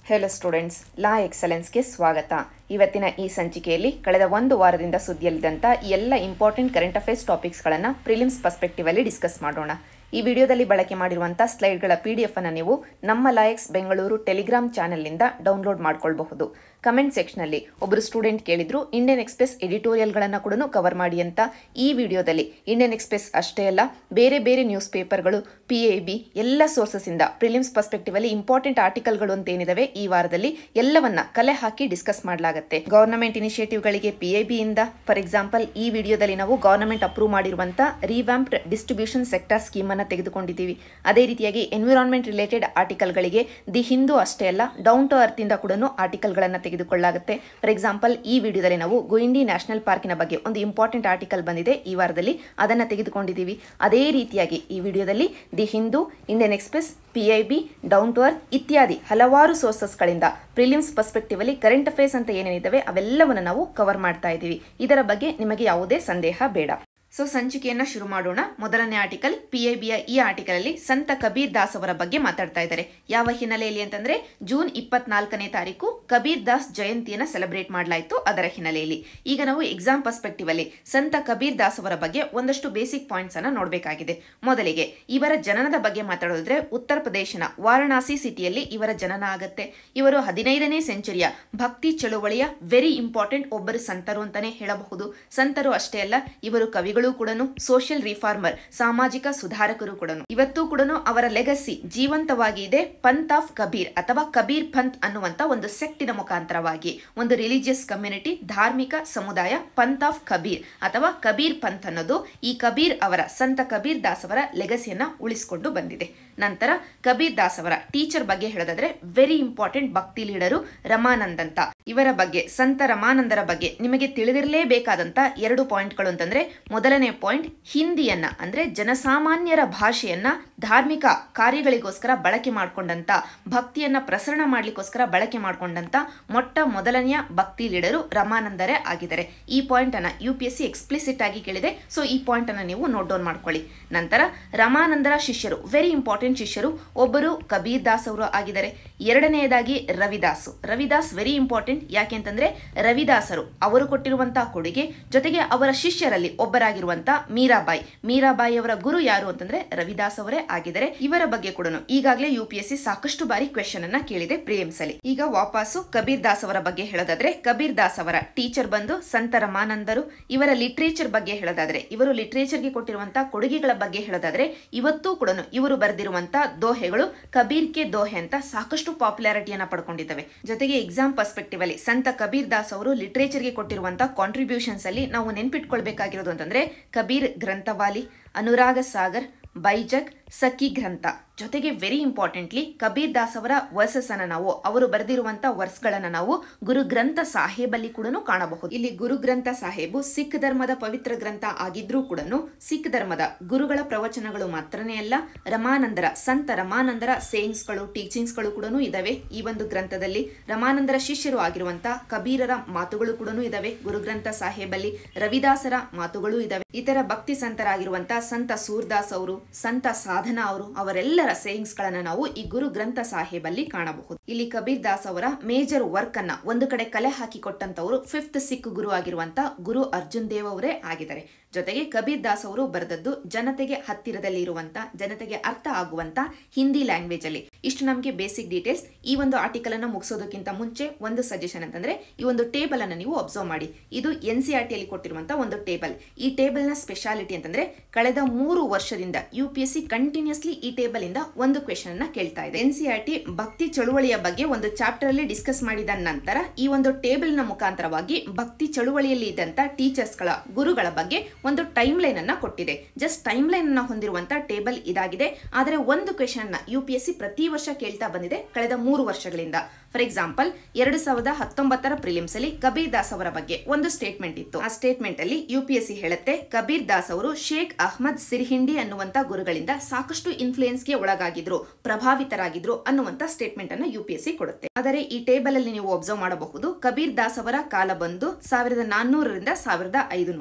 hello students ಲಾ ಎಕ್ಸಲೆನ್ಸ್ಗೆ ಸ್ವಾಗತ ಇವತ್ತಿನ ಈ ಸಂಚಿಕೆಯಲ್ಲಿ ಕಳೆದ ಒಂದು ವಾರದಿಂದ ಸುದ್ದಿಯಲ್ಲಿದ್ದಂಥ ಈ ಎಲ್ಲ ಇಂಪಾರ್ಟೆಂಟ್ ಕರೆಂಟ್ ಅಫೇರ್ಸ್ ಟಾಪಿಕ್ಸ್ಗಳನ್ನು ಪ್ರಿಲಿಮ್ಸ್ ಪರ್ಸ್ಪೆಕ್ಟಿವ್ ಅಲ್ಲಿ ಡಿಸ್ಕಸ್ ಮಾಡೋಣ ಈ ವಿಡಿಯೋದಲ್ಲಿ ಬಳಕೆ ಮಾಡಿರುವಂಥ ಸ್ಲೈಡ್ಗಳ ಪಿ ಡಿ ಎಫ್ ಅನ್ನು ನೀವು ನಮ್ಮ ಲಾಯಕ್ಸ್ ಬೆಂಗಳೂರು ಟೆಲಿಗ್ರಾಮ್ ಚಾನೆಲ್ನಿಂದ ಡೌನ್ಲೋಡ್ ಮಾಡ್ಕೊಳ್ಬಹುದು ಕಮೆಂಟ್ ಸೆಕ್ಷನಲ್ಲಿ ಒಬ್ಬರು ಸ್ಟೂಡೆಂಟ್ ಕೇಳಿದ್ರು ಇಂಡಿಯನ್ ಎಕ್ಸ್ಪ್ರೆಸ್ ಎಡಿಟೋರಿಯಲ್ಗಳನ್ನು ಕೂಡ ಕವರ್ ಮಾಡಿ ಅಂತ ಈ ವಿಡಿಯೋದಲ್ಲಿ ಇಂಡಿಯನ್ ಎಕ್ಸ್ಪ್ರೆಸ್ ಅಷ್ಟೇ ಅಲ್ಲ ಬೇರೆ ಬೇರೆ ನ್ಯೂಸ್ ಪೇಪರ್ಗಳು ಪಿ ಎ ಬಿ ಎಲ್ಲ ಸೋರ್ಸಸ್ಸಿಂದ ಪ್ರಿಲಿಮ್ಸ್ ಪರ್ಸ್ಪೆಕ್ಟಿವ್ ಅಲ್ಲಿ ಇಂಪಾರ್ಟೆಂಟ್ ಆರ್ಟಿಕಲ್ಗಳು ಅಂತ ಏನಿದಾವೆ ಈ ವಾರದಲ್ಲಿ ಎಲ್ಲವನ್ನ ಕಲೆ ಹಾಕಿ ಡಿಸ್ಕಸ್ ಮಾಡಲಾಗುತ್ತೆ ಗವರ್ನಮೆಂಟ್ ಇನಿಷಿಯೇಟಿವ್ಗಳಿಗೆ ಪಿ ಎ ಬಿಯಿಂದ ಫಾರ್ ಎಕ್ಸಾಂಪಲ್ ಈ ವಿಡಿಯೋದಲ್ಲಿ ನಾವು ಗವರ್ನಮೆಂಟ್ ಅಪ್ರೂವ್ ಮಾಡಿರುವಂಥ ರಿವ್ಯಾಂಪ್ಡ್ ಡಿಸ್ಟ್ರಿಬ್ಯೂಷನ್ ಸೆಕ್ಟರ್ ಸ್ಕೀಮ್ ಅನ್ನು ತೆಗೆದುಕೊಂಡಿದ್ದೀವಿ ಅದೇ ರೀತಿಯಾಗಿ ಎನ್ವಿರಾನ್ಮೆಂಟ್ ರಿಲೇಟೆಡ್ ಆರ್ಟಿಕಲ್ಗಳಿಗೆ ದಿ ಹಿಂದೂ ಅಷ್ಟೇ ಅಲ್ಲ ಡೌನ್ ಟು ಅರ್ತ್ ಇಂದ ಕೂಡ ಆರ್ಟಿಕಲ್ಗಳನ್ನು ತೆಗೆದುಕೊಳ್ಳಲಾಗುತ್ತೆ ಫಾರ್ ಎಕ್ಸಾಂಪಲ್ ಈ ವಿಡಿಯೋದಲ್ಲಿ ನಾವು ಗುಯಿಂಡಿ ನ್ಯಾಷನಲ್ ಪಾರ್ಕಿನ ಬಗ್ಗೆ ಒಂದು ಇಂಪಾರ್ಟೆಂಟ್ ಆರ್ಟಿಕಲ್ ಬಂದಿದೆ ಈ ವಾರದಲ್ಲಿ ಅದನ್ನು ತೆಗೆದುಕೊಂಡಿದ್ದೀವಿ ಅದೇ ರೀತಿಯಾಗಿ ಈ ವಿಡಿಯೋದಲ್ಲಿ the Hindu Indian Express P I B down to earth ಇತ್ಯಾದಿ ಹಲವಾರು ಸೋರ್ಸಸ್ಗಳಿಂದ ಪ್ರಿಲಿಮ್ಸ್ ಪರ್ಸ್ಪೆಕ್ಟಿವ್ ಅಲ್ಲಿ ಕರೆಂಟ್ ಅಫೇರ್ಸ್ ಅಂತ ಏನೇನಿದ್ದಾವೆ ಅವೆಲ್ಲವನ್ನು ನಾವು ಕವರ್ ಮಾಡ್ತಾ ಇದ್ದೀವಿ ಇದರ ಬಗ್ಗೆ ನಿಮಗೆ ಯಾವುದೇ ಸಂದೇಹ ಬೇಡ ಸೊ ಸಂಚಿಕೆಯನ್ನ ಶುರು ಮಾಡೋಣ ಮೊದಲನೇ ಆರ್ಟಿಕಲ್ ಪಿ ಎ ಬಿಯ ಈ ಆರ್ಟಿಕಲ್ ಅಲ್ಲಿ ಸಂತ ಕಬೀರ್ ದಾಸ್ ಅವರ ಬಗ್ಗೆ ಮಾತಾಡ್ತಾ ಇದ್ದಾರೆ ಯಾವ ಹಿನ್ನೆಲೆಯಲ್ಲಿ ಅಂತಂದ್ರೆ ಜೂನ್ ಇಪ್ಪತ್ನಾಲ್ಕನೇ ತಾರೀಕು ಕಬೀರ್ ದಾಸ್ ಜಯಂತಿಯನ್ನ ಸೆಲೆಬ್ರೇಟ್ ಮಾಡಲಾಯಿತು ಅದರ ಹಿನ್ನೆಲೆಯಲ್ಲಿ ಈಗ ನಾವು ಎಕ್ಸಾಮ್ ಪರ್ಸ್ಪೆಕ್ಟಿವ್ ಅಲ್ಲಿ ಸಂತ ಕಬೀರ್ ದಾಸ್ ಅವರ ಬಗ್ಗೆ ಒಂದಷ್ಟು ಬೇಸಿಕ್ ಪಾಯಿಂಟ್ಸ್ ಅನ್ನ ನೋಡಬೇಕಾಗಿದೆ ಮೊದಲಿಗೆ ಇವರ ಜನನದ ಬಗ್ಗೆ ಮಾತಾಡೋದ್ರೆ ಉತ್ತರ ಪ್ರದೇಶನ ವಾರಣಾಸಿ ಸಿಟಿಯಲ್ಲಿ ಇವರ ಜನನ ಆಗತ್ತೆ ಇವರು ಹದಿನೈದನೇ ಸೆಂಚುರಿಯ ಭಕ್ತಿ ಚಳುವಳಿಯ ವೆರಿ ಇಂಪಾರ್ಟೆಂಟ್ ಒಬ್ಬರು ಸಂತರು ಅಂತಾನೆ ಹೇಳಬಹುದು ಸಂತರು ಅಷ್ಟೇ ಅಲ್ಲ ಇವರು ಕವಿಗಳು ಕೂಡ ಸೋಷಿಯಲ್ ರಿಫಾರ್ಮರ್ ಸಾಮಾಜಿಕ ಸುಧಾರಕರು ಕೂಡ ಇವತ್ತು ಕೂಡ ಅವರ ಲೆಗಸಿ ಜೀವಂತವಾಗಿ ಇದೆ ಪಂತ್ ಆಫ್ ಕಬೀರ್ ಅಥವಾ ಕಬೀರ್ ಪಂತ್ ಅನ್ನುವಂತ ಒಂದು ಸೆಕ್ಟಿನ ಮುಖಾಂತರವಾಗಿ ಒಂದು ರಿಲಿಜಿಯಸ್ ಕಮ್ಯುನಿಟಿ ಧಾರ್ಮಿಕ ಸಮುದಾಯ ಪಂತ್ ಆಫ್ ಕಬೀರ್ ಅಥವಾ ಕಬೀರ್ ಪಂತ್ ಅನ್ನೋದು ಈ ಕಬೀರ್ ಅವರ ಸಂತ ಕಬೀರ್ ದಾಸ್ ಅವರ ಲೆಗಸಿಯನ್ನ ಉಳಿಸಿಕೊಂಡು ಬಂದಿದೆ ನಂತರ ಕಬೀರ್ ದಾಸ್ ಅವರ ಟೀಚರ್ ಬಗ್ಗೆ ಹೇಳೋದಾದ್ರೆ very important bhakti leader Ramanand ಅಂತ ಇವರ ಬಗ್ಗೆ ಸಂತ ರಮಾನಂದರ ಬಗ್ಗೆ ನಿಮಗೆ ತಿಳಿದಿರಲೇಬೇಕಾದಂತ ಎರಡು ಪಾಯಿಂಟ್ಗಳು ಅಂತಂದ್ರೆ ಮೊದಲನೇ ಪಾಯಿಂಟ್ ಹಿಂದಿಯನ್ನ ಅಂದ್ರೆ ಜನಸಾಮಾನ್ಯರ ಭಾಷೆಯನ್ನ ಧಾರ್ಮಿಕ ಕಾರ್ಯಗಳಿಗೋಸ್ಕರ ಬಳಕೆ ಮಾಡಿಕೊಂಡಂತ ಭಕ್ತಿಯನ್ನ ಪ್ರಸರಣ ಮಾಡ್ಲಿಕ್ಕೋಸ್ಕರ ಬಳಕೆ ಮಾಡಿಕೊಂಡಂತ ಮೊಟ್ಟ ಮೊದಲನೆಯ ಭಕ್ತಿ ಲೀಡರು ರಮಾನಂದರೇ ಆಗಿದ್ದಾರೆ ಈ ಪಾಯಿಂಟ್ ಅನ್ನ U P S C explicit ಆಗಿ ಕೇಳಿದೆ ಸೊ ಈ ಪಾಯಿಂಟ್ ಅನ್ನ ನೀವು ನೋಟ್ ಡೌನ್ ಮಾಡ್ಕೊಳ್ಳಿ ನಂತರ ರಮಾನಂದರ ಶಿಷ್ಯರು ವೆರಿ ಇಂಪಾರ್ಟೆಂಟ್ ಶಿಷ್ಯರು ಒಬ್ಬರು ಕಬೀರ್ ದಾಸ್ ಅವರು ಆಗಿದ್ದಾರೆ ಎರಡನೆಯದಾಗಿ ರವಿದಾಸ್ ರವಿದಾಸ್ ವೆರಿ ಇಂಪಾರ್ಟೆಂಟ್ ಯಾಕೆ ಅಂತಂದ್ರೆ ರವಿದಾಸರು ಅವರು ಕೊಟ್ಟಿರುವಂತಹ ಕೊಡುಗೆ ಜೊತೆಗೆ ಅವರ ಶಿಷ್ಯರಲ್ಲಿ ಒಬ್ಬರಾಗಿರುವಂತಹ ಮೀರಾಬಾಯಿ ಮೀರಾಬಾಯಿ ಅವರ ಗುರು ಯಾರು ಅಂತಂದ್ರೆ ರವಿದಾಸ್ ಅವರೇ ಆಗಿದ್ದಾರೆ ಇವರ ಬಗ್ಗೆ ಕೂಡ ಈಗಾಗಲೇ ಯು ಪಿ ಎಸ್ ಸಿ ಸಾಕಷ್ಟು ಬಾರಿ ಕ್ವೆಶನ್ ಅನ್ನ ಕೇಳಿದೆ ಪ್ರಿಯಮ್ಸ್ ಅಲ್ಲಿ ಈಗ ವಾಪಸ್ಸು ಕಬೀರ್ ದಾಸ್ ಅವರ ಬಗ್ಗೆ ಹೇಳೋದಾದ್ರೆ ಕಬೀರ್ ದಾಸ್ ಅವರ ಟೀಚರ್ ಬಂದು ಸಂತ ರಮಾನಂದರು ಇವರ ಲಿಟ್ರೇಚರ್ ಬಗ್ಗೆ ಹೇಳೋದಾದ್ರೆ ಇವರು ಲಿಟ್ರೇಚರ್ಗೆ ಕೊಟ್ಟಿರುವಂತಹ ಕೊಡುಗೆಗಳ ಬಗ್ಗೆ ಹೇಳೋದಾದ್ರೆ ಇವತ್ತೂ ಕೂಡ ಇವರು ಬರೆದಿರುವಂತಹ ದೋಹೆಗಳು ಕಬೀರ್ ಕೆ ದೋಹೆ ಅಂತ ಸಾಕಷ್ಟು ಪಾಪ್ಯುಲಾರಿಟಿಯನ್ನ ಪಡ್ಕೊಂಡಿದ್ದಾವೆ ಜೊತೆಗೆ ಎಕ್ಸಾಮ್ ಪರ್ಸ್ಪೆಕ್ಟಿವ್ ಅಲ್ಲಿ ಸಂತ ಕಬೀರ್ ದಾಸ್ ಅವರು ಲಿಟ್ರೇಚರ್ಗೆ ಕೊಟ್ಟಿರುವಂತಹ ಕಾಂಟ್ರಿಬ್ಯೂಷನ್ಸ್ ಅಲ್ಲಿ ನಾವು ನೆನ್ಪಿಟ್ಕೊಳ್ಬೇಕಾಗಿರೋದು ಅಂತಂದ್ರೆ ಕಬೀರ್ ಗ್ರಂಥವಾಲಿ ಅನುರಾಗ ಸಾಗರ್ ಬೈಜಕ್ ಸಖಿ ಗ್ರಂಥ ಜೊತೆಗೆ ವೆರಿ ಇಂಪಾರ್ಟೆಂಟ್ಲಿ ಕಬೀರ್ ದಾಸ್ ಅವರ ವರ್ಸಸ್ ಅನ್ನ ನಾವು ಅವರು ಬರೆದಿರುವಂತ ವರ್ಸ್ಗಳನ್ನ ನಾವು ಗುರು ಗ್ರಂಥ ಸಾಹೇಬಲ್ಲಿ ಕೂಡ ಕಾಣಬಹುದು ಇಲ್ಲಿ ಗುರು ಗ್ರಂಥ ಸಾಹೇಬು ಸಿಖ್ ಧರ್ಮದ ಪವಿತ್ರ ಗ್ರಂಥ ಆಗಿದ್ರೂ ಕೂಡ ಸಿಖ್ ಧರ್ಮದ ಗುರುಗಳ ಪ್ರವಚನಗಳು ಮಾತ್ರನೇ ಅಲ್ಲ ರಮಾನಂದರ ಸಂತ ರಮಾನಂದರ ಸೇಯಿಂಗ್ಸ್ಗಳು ಟೀಚಿಂಗ್ಸ್ಗಳು ಕೂಡ ಇದಾವೆ ಈ ಒಂದು ಗ್ರಂಥದಲ್ಲಿ ರಮಾನಂದರ ಶಿಷ್ಯರು ಆಗಿರುವಂತ ಕಬೀರರ ಮಾತುಗಳು ಕೂಡ ಇದಾವೆ ಗುರುಗ್ರಂಥ ಸಾಹೇಬಲ್ಲಿ ರವಿದಾಸರ ಮಾತುಗಳು ಇದಾವೆ ಇತರ ಭಕ್ತಿ ಸಂತರಾಗಿರುವಂತ ಸಂತ ಸೂರ್ದಾಸ್ ಅವರು ಸಂತ ಸಾಧನಾ ಅವರು ಅವರೆಲ್ಲರ ಸೇಯಿಂಗ್ಸ್ ಗಳನ್ನ ನಾವು ಈ ಗುರು ಗ್ರಂಥ ಸಾಹೇಬಲ್ಲಿ ಕಾಣಬಹುದು ಇಲ್ಲಿ ಕಬೀರ್ ದಾಸ್ ಅವರ ಮೇಜರ್ ವರ್ಕ್ ಅನ್ನ ಒಂದು ಕಡೆ ಕಲೆ ಹಾಕಿ ಕೊಟ್ಟಂತವರು ಫಿಫ್ತ್ ಸಿಖ್ ಗುರು ಆಗಿರುವಂತ ಗುರು ಅರ್ಜುನ್ ದೇವ್ ಅವರೇ ಆಗಿದ್ದಾರೆ ಜೊತೆಗೆ ಕಬೀರ್ ದಾಸ್ ಅವರು ಬರೆದದ್ದು ಜನತೆಗೆ ಹತ್ತಿರದಲ್ಲಿ ಇರುವಂತ ಜನತೆಗೆ ಅರ್ಥ ಆಗುವಂತ ಹಿಂದಿ ಲ್ಯಾಂಗ್ವೇಜ್ ಅಲ್ಲಿ ಇಷ್ಟು ನಮಗೆ ಬೇಸಿಕ್ ಡೀಟೇಲ್ಸ್ ಈ ಒಂದು ಆರ್ಟಿಕಲ್ ಅನ್ನ ಮುಗಿಸೋದಕ್ಕಿಂತ ಮುಂಚೆ ಒಂದು ಸಜೆಷನ್ ಅಂತಂದ್ರೆ ಈ ಒಂದು ಟೇಬಲ್ ಅನ್ನ ನೀವು ಅಬ್ಸರ್ವ್ ಮಾಡಿ ಇದು ಎನ್ ಸಿ ಆರ್ ಟಿ ಅಲ್ಲಿ ಕೊಟ್ಟಿರುವಂತಹ ಒಂದು ಟೇಬಲ್ ಈ ಟೇಬಲ್ ನ ಸ್ಪೆಷಾಲಿಟಿ ಅಂತಂದ್ರೆ ಕಳೆದ ಮೂರು ವರ್ಷದಿಂದ U P S C continuously ಈ ಟೇಬಲ್ ಇಂದ ಒಂದು ಕ್ವೆಶನ್ ಅನ್ನ ಕೇಳ್ತಾ ಇದೆ ಎನ್ ಸಿ ಆರ್ ಟಿ ಭಕ್ತಿ ಚಳುವಳಿಯ ಬಗ್ಗೆ ಒಂದು ಚಾಪ್ಟರ್ ಅಲ್ಲಿ ಡಿಸ್ಕಸ್ ಮಾಡಿದ ನಂತರ ಈ ಒಂದು ಟೇಬಲ್ ನ ಮುಖಾಂತರವಾಗಿ ಭಕ್ತಿ ಚಳುವಳಿಯಲ್ಲಿ ಇದ್ದಂತ ಟೀಚರ್ಸ್ ಗಳ ಗುರುಗಳ ಬಗ್ಗೆ ಒಂದು ಟೈಮ್ ಲೈನ್ ಅನ್ನ ಕೊಟ್ಟಿದೆ ಜಸ್ಟ್ ಟೈಮ್ ಲೈನ್ ಅನ್ನ ಹೊಂದಿರುವಂತಹ ಟೇಬಲ್ ಇದಾಗಿದೆ ಆದರೆ ಒಂದು ಕ್ವೆಶನ್ ನ ಯು ಪಿ ಎಸ್ ಸಿ ಪ್ರತಿ ವರ್ಷ ಕೇಳ್ತಾ ಬಂದಿದೆ ಕಳೆದ ಮೂರು ವರ್ಷಗಳಿಂದ ಫಾರ್ ಎಕ್ಸಾಂಪಲ್ ಎರಡು ಸಾವಿರದ ಹತ್ತೊಂಬತ್ತರ ಪ್ರಿಲಿಮ್ಸ್ ಅಲ್ಲಿ ಕಬೀರ್ ದಾಸ್ ಅವರ ಬಗ್ಗೆ ಒಂದು ಸ್ಟೇಟ್ಮೆಂಟ್ ಇತ್ತು ಆ ಸ್ಟೇಟ್ಮೆಂಟ್ ಅಲ್ಲಿ ಯು ಪಿ ಎಸ್ ಸಿ ಹೇಳುತ್ತೆ ಕಬೀರ್ ದಾಸ್ ಅವರು ಶೇಖ್ ಅಹ್ಮದ್ ಸಿರ್ಹಿಂಡಿ ಅನ್ನುವಂತ ಗುರುಗಳಿಂದ ಸಾಕಷ್ಟು ಇನ್ಫ್ಲೂಯೆನ್ಸ್ಗೆ ಒಳಗಾಗಿದ್ರು ಪ್ರಭಾವಿತರಾಗಿದ್ರು ಅನ್ನುವಂತ ಸ್ಟೇಟ್ಮೆಂಟ್ ಅನ್ನು ಯು ಪಿ ಎಸ್ ಸಿ ಕೊಡುತ್ತೆ ಆದರೆ ಈ ಟೇಬಲ್ ಅಲ್ಲಿ ನೀವು ಅಬ್ಸರ್ವ್ ಮಾಡಬಹುದು ಕಬೀರ್ ದಾಸ್ ಅವರ ಕಾಲ ಬಂದು ಸಾವಿರದ ನಾನ್ನೂರರಿಂದ ಸಾವಿರದ ಐದು ನೂರು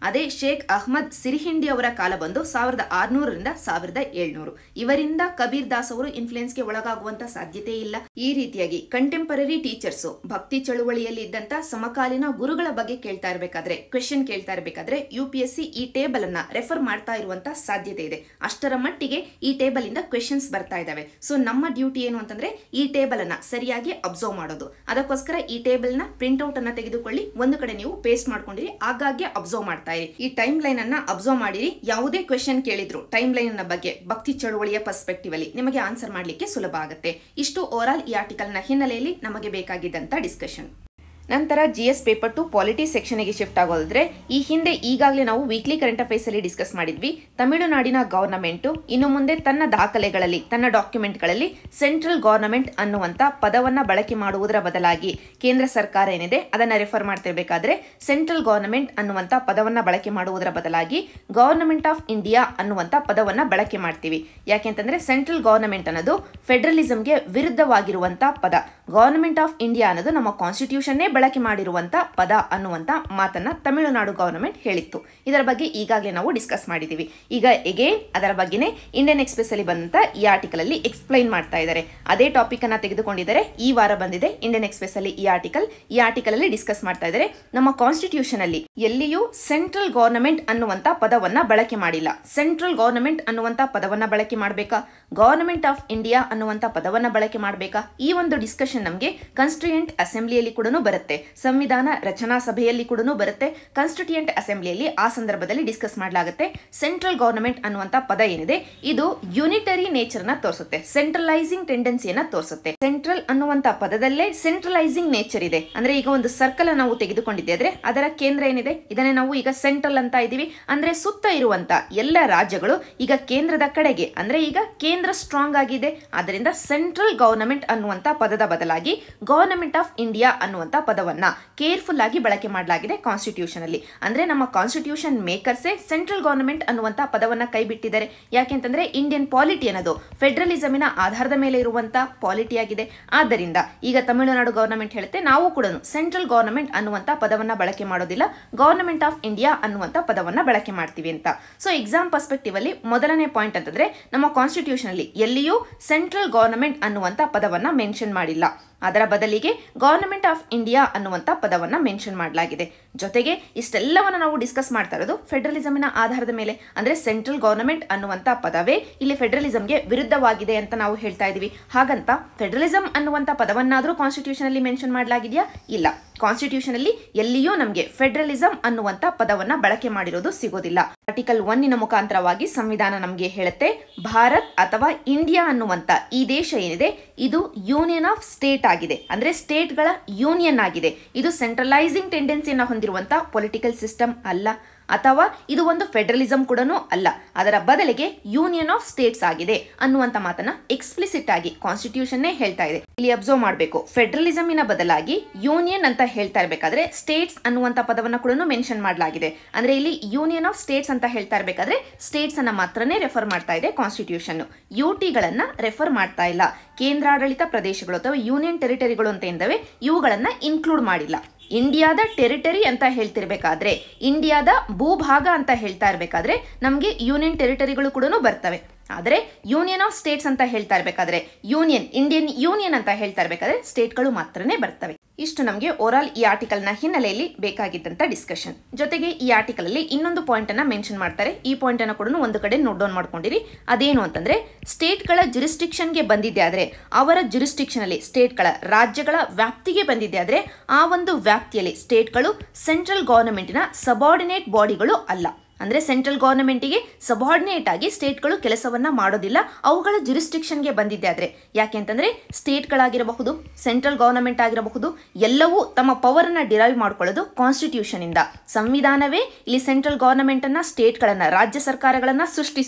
ಅದೇ ಶೇಖ್ ಅಹ್ಮದ್ ಸಿರಿಹಿಂಡಿ ಅವರ ಕಾಲ ಬಂದು ಸಾವಿರದ ಆರ್ನೂರರಿಂದ ಸಾವಿರದ ಏಳ್ನೂರು ಇವರಿಂದ ಕಬೀರ್ ದಾಸ್ ಅವರು ಇನ್ಫ್ಲುಯೆನ್ಸ್ಗೆ ಒಳಗಾಗುವಂತ ಸಾಧ್ಯತೆ ಇಲ್ಲ ಈ ರೀತಿಯಾಗಿ ಕಂಟೆಂಪರರಿ ಟೀಚರ್ಸ್ ಭಕ್ತಿ ಚಳುವಳಿಯಲ್ಲಿ ಇದ್ದಂತ ಸಮಕಾಲೀನ ಗುರುಗಳ ಬಗ್ಗೆ ಕೇಳ್ತಾ ಇರಬೇಕಾದ್ರೆ ಕ್ವೆಶನ್ ಕೇಳ್ತಾ ಇರಬೇಕಾದ್ರೆ ಯು ಪಿ ಎಸ್ ಸಿ ಈ ಟೇಬಲ್ ಅನ್ನ ರೆಫರ್ ಮಾಡ್ತಾ ಇರುವಂತ ಸಾಧ್ಯತೆ ಇದೆ ಅಷ್ಟರ ಮಟ್ಟಿಗೆ ಈ ಟೇಬಲ್ ಇಂದ ಕ್ವೆಶನ್ಸ್ ಬರ್ತಾ ಇದಾವೆ ಸೊ ನಮ್ಮ ಡ್ಯೂಟಿ ಏನು ಅಂತಂದ್ರೆ ಈ ಟೇಬಲ್ ಅನ್ನ ಸರಿಯಾಗಿ ಅಬ್ಸರ್ವ್ ಮಾಡೋದು ಅದಕ್ಕೋಸ್ಕರ ಈ ಟೇಬಲ್ ನ ಪ್ರಿಂಟ್ ಔಟ್ ಅನ್ನ ತೆಗೆದುಕೊಳ್ಳಿ ಒಂದು ಕಡೆ ನೀವು ಪೇಸ್ಟ್ ಮಾಡ್ಕೊಂಡಿರಿ ಆಗಾಗ್ಗೆ ಅಬ್ಸರ್ವ್ ಮಾಡ್ತಾ ಇರಿ ಈ ಟೈಮ್ ಲೈನ್ ಅನ್ನ ಅಬ್ಸರ್ವ್ ಮಾಡಿರಿ ಯಾವುದೇ ಕ್ವೆಶನ್ ಕೇಳಿದ್ರು ಟೈಮ್ ಲೈನ್ ನ ಬಗ್ಗೆ ಭಕ್ತಿ ಚಳುವಳಿಯ ಪರ್ಸ್ಪೆಕ್ಟಿವ್ ಅಲ್ಲಿ ನಿಮಗೆ ಆನ್ಸರ್ ಮಾಡ್ಲಿಕ್ಕೆ ಸುಲಭ ಆಗುತ್ತೆ ಇಷ್ಟು ಓವರಾಲ್ ಈ ಆರ್ಟಿಕಲ್ ನ ಹಿನ್ನೆಲೆಯಲ್ಲಿ ನಮಗೆ ಬೇಕಾಗಿದ್ದಂತ ಡಿಸ್ಕಷನ್ ನಂತರ G S paper two polity ಸೆಕ್ಷನ್ಗೆ ಶಿಫ್ಟ್ ಆಗೋದಾದ್ರೆ ಈ ಹಿಂದೆ ಈಗಾಗಲೇ ನಾವು ವೀಕ್ಲಿ ಕರೆಂಟ್ ಅಫೇರ್ಸ್ ಅಲ್ಲಿ ಡಿಸ್ಕಸ್ ಮಾಡಿದ್ವಿ ತಮಿಳುನಾಡಿನ ಗವರ್ನಮೆಂಟ್ ಇನ್ನು ಮುಂದೆ ತನ್ನ ದಾಖಲೆಗಳಲ್ಲಿ ತನ್ನ ಡಾಕ್ಯುಮೆಂಟ್ಗಳಲ್ಲಿ ಸೆಂಟ್ರಲ್ ಗವರ್ನಮೆಂಟ್ ಅನ್ನುವಂತ ಪದವನ್ನ ಬಳಕೆ ಮಾಡುವುದರ ಬದಲಾಗಿ ಕೇಂದ್ರ ಸರ್ಕಾರ ಏನಿದೆ ಅದನ್ನ ರೆಫರ್ ಮಾಡ್ತಿರ್ಬೇಕಾದ್ರೆ ಸೆಂಟ್ರಲ್ ಗವರ್ನಮೆಂಟ್ ಅನ್ನುವಂತ ಪದವನ್ನ ಬಳಕೆ ಮಾಡುವುದರ ಬದಲಾಗಿ ಗವರ್ನಮೆಂಟ್ ಆಫ್ ಇಂಡಿಯಾ ಅನ್ನುವಂತ ಪದವನ್ನ ಬಳಕೆ ಮಾಡ್ತೀವಿ ಯಾಕೆಂತಂದ್ರೆ ಸೆಂಟ್ರಲ್ ಗವರ್ನಮೆಂಟ್ ಅನ್ನೋದು ಫೆಡರಲಿಸಂಗೆ ವಿರುದ್ಧವಾಗಿರುವಂತ ಪದ ಗವರ್ನಮೆಂಟ್ ಆಫ್ ಇಂಡಿಯಾ ಅನ್ನೋದು ನಮ್ಮ ಕಾನ್ಸ್ಟಿಟ್ಯೂಷನ್ನೇ ಬಳಕೆ ಮಾಡಿರುವಂತ ಪದ ಅನ್ನುವಂತ ಮಾತನ್ನ ತಮಿಳುನಾಡು ಗವರ್ನಮೆಂಟ್ ಹೇಳಿತ್ತು ಇದರ ಬಗ್ಗೆ ಈಗಾಗಲೇ ನಾವು ಡಿಸ್ಕಸ್ ಮಾಡಿದ್ದೀವಿ ಈಗ ಎಗೇನ್ ಅದರ ಬಗ್ಗೆನೇ ಇಂಡಿಯನ್ ಎಕ್ಸ್ಪ್ರೆಸ್ ಅಲ್ಲಿ ಬಂದಂತ ಈ ಆರ್ಟಿಕಲ್ ಅಲ್ಲಿ ಎಕ್ಸ್ಪ್ಲೈನ್ ಮಾಡ್ತಾ ಇದ್ದಾರೆ ಅದೇ ಟಾಪಿಕ್ ಅನ್ನ ತೆಗೆದುಕೊಂಡಿದ್ದಾರೆ ಈ ವಾರ ಬಂದಿದೆ ಇಂಡಿಯನ್ ಎಕ್ಸ್ಪ್ರೆಸ್ ಅಲ್ಲಿ ಈ ಆರ್ಟಿಕಲ್ ಈ ಆರ್ಟಿಕಲ್ ಅಲ್ಲಿ ಡಿಸ್ಕಸ್ ಮಾಡ್ತಾ ಇದ್ದಾರೆ ನಮ್ಮ ಕಾನ್ಸ್ಟಿಟ್ಯೂಷನ್ ಅಲ್ಲಿ ಎಲ್ಲಿಯೂ ಸೆಂಟ್ರಲ್ ಗವರ್ನಮೆಂಟ್ ಅನ್ನುವಂತ ಪದವನ್ನ ಬಳಕೆ ಮಾಡಿಲ್ಲ ಸೆಂಟ್ರಲ್ ಗವರ್ನಮೆಂಟ್ ಅನ್ನುವಂತ ಪದವನ್ನ ಬಳಕೆ ಮಾಡಬೇಕಾ ಗವರ್ನಮೆಂಟ್ ಆಫ್ ಇಂಡಿಯಾ ಅನ್ನುವಂತ ಪದವನ್ನ ಬಳಕೆ ಮಾಡಬೇಕಾ ಈ ಒಂದು ಡಿಸ್ಕಷನ್ ನಮಗೆ ಕಾನ್ಸ್ಟಿಟ್ಯೂಯೆಂಟ್ ಅಸೆಂಬ್ಲಿಯಲ್ಲಿ ಕೂಡ ಬರುತ್ತೆ ಸಂವಿಧಾನ ರಚನಾ ಸಭೆಯಲ್ಲಿ ಕೂಡ ಬರುತ್ತೆ ಕಾನ್ಸ್ಟಿಟ್ಯೂಯೆಂಟ್ ಅಸೆಂಬ್ಲಿಯಲ್ಲಿ ಆ ಸಂದರ್ಭದಲ್ಲಿ ಡಿಸ್ಕಸ್ ಮಾಡಲಾಗುತ್ತೆ ಸೆಂಟ್ರಲ್ ಗವರ್ನಮೆಂಟ್ ಅನ್ನುವಂತ ಪದ ಏನಿದೆ ಇದು ಯುನಿಟರಿ ನೇಚರ್ ನ ತೋರಿಸುತ್ತೆ ಸೆಂಟ್ರಲೈಸಿಂಗ್ ಟೆಂಡೆನ್ಸಿಯನ್ನ ತೋರಿಸುತ್ತೆ ಸೆಂಟ್ರಲ್ ಅನ್ನುವಂತ ಪದದಲ್ಲೇ ಸೆಂಟ್ರಲೈಸಿಂಗ್ ನೇಚರ್ ಇದೆ ಅಂದ್ರೆ ಈಗ ಒಂದು ಸರ್ಕಲ್ ನಾವು ತೆಗೆದುಕೊಂಡಿದ್ದೆ ಆದ್ರೆ ಅದರ ಕೇಂದ್ರ ಏನಿದೆ ಇದನ್ನೇ ನಾವು ಈಗ ಸೆಂಟ್ರಲ್ ಅಂತ ಇದೀವಿ ಅಂದ್ರೆ ಸುತ್ತ ಇರುವಂತ ಎಲ್ಲ ರಾಜ್ಯಗಳು ಈಗ ಕೇಂದ್ರದ ಕಡೆಗೆ ಅಂದ್ರೆ ಈಗ ಕೇಂದ್ರ ಸ್ಟ್ರಾಂಗ್ ಆಗಿದೆ ಅದರಿಂದ ಸೆಂಟ್ರಲ್ ಗವರ್ನಮೆಂಟ್ ಅನ್ನುವಂತ ಪದದ ಬದಲಾಗಿ ಗವರ್ನಮೆಂಟ್ ಆಫ್ ಇಂಡಿಯಾ ಅನ್ನುವಂತ ಪದವನ್ನ ಕೇರ್ಫುಲ್ ಆಗಿ ಬಳಕೆ ಮಾಡಲಾಗಿದೆ ಕಾನ್ಸ್ಟಿಟ್ಯೂಷನ್ ಅಲ್ಲಿ ಅಂದ್ರೆ ನಮ್ಮ ಕಾನ್ಸ್ಟಿಟ್ಯೂಷನ್ ಮೇಕರ್ಸೇ ಸೆಂಟ್ರಲ್ ಗವರ್ನಮೆಂಟ್ ಅನ್ನುವಂತ ಪದವನ್ನ ಕೈ ಬಿಟ್ಟಿದ್ದಾರೆ ಯಾಕೆಂತಂದ್ರೆ ಇಂಡಿಯನ್ ಪಾಲಿಟಿ ಅನ್ನೋದು ಫೆಡರಲಿಸಮಿನ ಆಧಾರದ ಮೇಲೆ ಇರುವಂತ ಪಾಲಿಟಿ ಆಗಿದೆ ಆದ್ದರಿಂದ ಈಗ ತಮಿಳುನಾಡು ಗವರ್ನಮೆಂಟ್ ಹೇಳುತ್ತೆ ನಾವು ಕೂಡ ಸೆಂಟ್ರಲ್ ಗವರ್ನಮೆಂಟ್ ಅನ್ನುವಂತ ಪದವನ್ನ ಬಳಕೆ ಮಾಡೋದಿಲ್ಲ ಗವರ್ನಮೆಂಟ್ ಆಫ್ ಇಂಡಿಯಾ ಅನ್ನುವಂತ ಪದವನ್ನ ಬಳಕೆ ಮಾಡ್ತೀವಿ ಅಂತ ಸೊ ಎಕ್ಸಾಮ್ ಪರ್ಸ್ಪೆಕ್ಟಿವ್ ಅಲ್ಲಿ ಮೊದಲನೇ ಪಾಯಿಂಟ್ ಅಂತಂದ್ರೆ ನಮ್ಮ ಕಾನ್ಸ್ಟಿಟ್ಯೂಷನ್ ಅಲ್ಲಿ ಎಲ್ಲಿಯೂ ಸೆಂಟ್ರಲ್ ಗವರ್ನಮೆಂಟ್ ಅನ್ನುವಂತ ಪದವನ್ನ ಮೆನ್ಷನ್ ಮಾಡಿಲ್ಲ ಅದರ ಬದಲಿಗೆ ಗವರ್ನಮೆಂಟ್ ಆಫ್ ಇಂಡಿಯಾ ಅನ್ನುವಂಥ ಪದವನ್ನು ಮೆನ್ಷನ್ ಮಾಡಲಾಗಿದೆ ಜೊತೆಗೆ ಇಷ್ಟೆಲ್ಲವನ್ನು ನಾವು ಡಿಸ್ಕಸ್ ಮಾಡ್ತಾ ಇರೋದು ಫೆಡರಲಿಸಮಿನ ಆಧಾರದ ಮೇಲೆ ಅಂದರೆ ಸೆಂಟ್ರಲ್ ಗವರ್ನಮೆಂಟ್ ಅನ್ನುವಂಥ ಪದವೇ ಇಲ್ಲಿ ಫೆಡರಲಿಸಮ್ಗೆ ವಿರುದ್ಧವಾಗಿದೆ ಅಂತ ನಾವು ಹೇಳ್ತಾ ಇದ್ದೀವಿ ಹಾಗಂತ ಫೆಡರಲಿಸಮ್ ಅನ್ನುವಂಥ ಪದವನ್ನಾದರೂ ಕಾನ್ಸ್ಟಿಟ್ಯೂಷನ್ ಅಲ್ಲಿ ಮೆನ್ಷನ್ ಮಾಡಲಾಗಿದೆಯಾ ಇಲ್ಲ ಕಾನ್ಸ್ಟಿಟ್ಯೂಷನ್ ಅಲ್ಲಿ ಎಲ್ಲಿಯೂ ನಮಗೆ ಫೆಡರಲಿಸಮ್ ಅನ್ನುವಂಥ ಪದವನ್ನ ಬಳಕೆ ಮಾಡಿರೋದು ಸಿಗೋದಿಲ್ಲ ಆರ್ಟಿಕಲ್ ಒನ್ನಿನ ಮುಖಾಂತರವಾಗಿ ಸಂವಿಧಾನ ನಮಗೆ ಹೇಳುತ್ತೆ ಭಾರತ್ ಅಥವಾ ಇಂಡಿಯಾ ಅನ್ನುವಂಥ ಈ ದೇಶ ಏನಿದೆ ಇದು ಯೂನಿಯನ್ ಆಫ್ ಸ್ಟೇಟ್ ಆಗಿದೆ ಅಂದ್ರೆ ಸ್ಟೇಟ್ಗಳ ಯೂನಿಯನ್ ಆಗಿದೆ ಇದು ಸೆಂಟ್ರಲೈಸಿಂಗ್ ಟೆಂಡೆನ್ಸಿಯನ್ನು ಹೊಂದಿರುವಂತ ಪೊಲಿಟಿಕಲ್ ಸಿಸ್ಟಮ್ ಅಲ್ಲ ಅಥವಾ ಇದು ಒಂದು ಫೆಡರಲಿಸಂ ಕೂಡ ಅಲ್ಲ ಅದರ ಬದಲಿಗೆ ಯೂನಿಯನ್ ಆಫ್ ಸ್ಟೇಟ್ಸ್ ಆಗಿದೆ ಅನ್ನುವಂತ ಮಾತನ್ನ ಎಕ್ಸ್ಪ್ಲಿಸಿಟ್ ಆಗಿ ಕಾನ್ಸ್ಟಿಟ್ಯೂಷನ್ನೇ ಹೇಳ್ತಾ ಇದೆ ಇಲ್ಲಿ ಅಬ್ಸರ್ವ್ ಮಾಡಬೇಕು ಫೆಡರಲಿಸಮಿನ ಬದಲಾಗಿ ಯೂನಿಯನ್ ಅಂತ ಹೇಳ್ತಾ ಇರಬೇಕಾದ್ರೆ ಸ್ಟೇಟ್ಸ್ ಅನ್ನುವಂತ ಪದವನ್ನ ಕೂಡ ಮೆನ್ಷನ್ ಮಾಡಲಾಗಿದೆ ಅಂದ್ರೆ ಇಲ್ಲಿ ಯೂನಿಯನ್ ಆಫ್ ಸ್ಟೇಟ್ಸ್ ಅಂತ ಹೇಳ್ತಾ ಇರಬೇಕಾದ್ರೆ ಸ್ಟೇಟ್ಸ್ ಅನ್ನ ಮಾತ್ರನೇ ರೆಫರ್ ಮಾಡ್ತಾ ಇದೆ ಕಾನ್ಸ್ಟಿಟ್ಯೂಷನ್ ಯು ಟಿಗಳನ್ನ ರೆಫರ್ ಮಾಡ್ತಾ ಇಲ್ಲ ಕೇಂದ್ರಾಡಳಿತ ಪ್ರದೇಶಗಳು ಅಥವಾ ಯೂನಿಯನ್ ಟೆರಿಟರಿಗಳು ಅಂತ ಏನಿದಾವೆ ಇವುಗಳನ್ನ ಇನ್ಕ್ಲೂಡ್ ಮಾಡಿಲ್ಲ ಇಂಡಿಯಾದ ಟೆರಿಟರಿ ಅಂತ ಹೇಳ್ತಿರ್ಬೇಕಾದ್ರೆ ಇಂಡಿಯಾದ ಭೂಭಾಗ ಅಂತ ಹೇಳ್ತಾ ಇರಬೇಕಾದ್ರೆ ನಮಗೆ ಯೂನಿಯನ್ ಟೆರಿಟರಿಗಳು ಕೂಡ ಬರ್ತವೆ ಆದರೆ ಯೂನಿಯನ್ ಆಫ್ ಸ್ಟೇಟ್ಸ್ ಅಂತ ಹೇಳ್ತಾ ಇರಬೇಕಾದ್ರೆ ಯೂನಿಯನ್ ಇಂಡಿಯನ್ ಯೂನಿಯನ್ ಅಂತ ಹೇಳ್ತಾ ಇರಬೇಕಾದ್ರೆ ಸ್ಟೇಟ್ಗಳು ಮಾತ್ರನೇ ಬರ್ತವೆ ಇಷ್ಟು ನಮಗೆ ಓವರಾಲ್ ಈ ಆರ್ಟಿಕಲ್ನ ಹಿನ್ನೆಲೆಯಲ್ಲಿ ಬೇಕಾಗಿದ್ದಂಥ ಡಿಸ್ಕಷನ್ ಜೊತೆಗೆ ಈ ಆರ್ಟಿಕಲ್ ಅಲ್ಲಿ ಇನ್ನೊಂದು ಪಾಯಿಂಟ್ ಅನ್ನ ಮೆನ್ಷನ್ ಮಾಡ್ತಾರೆ ಈ ಪಾಯಿಂಟ್ ಅನ್ನ ಕೂಡ ಒಂದು ಕಡೆ ನೋಟ್ ಡೌನ್ ಮಾಡ್ಕೊಂಡಿರಿ ಅದೇನು ಅಂತಂದ್ರೆ ಸ್ಟೇಟ್ಗಳ ಜುರಿಸ್ಟಿಕ್ಷನ್ಗೆ ಬಂದಿದ್ದೆ ಆದ್ರೆ ಅವರ ಜುರಿಸ್ಟಿಕ್ಷನ್ ಅಲ್ಲಿ ಸ್ಟೇಟ್ಗಳ ರಾಜ್ಯಗಳ ವ್ಯಾಪ್ತಿಗೆ ಬಂದಿದ್ದೆ ಆದ್ರೆ ಆ ಒಂದು ವ್ಯಾಪ್ತಿಯಲ್ಲಿ ಸ್ಟೇಟ್ಗಳು ಸೆಂಟ್ರಲ್ ಗವರ್ನಮೆಂಟಿನ ಸಬಾರ್ಡಿನೇಟ್ ಬಾಡಿಗಳು ಅಲ್ಲ ಅಂದ್ರೆ ಸೆಂಟ್ರಲ್ ಗವರ್ನಮೆಂಟಿಗೆ ಸಬಾರ್ಡಿನೇಟ್ ಆಗಿ ಸ್ಟೇಟ್ಗಳು ಕೆಲಸವನ್ನ ಮಾಡೋದಿಲ್ಲ ಅವುಗಳ ಜುರಿಸ್ಟಿಕ್ಷನ್ಗೆ ಬಂದಿದ್ದೆ ಆದ್ರೆ ಯಾಕೆ ಅಂತಂದ್ರೆ ಸ್ಟೇಟ್ಗಳಾಗಿರಬಹುದು ಸೆಂಟ್ರಲ್ ಗವರ್ನಮೆಂಟ್ ಆಗಿರಬಹುದು ಎಲ್ಲವೂ ತಮ್ಮ ಪವರ್ ಅನ್ನ ಡಿರೈವ್ ಮಾಡ್ಕೊಳ್ಳೋದು ಕಾನ್ಸ್ಟಿಟ್ಯೂಷನ್ ಇಂದ ಸಂವಿಧಾನವೇ ಇಲ್ಲಿ ಸೆಂಟ್ರಲ್ ಗವರ್ನಮೆಂಟ್ ಅನ್ನ ಸ್ಟೇಟ್ಗಳನ್ನ ರಾಜ್ಯ ಸರ್ಕಾರಗಳನ್ನ ಸೃಷ್ಟಿಸಿರೋದು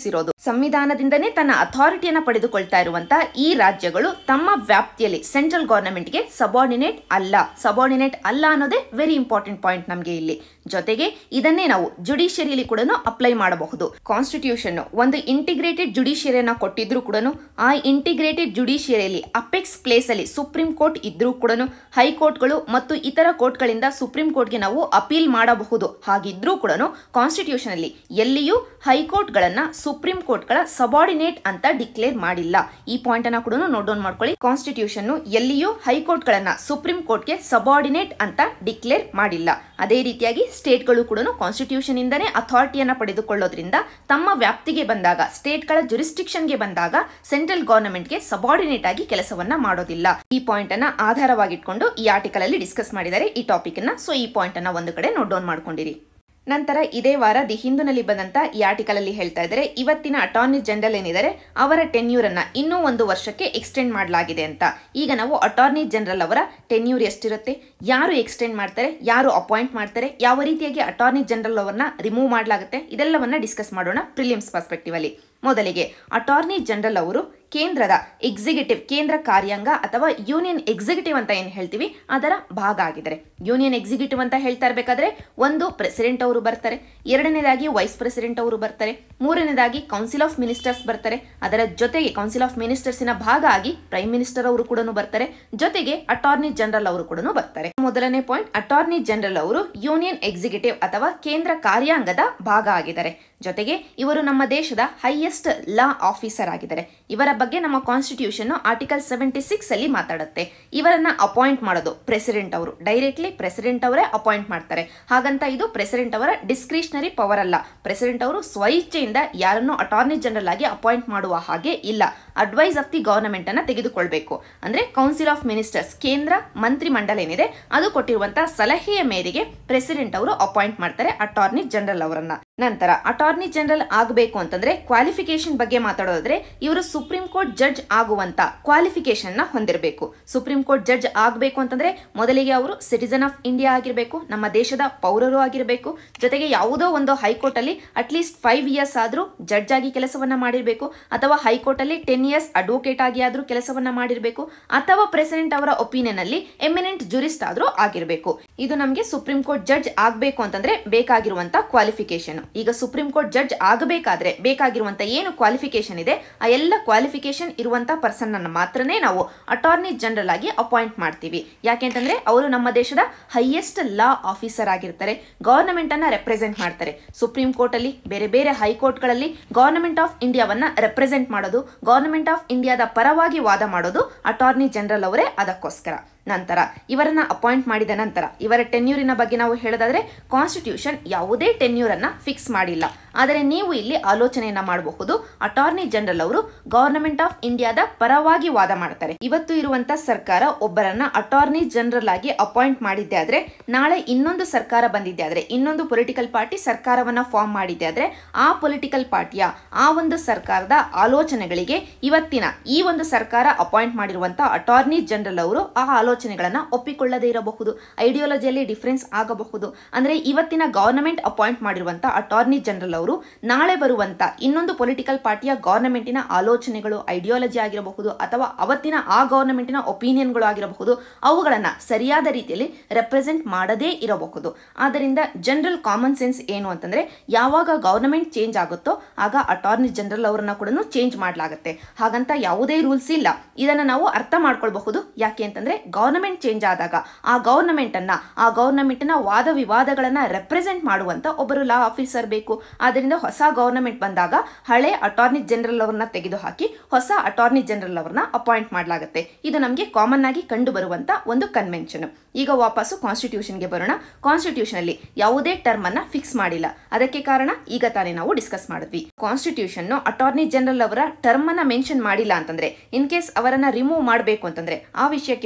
ಸಂವಿಧಾನದಿಂದನೇ ತನ್ನ ಅಥಾರಿಟಿಯನ್ನು ಪಡೆದುಕೊಳ್ತಾ ಇರುವಂತ ಈ ರಾಜ್ಯಗಳು ತಮ್ಮ ವ್ಯಾಪ್ತಿಯಲ್ಲಿ ಸೆಂಟ್ರಲ್ ಗವರ್ನಮೆಂಟ್ಗೆ ಸಬಾರ್ಡಿನೇಟ್ ಅಲ್ಲ ಸಬಾರ್ಡಿನೇಟ್ ಅಲ್ಲ ಅನ್ನೋದೇ ವೆರಿ ಇಂಪಾರ್ಟೆಂಟ್ ಪಾಯಿಂಟ್ ನಮಗೆ ಇಲ್ಲಿ ಜೊತೆಗೆ ಇದನ್ನೇ ನಾವು ಜುಡಿಷಿಯರಿಯಲ್ಲಿ ಕೂಡ ಅಪ್ಲೈ ಮಾಡಬಹುದು ಕಾನ್ಸ್ಟಿಟ್ಯೂಷನ್ ಒಂದು ಇಂಟಿಗ್ರೇಟೆಡ್ ಜುಡಿಷಿಯರಿಯನ್ನ ಕೊಟ್ಟಿದ್ರು ಕೂಡ ಆ ಇಂಟಿಗ್ರೇಟೆಡ್ ಜುಡಿಷಿಯರಿಯಲ್ಲಿ ಅಪೆಕ್ಸ್ ಪ್ಲೇಸ್ ಅಲ್ಲಿ ಸುಪ್ರೀಂ ಕೋರ್ಟ್ ಇದ್ರೂ ಕೂಡ ಹೈಕೋರ್ಟ್ಗಳು ಮತ್ತು ಇತರ ಕೋರ್ಟ್ಗಳಿಂದ ಸುಪ್ರೀಂ ಕೋರ್ಟ್ಗೆ ನಾವು ಅಪೀಲ್ ಮಾಡಬಹುದು ಹಾಗಿದ್ರೂ ಕೂಡ ಕಾನ್ಸ್ಟಿಟ್ಯೂಷನ್ ಅಲ್ಲಿ ಎಲ್ಲಿಯೂ ಹೈಕೋರ್ಟ್ಗಳನ್ನ ಸುಪ್ರೀಂ ಕೋರ್ಟ್ಗಳ ಸಬಾರ್ಡಿನೇಟ್ ಅಂತ ಡಿಕ್ಲೇರ್ ಮಾಡಿಲ್ಲ ಈ ಪಾಯಿಂಟ್ ಅನ್ನ ಕೂಡ ನೋಟ್ ಡೌನ್ ಮಾಡ್ಕೊಳ್ಳಿ ಕಾನ್ಸ್ಟಿಟ್ಯೂಷನ್ ಎಲ್ಲಿಯೂ ಹೈಕೋರ್ಟ್ಗಳನ್ನ ಸುಪ್ರೀಂ ಕೋರ್ಟ್ಗೆ ಸಬಾರ್ಡಿನೇಟ್ ಅಂತ ಡಿಕ್ಲೇರ್ ಮಾಡಿಲ್ಲ ಅದೇ ರೀತಿಯಾಗಿ ಸ್ಟೇಟ್ಗಳು ಕೂಡ ಕಾನ್ಸ್ಟಿಟ್ಯೂಷನ್ ಇಂದನೇ ಅಥಾರಿಟಿಯನ್ನ ಪಡೆದುಕೊಳ್ಳೋದ್ರಿಂದ ತಮ್ಮ ವ್ಯಾಪ್ತಿಗೆ ಬಂದಾಗ ಸ್ಟೇಟ್ಗಳ ಜುರಿಸ್ಟಿಕ್ಷನ್ಗೆ ಬಂದಾಗ ಸೆಂಟ್ರಲ್ ಗವರ್ನಮೆಂಟ್ಗೆ ಸಬಾರ್ಡಿನೇಟ್ ಆಗಿ ಕೆಲಸವನ್ನ ಮಾಡೋದಿಲ್ಲ ಈ ಪಾಯಿಂಟ್ ಅನ್ನ ಆಧಾರವಾಗಿಟ್ಕೊಂಡು ಈ ಆರ್ಟಿಕಲ್ ಅಲ್ಲಿ ಡಿಸ್ಕಸ್ ಮಾಡಿದ್ದಾರೆ ಈ ಟಾಪಿಕ್ ಅನ್ನ ಸೊ ಈ ಪಾಯಿಂಟ್ ಅನ್ನ ಒಂದು ಕಡೆ ನೋಟ್ ಡೌನ್ ಮಾಡ್ಕೊಂಡಿರಿ ನಂತರ ಇದೇ ವಾರ ದಿ ಹಿಂದೂನಲ್ಲಿ ಬಂದಂತ ಈ ಆರ್ಟಿಕಲ್ ಅಲ್ಲಿ ಹೇಳ್ತಾ ಇದ್ದಾರೆ ಇವತ್ತಿನ ಅಟಾರ್ನಿ ಜನರಲ್ ಏನಿದ್ದಾರೆ ಅವರ ಟೆನ್ಯೂರ್ ಅನ್ನ ಇನ್ನೂ ಒಂದು ವರ್ಷಕ್ಕೆ ಎಕ್ಸ್ಟೆಂಡ್ ಮಾಡಲಾಗಿದೆ ಅಂತ ಈಗ ನಾವು ಅಟಾರ್ನಿ ಜನರಲ್ ಅವರ ಟೆನ್ಯೂರ್ ಎಷ್ಟಿರುತ್ತೆ ಯಾರು ಎಕ್ಸ್ಟೆಂಡ್ ಮಾಡ್ತಾರೆ ಯಾರು ಅಪಾಯಿಂಟ್ ಮಾಡ್ತಾರೆ ಯಾವ ರೀತಿಯಾಗಿ ಅಟಾರ್ನಿ ಜನರಲ್ ಅವರನ್ನ ರಿಮೂವ್ ಮಾಡಲಾಗುತ್ತೆ ಇದೆಲ್ಲವನ್ನ ಡಿಸ್ಕಸ್ ಮಾಡೋಣ ಪ್ರಿಲಿಮ್ಸ್ ಪರ್ಸ್ಪೆಕ್ಟಿವ್ ಅಲ್ಲಿ ಮೊದಲಿಗೆ ಅಟಾರ್ನಿ ಜನರಲ್ ಅವರು ಕೇಂದ್ರದ ಎಕ್ಸಿಕ್ಯೂಟಿವ್ ಕೇಂದ್ರ ಕಾರ್ಯಾಂಗ ಅಥವಾ ಯೂನಿಯನ್ ಎಕ್ಸಿಕ್ಯೂಟಿವ್ ಅಂತ ಏನು ಹೇಳ್ತೀವಿ ಅದರ ಭಾಗ ಆಗಿದ್ದಾರೆ ಯೂನಿಯನ್ ಎಕ್ಸಿಕ್ಯೂಟಿವ್ ಅಂತ ಹೇಳ್ತಾ ಇರಬೇಕಾದ್ರೆ ಒಂದು ಪ್ರೆಸಿಡೆಂಟ್ ಅವರು ಬರ್ತಾರೆ ಎರಡನೇದಾಗಿ ವೈಸ್ ಪ್ರೆಸಿಡೆಂಟ್ ಅವರು ಬರ್ತಾರೆ ಮೂರನೇದಾಗಿ ಕೌನ್ಸಿಲ್ ಆಫ್ ಮಿನಿಸ್ಟರ್ಸ್ ಬರ್ತಾರೆ ಅದರ ಜೊತೆಗೆ ಕೌನ್ಸಿಲ್ ಆಫ್ ಮಿನಿಸ್ಟರ್ಸಿನ ಭಾಗ ಆಗಿ ಪ್ರೈಮ್ ಮಿನಿಸ್ಟರ್ ಅವರು ಕೂಡ ಬರ್ತಾರೆ ಜೊತೆಗೆ ಅಟಾರ್ನಿ ಜನರಲ್ ಅವರು ಕೂಡ ಬರ್ತಾರೆ ಮೊದಲನೇ ಪಾಯಿಂಟ್ ಅಟಾರ್ನಿ ಜನರಲ್ ಅವರು ಯೂನಿಯನ್ ಎಕ್ಸಿಕ್ಯೂಟಿವ್ ಅಥವಾ ಕೇಂದ್ರ ಕಾರ್ಯಾಂಗದ ಭಾಗ ಆಗಿದ್ದಾರೆ ಜೊತೆಗೆ ಇವರು ನಮ್ಮ ದೇಶದ ಹೈಯೆಸ್ಟ್ ಲಾ ಆಫೀಸರ್ ಆಗಿದ್ದಾರೆ ಇವರ ಬಗ್ಗೆ ನಮ್ಮ ಕಾನ್ಸ್ಟಿಟ್ಯೂಷನ್ ಆರ್ಟಿಕಲ್ ಸೆವೆಂಟಿ ಸಿಕ್ಸ್ ಅಲ್ಲಿ ಮಾತಾಡುತ್ತೆ ಇವರನ್ನ ಅಪಾಯಿಂಟ್ ಮಾಡೋದು ಪ್ರೆಸಿಡೆಂಟ್ ಅವರು ಡೈರೆಕ್ಟ್ಲಿ ಪ್ರೆಸಿಡೆಂಟ್ ಅವರೇ ಅಪಾಯಿಂಟ್ ಮಾಡ್ತಾರೆ ಹಾಗಂತ ಇದು ಪ್ರೆಸಿಡೆಂಟ್ ಅವರ ಡಿಸ್ಕ್ರಿಷನರಿ ಪವರ್ ಅಲ್ಲ ಪ್ರೆಸಿಡೆಂಟ್ ಅವರು ಸ್ವಇಚ್ಛೆಯಿಂದ ಯಾರನ್ನು ಅಟಾರ್ನಿ ಜನರಲ್ ಆಗಿ ಅಪಾಯಿಂಟ್ ಮಾಡುವ ಹಾಗೆ ಇಲ್ಲ ಅಡ್ವೈಸ್ ಆಫ್ ದಿ ಗವರ್ನಮೆಂಟ್ ಅನ್ನ ತೆಗೆದುಕೊಳ್ಬೇಕು ಅಂದ್ರೆ ಕೌನ್ಸಿಲ್ ಆಫ್ ಮಿನಿಸ್ಟರ್ಸ್ ಕೇಂದ್ರ ಮಂತ್ರಿ ಮಂಡಲ ಏನಿದೆ ಅದು ಕೊಟ್ಟಿರುವಂತಹ ಸಲಹೆಯ ಮೇರೆಗೆ ಪ್ರೆಸಿಡೆಂಟ್ ಅವರು ಅಪಾಯಿಂಟ್ ಮಾಡ್ತಾರೆ ಅಟಾರ್ನಿ ಜನರಲ್ ಅವರನ್ನ ನಂತರ ಅಟಾರ್ನಿ ಜನರಲ್ ಆಗಬೇಕು ಅಂತಂದ್ರೆ ಕ್ವಾಲಿಫಿಕೇಶನ್ ಬಗ್ಗೆ ಮಾತಾಡೋದಾದ್ರೆ ಇವರು ಸುಪ್ರೀಂ ಕೋರ್ಟ್ ಜಡ್ಜ್ ಆಗುವಂತ ಕ್ವಾಲಿಫಿಕೇಶನ್ ನ ಹೊಂದಿರಬೇಕು ಸುಪ್ರೀಂ ಕೋರ್ಟ್ ಜಡ್ಜ್ ಆಗಬೇಕು ಅಂತಂದ್ರೆ ಮೊದಲಿಗೆ ಅವರು ಸಿಟಿಸನ್ ಆಫ್ ಇಂಡಿಯಾ ಆಗಿರಬೇಕು ನಮ್ಮ ದೇಶದ ಪೌರರು ಆಗಿರಬೇಕು ಜೊತೆಗೆ ಯಾವುದೋ ಒಂದು ಹೈಕೋರ್ಟ್ ಅಲ್ಲಿ ಅಟ್ಲೀಸ್ಟ್ ಫೈವ್ ಇಯರ್ಸ್ ಆದ್ರೂ ಜಡ್ಜ್ ಆಗಿ ಕೆಲಸವನ್ನ ಮಾಡಿರಬೇಕು ಅಥವಾ ಹೈಕೋರ್ಟ್ ಅಲ್ಲಿ ಟೆನ್ ಇಯರ್ಸ್ ಅಡ್ವೊಕೇಟ್ ಆಗಿ ಆದ್ರೂ ಕೆಲಸವನ್ನ ಮಾಡಿರಬೇಕು ಅಥವಾ ಪ್ರೆಸಿಡೆಂಟ್ ಅವರ ಒಪಿನಿಯನ್ ಅಲ್ಲಿ ಎಮಿನೆಂಟ್ ಜುರಿಸ್ಟ್ ಆದ್ರೂ ಆಗಿರಬೇಕು ಇದು ನಮಗೆ ಸುಪ್ರೀಂ ಕೋರ್ಟ್ ಜಡ್ಜ್ ಆಗಬೇಕು ಅಂತಂದ್ರೆ ಬೇಕಾಗಿರುವಂತ ಕ್ವಾಲಿಫಿಕೇಶನ್ ಈಗ ಸುಪ್ರೀಂ ಕೋರ್ಟ್ ಜಡ್ಜ್ ಆಗಬೇಕಾದ್ರೆ ಬೇಕಾಗಿರುವಂತ ಏನು ಕ್ವಾಲಿಫಿಕೇಶನ್ ಇದೆ ಆ ಎಲ್ಲ ಕ್ವಾಲಿಫಿಕೇಶನ್ ಇರುವಂತ ಪರ್ಸನ್ ಅನ್ನ ಮಾತ್ರನೇ ನಾವು ಅಟಾರ್ನಿ ಜನರಲ್ ಆಗಿ ಅಪಾಯಿಂಟ್ ಮಾಡ್ತೀವಿ ಯಾಕೆಂತಂದ್ರೆ ಅವರು ನಮ್ಮ ದೇಶದ ಹೈಯೆಸ್ಟ್ ಲಾ ಆಫೀಸರ್ ಆಗಿರ್ತಾರೆ ಗವರ್ನಮೆಂಟ್ ಅನ್ನ ರೆಪ್ರೆಸೆಂಟ್ ಮಾಡ್ತಾರೆ ಸುಪ್ರೀಂ ಕೋರ್ಟ್ ಅಲ್ಲಿ ಬೇರೆ ಬೇರೆ ಹೈಕೋರ್ಟ್ಗಳಲ್ಲಿ ಗವರ್ನಮೆಂಟ್ ಆಫ್ ಇಂಡಿಯಾವನ್ನ ರೆಪ್ರೆಸೆಂಟ್ ಮಾಡೋದು ಗವರ್ನಮೆಂಟ್ ಆಫ್ ಇಂಡಿಯಾದ ಪರವಾಗಿ ವಾದ ಮಾಡೋದು ಅಟಾರ್ನಿ ಜನರಲ್ ಅವರೇ ಅದಕ್ಕೋಸ್ಕರ ನಂತರ ಇವರನ್ನ ಅಪಾಯಿಂಟ್ ಮಾಡಿದ ನಂತರ ಇವರ ಟೆನ್ಯೂರಿನ ಬಗ್ಗೆ ನಾವು ಹೇಳೋದಾದ್ರೆ ಕಾನ್ಸ್ಟಿಟ್ಯೂಷನ್ ಯಾವುದೇ ಟೆನ್ಯೂರ್ ಅನ್ನ ಫಿಕ್ಸ್ ಮಾಡಿಲ್ಲ ಆದರೆ ನೀವು ಇಲ್ಲಿ ಆಲೋಚನೆಯನ್ನ ಮಾಡಬಹುದು ಅಟಾರ್ನಿ ಜನರಲ್ ಅವರು ಗವರ್ನಮೆಂಟ್ ಆಫ್ ಇಂಡಿಯಾದ ಪರವಾಗಿ ವಾದ ಮಾಡ್ತಾರೆ ಇವತ್ತು ಇರುವಂತ ಸರ್ಕಾರ ಒಬ್ಬರನ್ನ ಅಟಾರ್ನಿ ಜನರಲ್ ಆಗಿ ಅಪಾಯಿಂಟ್ ಮಾಡಿದ್ದೆ ಆದ್ರೆ ನಾಳೆ ಇನ್ನೊಂದು ಸರ್ಕಾರ ಬಂದಿದ್ದೆ ಆದ್ರೆ ಇನ್ನೊಂದು ಪೊಲಿಟಿಕಲ್ ಪಾರ್ಟಿ ಸರ್ಕಾರವನ್ನ ಫಾರ್ಮ್ ಮಾಡಿದ್ದೆ ಆದ್ರೆ ಆ ಪೊಲಿಟಿಕಲ್ ಪಾರ್ಟಿಯ ಆ ಒಂದು ಸರ್ಕಾರದ ಆಲೋಚನೆಗಳಿಗೆ ಇವತ್ತಿನ ಈ ಒಂದು ಸರ್ಕಾರ ಅಪಾಯಿಂಟ್ ಮಾಡಿರುವಂತ ಅಟಾರ್ನಿ ಜನರಲ್ ಅವರು ಆ ಆಲೋಚನೆಗಳನ್ನ ಒಪ್ಪಿಕೊಳ್ಳದೇ ಇರಬಹುದು ಐಡಿಯಾಲಜಿಯಲ್ಲಿ ಡಿಫರೆನ್ಸ್ ಆಗಬಹುದು ಅಂದ್ರೆ ಇವತ್ತಿನ ಗವರ್ನಮೆಂಟ್ ಅಪಾಯಿಂಟ್ ಮಾಡಿರುವಂತ ಅಟಾರ್ನಿ ಜನರಲ್ ಅವರು ನಾಳೆ ಬರುವಂತ ಇನ್ನೊಂದು ಪೊಲಿಟಿಕಲ್ ಪಾರ್ಟಿಯ ಗವರ್ನಮೆಂಟಿನ ಆಲೋಚನೆಗಳು ಐಡಿಯಾಲಜಿ ಆಗಿರಬಹುದು ಅಥವಾ ಅವತ್ತಿನ ಆ ಗವರ್ನಮೆಂಟಿನ ಒಪಿನಿಯನ್ಗಳು ಆಗಿರಬಹುದು ಅವುಗಳನ್ನ ಸರಿಯಾದ ರೀತಿಯಲ್ಲಿ ರೆಪ್ರೆಸೆಂಟ್ ಮಾಡದೇ ಇರಬಹುದು ಆದ್ದರಿಂದ ಜನರಲ್ ಕಾಮನ್ ಸೆನ್ಸ್ ಏನು ಅಂತಂದ್ರೆ ಯಾವಾಗ ಗವರ್ನಮೆಂಟ್ ಚೇಂಜ್ ಆಗುತ್ತೋ ಆಗ ಅಟಾರ್ನಿ ಜನರಲ್ ಅವರನ್ನ ಕೂಡ ಚೇಂಜ್ ಮಾಡಲಾಗುತ್ತೆ ಹಾಗಂತ ಯಾವುದೇ ರೂಲ್ಸ್ ಇಲ್ಲ ಇದನ್ನ ನಾವು ಅರ್ಥ ಮಾಡ್ಕೊಳ್ಬಹುದು ಯಾಕೆ ಅಂತಂದ್ರೆ ಗವರ್ನಮೆಂಟ್ ಚೇಂಜ್ ಆದಾಗ ಆ ಗವರ್ನಮೆಂಟ್ ಅನ್ನ ಆ ಗವರ್ನಮೆಂಟ್ನ ವಾದ ವಿವಾದಗಳನ್ನ ರೆಪ್ರೆಸೆಂಟ್ ಮಾಡುವಂತ ಒಬ್ಬರು ಲಾ ಆಫೀಸರ್ ಬೇಕು ಆದ್ದರಿಂದ ಹೊಸ ಗವರ್ನಮೆಂಟ್ ಬಂದಾಗ ಹಳೆ ಅಟಾರ್ನಿ ಜನರಲ್ ಅವರನ್ನ ತೆಗೆದುಹಾಕಿ ಹೊಸ ಅಟಾರ್ನಿ ಜನರಲ್ ಅವರನ್ನ ಅಪಾಯಿಂಟ್ ಮಾಡಲಾಗುತ್ತೆ ಇದು ನಮಗೆ ಕಾಮನ್ ಆಗಿ ಕಂಡು ಬರುವಂತ ಒಂದು ಕನ್ವೆನ್ಷನ್ ಈಗ ವಾಪಸ್ಸು ಕಾನ್ಸ್ಟಿಟ್ಯೂಷನ್ಗೆ ಬರೋಣ ಕಾನ್ಸ್ಟಿಟ್ಯೂಷನ್ ಅಲ್ಲಿ ಯಾವುದೇ ಟರ್ಮ್ ಅನ್ನ ಫಿಕ್ಸ್ ಮಾಡಿಲ್ಲ ಅದಕ್ಕೆ ಕಾರಣ ಈಗ ತಾನೇ ನಾವು ಡಿಸ್ಕಸ್ ಮಾಡಿದ್ವಿ ಕಾನ್ಸ್ಟಿಟ್ಯೂಷನ್ ಅಟಾರ್ನಿ ಜನರಲ್ ಅವರ ಟರ್ಮ್ ಅನ್ನ ಮೆನ್ಷನ್ ಮಾಡಿಲ್ಲ ಅಂತಂದ್ರೆ ಇನ್ ಕೇಸ್ ಅವರನ್ನ ರಿಮೂವ್ ಮಾಡಬೇಕು ಅಂತಂದ್ರೆ ಆ ವಿಷಯಕ್ಕೆ ಬಂದಿದ್ರೆ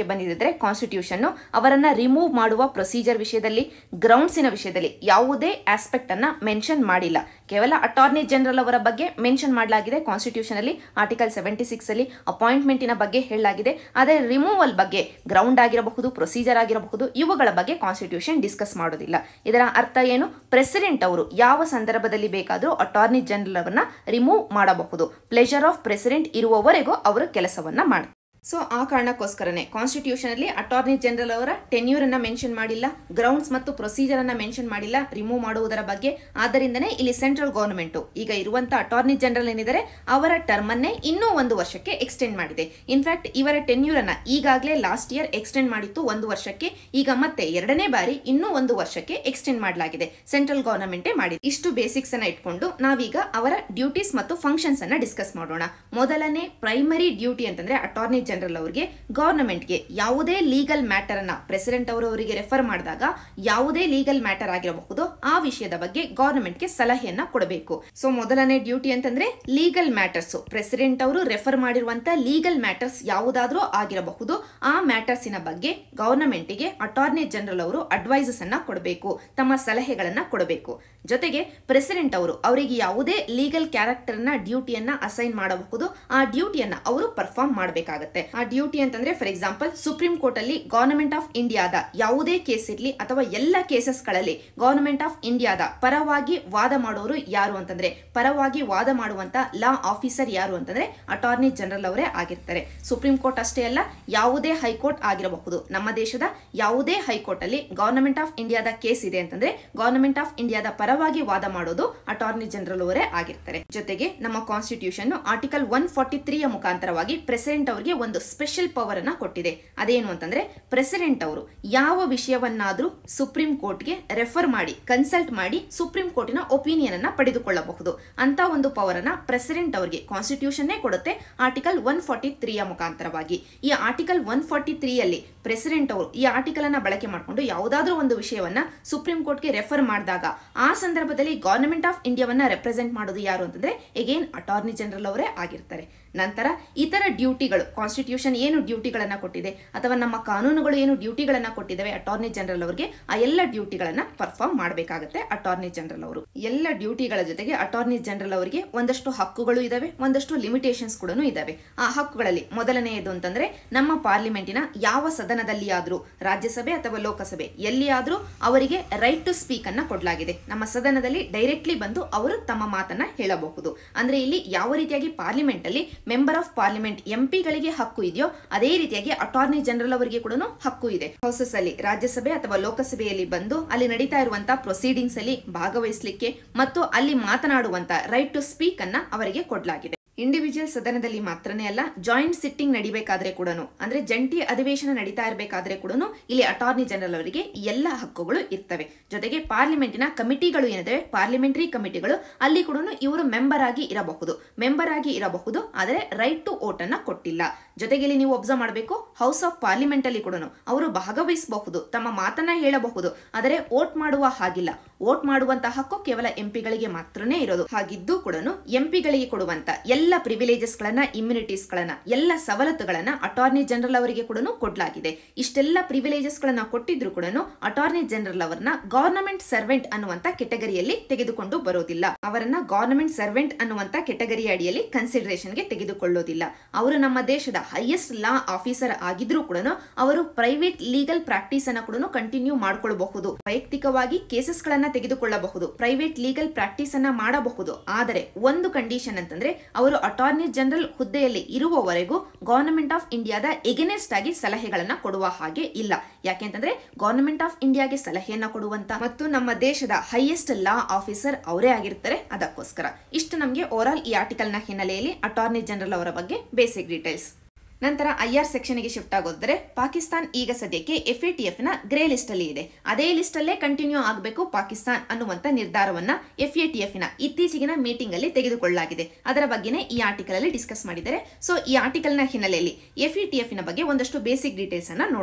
ನೋಡಿದ್ರೆ ಕಾನ್ಸ್ಟಿಟ್ಯೂಷನ್ ಅವರನ್ನ ರಿಮೂವ್ ಮಾಡುವ ಪ್ರೊಸೀಜರ್ ವಿಷಯದಲ್ಲಿ ಗ್ರೌಂಡ್ಸಿನ ವಿಷಯದಲ್ಲಿ ಯಾವುದೇ ಆಸ್ಪೆಕ್ಟ್ ಅನ್ನ ಮೆನ್ಷನ್ ಮಾಡಿಲ್ಲ ಕೇವಲ ಅಟಾರ್ನಿ ಜನರಲ್ ಅವರ ಬಗ್ಗೆ ಮೆನ್ಷನ್ ಮಾಡಲಾಗಿದೆ ಕಾನ್ಸ್ಟಿಟ್ಯೂಷನ್ ಅಲ್ಲಿ ಆರ್ಟಿಕಲ್ ಸೆವೆಂಟಿ ಸಿಕ್ಸ್ ಅಲ್ಲಿ ಅಪಾಯಿಂಟ್ಮೆಂಟಿನ ಬಗ್ಗೆ ಹೇಳಲಾಗಿದೆ ಆದರೆ ರಿಮೂವಲ್ ಬಗ್ಗೆ ಗ್ರೌಂಡ್ ಆಗಿರಬಹುದು ಪ್ರೊಸೀಜರ್ ಆಗಿರಬಹುದು ಇವುಗಳ ಬಗ್ಗೆ ಕಾನ್ಸ್ಟಿಟ್ಯೂಷನ್ ಡಿಸ್ಕಸ್ ಮಾಡೋದಿಲ್ಲ ಇದರ ಅರ್ಥ ಏನು ಪ್ರೆಸಿಡೆಂಟ್ ಅವರು ಯಾವ ಸಂದರ್ಭದಲ್ಲಿ ಬೇಕಾದರೂ ಅಟಾರ್ನಿ ಜನರಲ್ ಅವರನ್ನ ರಿಮೂವ್ ಮಾಡಬಹುದು ಪ್ಲೆಜರ್ ಆಫ್ ಪ್ರೆಸಿಡೆಂಟ್ ಇರುವವರೆಗೂ ಅವರು ಕೆಲಸವನ್ನ ಮಾಡ್ತಾರೆ ಸೊ ಆ ಕಾರಣಕ್ಕೋಸ್ಕರನೇ ಕಾನ್ಸ್ಟಿಟ್ಯೂಷನ್ ಅಲ್ಲಿ ಅಟಾರ್ನಿ ಜನರಲ್ ಅವರ ಟೆನ್ಯೂರ್ ಅನ್ನ ಮೆನ್ಷನ್ ಮಾಡಿಲ್ಲ ಗ್ರೌಂಡ್ಸ್ ಮತ್ತು ಪ್ರೊಸೀಜರ್ ಅನ್ನ ಮೆನ್ಷನ್ ಮಾಡಿಲ್ಲ ರಿಮೂವ್ ಮಾಡುವುದರ ಬಗ್ಗೆ ಆದ್ದರಿಂದನೇ ಇಲ್ಲಿ ಸೆಂಟ್ರಲ್ ಗವರ್ನಮೆಂಟ್ ಈಗ ಇರುವಂತ ಅಟಾರ್ನಿ ಜನರಲ್ ಏನಿದ್ದಾರೆ ಅವರ ಟರ್ಮ್ ಅನ್ನೇ ಇನ್ನೂ ಒಂದು ವರ್ಷಕ್ಕೆ ಎಕ್ಸ್ಟೆಂಡ್ ಮಾಡಿದೆ ಇನ್ಫ್ಯಾಕ್ಟ್ ಇವರ ಟೆನ್ಯೂರ್ ಅನ್ನ ಈಗಾಗಲೇ ಲಾಸ್ಟ್ ಇಯರ್ ಎಕ್ಸ್ಟೆಂಡ್ ಮಾಡಿತ್ತು ಒಂದು ವರ್ಷಕ್ಕೆ ಈಗ ಮತ್ತೆ ಎರಡನೇ ಬಾರಿ ಇನ್ನೂ ಒಂದು ವರ್ಷಕ್ಕೆ ಎಕ್ಸ್ಟೆಂಡ್ ಮಾಡಲಾಗಿದೆ ಸೆಂಟ್ರಲ್ ಗವರ್ನಮೆಂಟೇ ಮಾಡಿದೆ ಇಷ್ಟು ಬೇಸಿಕ್ಸ್ ಅನ್ನ ಇಟ್ಕೊಂಡು ನಾವೀಗ ಅವರ ಡ್ಯೂಟೀಸ್ ಮತ್ತು ಫಂಕ್ಷನ್ಸ್ ಅನ್ನ ಡಿಸ್ಕಸ್ ಮಾಡೋಣ ಮೊದಲನೇ ಪ್ರೈಮರಿ ಡ್ಯೂಟಿ ಅಂತಂದ್ರೆ ಅಟಾರ್ನಿ ಜನರಲ್ ಅವರಿಗೆ ಗವರ್ನಮೆಂಟ್ಗೆ ಯಾವುದೇ ಲೀಗಲ್ ಮ್ಯಾಟರ್ ಅನ್ನ ಪ್ರೆಸಿಡೆಂಟ್ ಅವರು ಅವರಿಗೆ ರೆಫರ್ ಮಾಡಿದಾಗ ಯಾವುದೇ ಲೀಗಲ್ ಮ್ಯಾಟರ್ ಆಗಿರಬಹುದು ಆ ವಿಷಯದ ಬಗ್ಗೆ ಗವರ್ನಮೆಂಟ್ಗೆ ಸಲಹೆಯನ್ನ ಕೊಡಬೇಕು ಸೊ ಮೊದಲನೇ ಡ್ಯೂಟಿ ಅಂತಂದ್ರೆ ಲೀಗಲ್ ಮ್ಯಾಟರ್ಸ್ ಪ್ರೆಸಿಡೆಂಟ್ ಅವರು ರೆಫರ್ ಮಾಡಿರುವಂತ ಲೀಗಲ್ ಮ್ಯಾಟರ್ಸ್ ಯಾವುದಾದ್ರೂ ಆಗಿರಬಹುದು ಆ ಮ್ಯಾಟರ್ಸಿನ ಬಗ್ಗೆ ಗವರ್ನಮೆಂಟ್ಗೆ ಅಟಾರ್ನಿ ಜನರಲ್ ಅವರು ಅಡ್ವೈಸಸ್ ಅನ್ನ ಕೊಡಬೇಕು ತಮ್ಮ ಸಲಹೆಗಳನ್ನ ಕೊಡಬೇಕು ಜೊತೆಗೆ ಪ್ರೆಸಿಡೆಂಟ್ ಅವರು ಅವರಿಗೆ ಯಾವುದೇ ಲೀಗಲ್ ಕ್ಯಾರೆಕ್ಟರ್ ನ ಡ್ಯೂಟಿಯನ್ನ ಅಸೈನ್ ಮಾಡಬಹುದು ಆ ಡ್ಯೂಟಿಯನ್ನ ಅವರು ಪರ್ಫಾರ್ಮ್ ಮಾಡಬೇಕಾಗತ್ತೆ ಆ ಡ್ಯೂಟಿ ಅಂತಂದ್ರೆ ಫಾರ್ ಎಕ್ಸಾಂಪಲ್ ಸುಪ್ರೀಂ ಕೋರ್ಟ್ ಅಲ್ಲಿ ಗವರ್ನಮೆಂಟ್ ಆಫ್ ಇಂಡಿಯಾದ ಯಾವುದೇ ಕೇಸ್ ಇರ್ಲಿ ಅಥವಾ ಎಲ್ಲ ಕೇಸಸ್ ಗಳಲ್ಲಿ ಗವರ್ನಮೆಂಟ್ ಆಫ್ ಇಂಡಿಯಾದ ಪರವಾಗಿ ವಾದ ಮಾಡೋರು ಯಾರು ಅಂತಂದ್ರೆ ಪರವಾಗಿ ವಾದ ಮಾಡುವಂತ ಲಾ ಆಫೀಸರ್ ಯಾರು ಅಂತಂದ್ರೆ ಅಟಾರ್ನಿ ಜನರಲ್ ಅವರೇ ಆಗಿರ್ತಾರೆ ಸುಪ್ರೀಂ ಕೋರ್ಟ್ ಅಷ್ಟೇ ಅಲ್ಲ ಯಾವುದೇ ಹೈಕೋರ್ಟ್ ಆಗಿರಬಹುದು ನಮ್ಮ ದೇಶದ ಯಾವುದೇ ಹೈಕೋರ್ಟ್ ಅಲ್ಲಿ ಗವರ್ನಮೆಂಟ್ ಆಫ್ ಇಂಡಿಯಾದ ಕೇಸ್ ಇದೆ ಅಂತಂದ್ರೆ ಗವರ್ನಮೆಂಟ್ ಆಫ್ ಇಂಡಿಯಾದ ಪರವಾಗಿ ವಾದ ಮಾಡೋದು ಅಟಾರ್ನಿ ಜನರಲ್ ಅವರೇ ಆಗಿರ್ತಾರೆ ಜೊತೆಗೆ ನಮ್ಮ ಕಾನ್ಸ್ಟಿಟ್ಯೂಷನ್ ಆರ್ಟಿಕಲ್ ಒನ್ ಫಾರ್ಟಿ ತ್ರೀಯ ಮುಖಾಂತರವಾಗಿ ಪ್ರೆಸಿಡೆಂಟ್ ಅವರಿಗೆ ಒಂದು ಸ್ಪೆಷಲ್ ಪವರ್ ಅನ್ನ ಕೊಟ್ಟಿದೆ ಅದೇನು ಅಂತಂದ್ರೆ ಪ್ರೆಸಿಡೆಂಟ್ ಅವರು ಯಾವ ವಿಷಯವನ್ನಾದ್ರೂ ಸುಪ್ರೀಂ ಕೋರ್ಟ್ಗೆ ರೆಫರ್ ಮಾಡಿ ಕನ್ಸಲ್ಟ್ ಮಾಡಿ ಸುಪ್ರೀಂ ಕೋರ್ಟಿನ ಒಪಿನಿಯನ್ ಅನ್ನ ಪಡೆದುಕೊಳ್ಳಬಹುದು ಅಂತ ಒಂದು ಪವರ್ ಅನ್ನ ಪ್ರೆಸಿಡೆಂಟ್ ಅವರಿಗೆ ಕಾನ್ಸ್ಟಿಟ್ಯೂಷನ್ನೇ ಕೊಡುತ್ತೆ ಆರ್ಟಿಕಲ್ ಒನ್ ಫಾರ್ಟಿ ತ್ರೀಯ ಮುಖಾಂತರವಾಗಿ ಈ ಆರ್ಟಿಕಲ್ ಒನ್ ಫಾರ್ಟಿ ತ್ರೀಯಲ್ಲಿ ಪ್ರೆಸಿಡೆಂಟ್ ಅವರು ಈ ಆರ್ಟಿಕಲ್ ಅನ್ನ ಬಳಕೆ ಮಾಡಿಕೊಂಡು ಯಾವುದಾದ್ರೂ ಒಂದು ವಿಷಯವನ್ನ ಸುಪ್ರೀಂ ಕೋರ್ಟ್ಗೆ ರೆಫರ್ ಮಾಡಿದಾಗ ಆ ಸಂದರ್ಭದಲ್ಲಿ ಗವರ್ನಮೆಂಟ್ ಆಫ್ ಇಂಡಿಯಾವನ್ನ ರೆಪ್ರೆಸೆಂಟ್ ಮಾಡೋದು ಯಾರು ಅಂತಂದ್ರೆ ಎಗೇನ್ ಅಟಾರ್ನಿ ಜನರಲ್ ಅವರೇ ಆಗಿರ್ತಾರೆ ನಂತರ ಇತರ ಡ್ಯೂಟಿಗಳು ಕಾನ್ಸ್ಟಿಟ್ಯೂಷನ್ ಏನು ಡ್ಯೂಟಿಗಳನ್ನ ಕೊಟ್ಟಿದೆ ಅಥವಾ ನಮ್ಮ ಕಾನೂನುಗಳು ಏನು ಡ್ಯೂಟಿಗಳನ್ನ ಕೊಟ್ಟಿದ್ದಾವೆ ಅಟಾರ್ನಿ ಜನರಲ್ ಅವರಿಗೆ ಆ ಎಲ್ಲ ಡ್ಯೂಟಿಗಳನ್ನ ಪರ್ಫಾರ್ಮ್ ಮಾಡಬೇಕಾಗುತ್ತೆ ಅಟಾರ್ನಿ ಜನರಲ್ ಅವರು ಎಲ್ಲ ಡ್ಯೂಟಿಗಳ ಜೊತೆಗೆ ಅಟಾರ್ನಿ ಜನರಲ್ ಅವರಿಗೆ ಒಂದಷ್ಟು ಹಕ್ಕುಗಳು ಇದಾವೆ ಒಂದಷ್ಟು ಲಿಮಿಟೇಷನ್ಸ್ ಕೂಡ ಇದಾವೆ ಆ ಹಕ್ಕುಗಳಲ್ಲಿ ಮೊದಲನೆಯದು ಅಂತಂದ್ರೆ ನಮ್ಮ ಪಾರ್ಲಿಮೆಂಟಿನ ಯಾವ ಸದನದಲ್ಲಿ ಆದ್ರೂ ರಾಜ್ಯಸಭೆ ಅಥವಾ ಲೋಕಸಭೆ ಎಲ್ಲಿ ಆದ್ರೂ ಅವರಿಗೆ ರೈಟ್ ಟು ಸ್ಪೀಕ್ ಅನ್ನ ಕೊಡಲಾಗಿದೆ ನಮ್ಮ ಸದನದಲ್ಲಿ ಡೈರೆಕ್ಟ್ಲಿ ಬಂದು ಅವರು ತಮ್ಮ ಮಾತನ್ನ ಹೇಳಬಹುದು ಅಂದ್ರೆ ಇಲ್ಲಿ ಯಾವ ರೀತಿಯಾಗಿ ಪಾರ್ಲಿಮೆಂಟ್ ಅಲ್ಲಿ ಮೆಂಬರ್ ಆಫ್ ಪಾರ್ಲಿಮೆಂಟ್ ಎಂಪಿಗಳಿಗೆ ಹಕ್ಕು ಇದೆಯೋ ಅದೇ ರೀತಿಯಾಗಿ ಅಟಾರ್ನಿ ಜನರಲ್ ಅವರಿಗೆ ಕೂಡ ಹಕ್ಕು ಇದೆ ಹೌಸಸ್ ಅಲ್ಲಿ ರಾಜ್ಯಸಭೆ ಅಥವಾ ಲೋಕಸಭೆಯಲ್ಲಿ ಬಂದು ಅಲ್ಲಿ ನಡೀತಾ ಇರುವಂತಹ ಪ್ರೊಸೀಡಿಂಗ್ಸ್ ಅಲ್ಲಿ ಭಾಗವಹಿಸಲಿಕ್ಕೆ ಮತ್ತು ಅಲ್ಲಿ ಮಾತನಾಡುವಂತ ರೈಟ್ ಟು ಸ್ಪೀಕ್ ಅನ್ನ ಅವರಿಗೆ ಕೊಡಲಾಗಿದೆ ಇಂಡಿವಿಜುವಲ್ ಸದನದಲ್ಲಿ ಮಾತ್ರನೇ ಅಲ್ಲ ಜಾಯಿಂಟ್ ಸಿಟ್ಟಿಂಗ್ ನಡಿಬೇಕಾದ್ರೆ ಕೂಡ ಅಂದ್ರೆ ಜಂಟಿ ಅಧಿವೇಶನ ನಡೀತಾ ಇರಬೇಕಾದ್ರೆ ಕೂಡ ಇಲ್ಲಿ ಅಟಾರ್ನಿ ಜನರಲ್ ಅವರಿಗೆ ಎಲ್ಲ ಹಕ್ಕುಗಳು ಇರ್ತವೆ ಜೊತೆಗೆ ಪಾರ್ಲಿಮೆಂಟಿನ ಕಮಿಟಿಗಳು ಏನಿದಾವೆ ಪಾರ್ಲಿಮೆಂಟರಿ ಕಮಿಟಿಗಳು ಅಲ್ಲಿ ಕೂಡ ಇವರು ಮೆಂಬರ್ ಆಗಿ ಇರಬಹುದು ಮೆಂಬರ್ ಆಗಿ ಇರಬಹುದು ಆದರೆ ರೈಟ್ ಟು ವೋಟ್ ಅನ್ನ ಕೊಟ್ಟಿಲ್ಲ ಜೊತೆಗೆ ಇಲ್ಲಿ ನೀವು ಒಬ್ಸರ್ವ್ ಮಾಡಬೇಕು ಹೌಸ್ ಆಫ್ ಪಾರ್ಲಿಮೆಂಟ್ ಅಲ್ಲಿ ಕೂಡ ಅವರು ಭಾಗವಹಿಸಬಹುದು ತಮ್ಮ ಮಾತನ್ನ ಹೇಳಬಹುದು ಆದರೆ ವೋಟ್ ಮಾಡುವ ಹಾಗಿಲ್ಲ ವೋಟ್ ಮಾಡುವಂತ ಹಕ್ಕು ಕೇವಲ ಎಂಪಿಗಳಿಗೆ ಮಾತ್ರನೇ ಇರೋದು ಹಾಗಿದ್ದು ಕೂಡ ಎಂಪಿಗಳಿಗೆ ಕೊಡುವಂತ ಎಲ್ಲ ಪ್ರಿವಿಲೇಜಸ್ ಗಳನ್ನ ಇಮ್ಯುನಿಟೀಸ್ ಗಳನ್ನ ಎಲ್ಲ ಸವಲತ್ತುಗಳನ್ನ ಅಟಾರ್ನಿ ಜನರಲ್ ಅವರಿಗೆ ಕೂಡ ಕೊಡಲಾಗಿದೆ ಇಷ್ಟೆಲ್ಲ ಪ್ರಿವಿಲೇಜಸ್ ಗಳನ್ನ ಕೊಟ್ಟಿದ್ರು ಕೂಡ ಅಟಾರ್ನಿ ಜನರಲ್ ಅವರನ್ನ ಗವರ್ನಮೆಂಟ್ ಸರ್ವೆಂಟ್ ಅನ್ನುವಂತ ಕೆಟಗರಿಯಲ್ಲಿ ತೆಗೆದುಕೊಂಡು ಬರೋದಿಲ್ಲ ಅವರನ್ನ ಗವರ್ನಮೆಂಟ್ ಸರ್ವೆಂಟ್ ಅನ್ನುವಂತ ಕೆಟಗರಿ ಅಡಿಯಲ್ಲಿ ಕನ್ಸಿಡರೇಷನ್ಗೆ ತೆಗೆದುಕೊಳ್ಳೋದಿಲ್ಲ ಅವರು ನಮ್ಮ ದೇಶದ ಹೈಯೆಸ್ಟ್ ಲಾ ಆಫೀಸರ್ ಆಗಿದ್ರೂ ಕೂಡ ಅವರು ಪ್ರೈವೇಟ್ ಲೀಗಲ್ ಪ್ರಾಕ್ಟೀಸ್ ಅನ್ನ ಕೂಡ ಕಂಟಿನ್ಯೂ ಮಾಡ್ಕೊಳ್ಬಹುದು ವೈಯಕ್ತಿಕವಾಗಿ ಕೇಸಸ್ ಗಳನ್ನ ತೆಗೆದುಕೊಳ್ಳಬಹುದು ಪ್ರೈವೇಟ್ ಲೀಗಲ್ ಪ್ರಾಕ್ಟೀಸ್ ಅನ್ನ ಮಾಡಬಹುದು ಆದರೆ ಒಂದು ಕಂಡೀಷನ್ ಅಂತಂದ್ರೆ ಅವರು ಅಟಾರ್ನಿ ಜನರಲ್ ಹುದ್ದೆಯಲ್ಲಿ ಇರುವವರೆಗೂ ಗವರ್ನಮೆಂಟ್ ಆಫ್ ಇಂಡಿಯಾದ ಎಗೆನೆಸ್ಟ್ ಆಗಿ ಸಲಹೆಗಳನ್ನ ಕೊಡುವ ಹಾಗೆ ಇಲ್ಲ ಯಾಕೆಂತಂದ್ರೆ ಗವರ್ನಮೆಂಟ್ ಆಫ್ ಇಂಡಿಯಾಗೆ ಸಲಹೆಯನ್ನ ಕೊಡುವಂತ ಮತ್ತು ನಮ್ಮ ದೇಶದ ಹೈಯೆಸ್ಟ್ ಲಾ ಆಫೀಸರ್ ಅವರೇ ಆಗಿರ್ತಾರೆ ಅದಕ್ಕೋಸ್ಕರ ಇಷ್ಟು ನಮಗೆ ಓವರ್ ಆಲ್ ಈ ಆರ್ಟಿಕಲ್ ನ ಹಿನ್ನೆಲೆಯಲ್ಲಿ ಅಟಾರ್ನಿ ಜನರಲ್ ಅವರ ಬಗ್ಗೆ ಬೇಸಿಕ್ ಡೀಟೇಲ್ಸ್ ನಂತರ ಐ ಆರ್ ಸೆಕ್ಷನ್ಗೆ ಶಿಫ್ಟ್ ಆಗೋದ್ರೆ ಪಾಕಿಸ್ತಾನ್ ಈಗ ಸದ್ಯಕ್ಕೆ ಎಫ್ ಎ ಟಿ ಎಫ್ ನ ಗ್ರೇ ಲಿಸ್ಟ್ ಅಲ್ಲಿ ಇದೆ ಅದೇ ಲಿಸ್ಟ್ ಅಲ್ಲೇ ಕಂಟಿನ್ಯೂ ಆಗಬೇಕು ಪಾಕಿಸ್ತಾನ್ ಅನ್ನುವಂತ ನಿರ್ಧಾರವನ್ನ ಎಫ್ ಎ ಟಿ ಎಫ್ ನ ಇತ್ತೀಚೆಗಿನ ಮೀಟಿಂಗ್ ಅಲ್ಲಿ ತೆಗೆದುಕೊಳ್ಳಲಾಗಿದೆ ಅದರ ಬಗ್ಗೆನೇ ಈ ಆರ್ಟಿಕಲ್ ಅಲ್ಲಿ ಡಿಸ್ಕಸ್ ಮಾಡಿದ್ದಾರೆ ಸೊ ಈ ಆರ್ಟಿಕಲ್ ನ ಹಿನ್ನೆಲೆಯಲ್ಲಿ ಎಫ್ ಎ ಟಿ ಎಫ್ ನ ಬಗ್ಗೆ ಒಂದಷ್ಟು ಬೇಸಿಕ್ ಡೀಟೇಲ್ಸ್ ಅನ್ನ ನೋಡೋಣ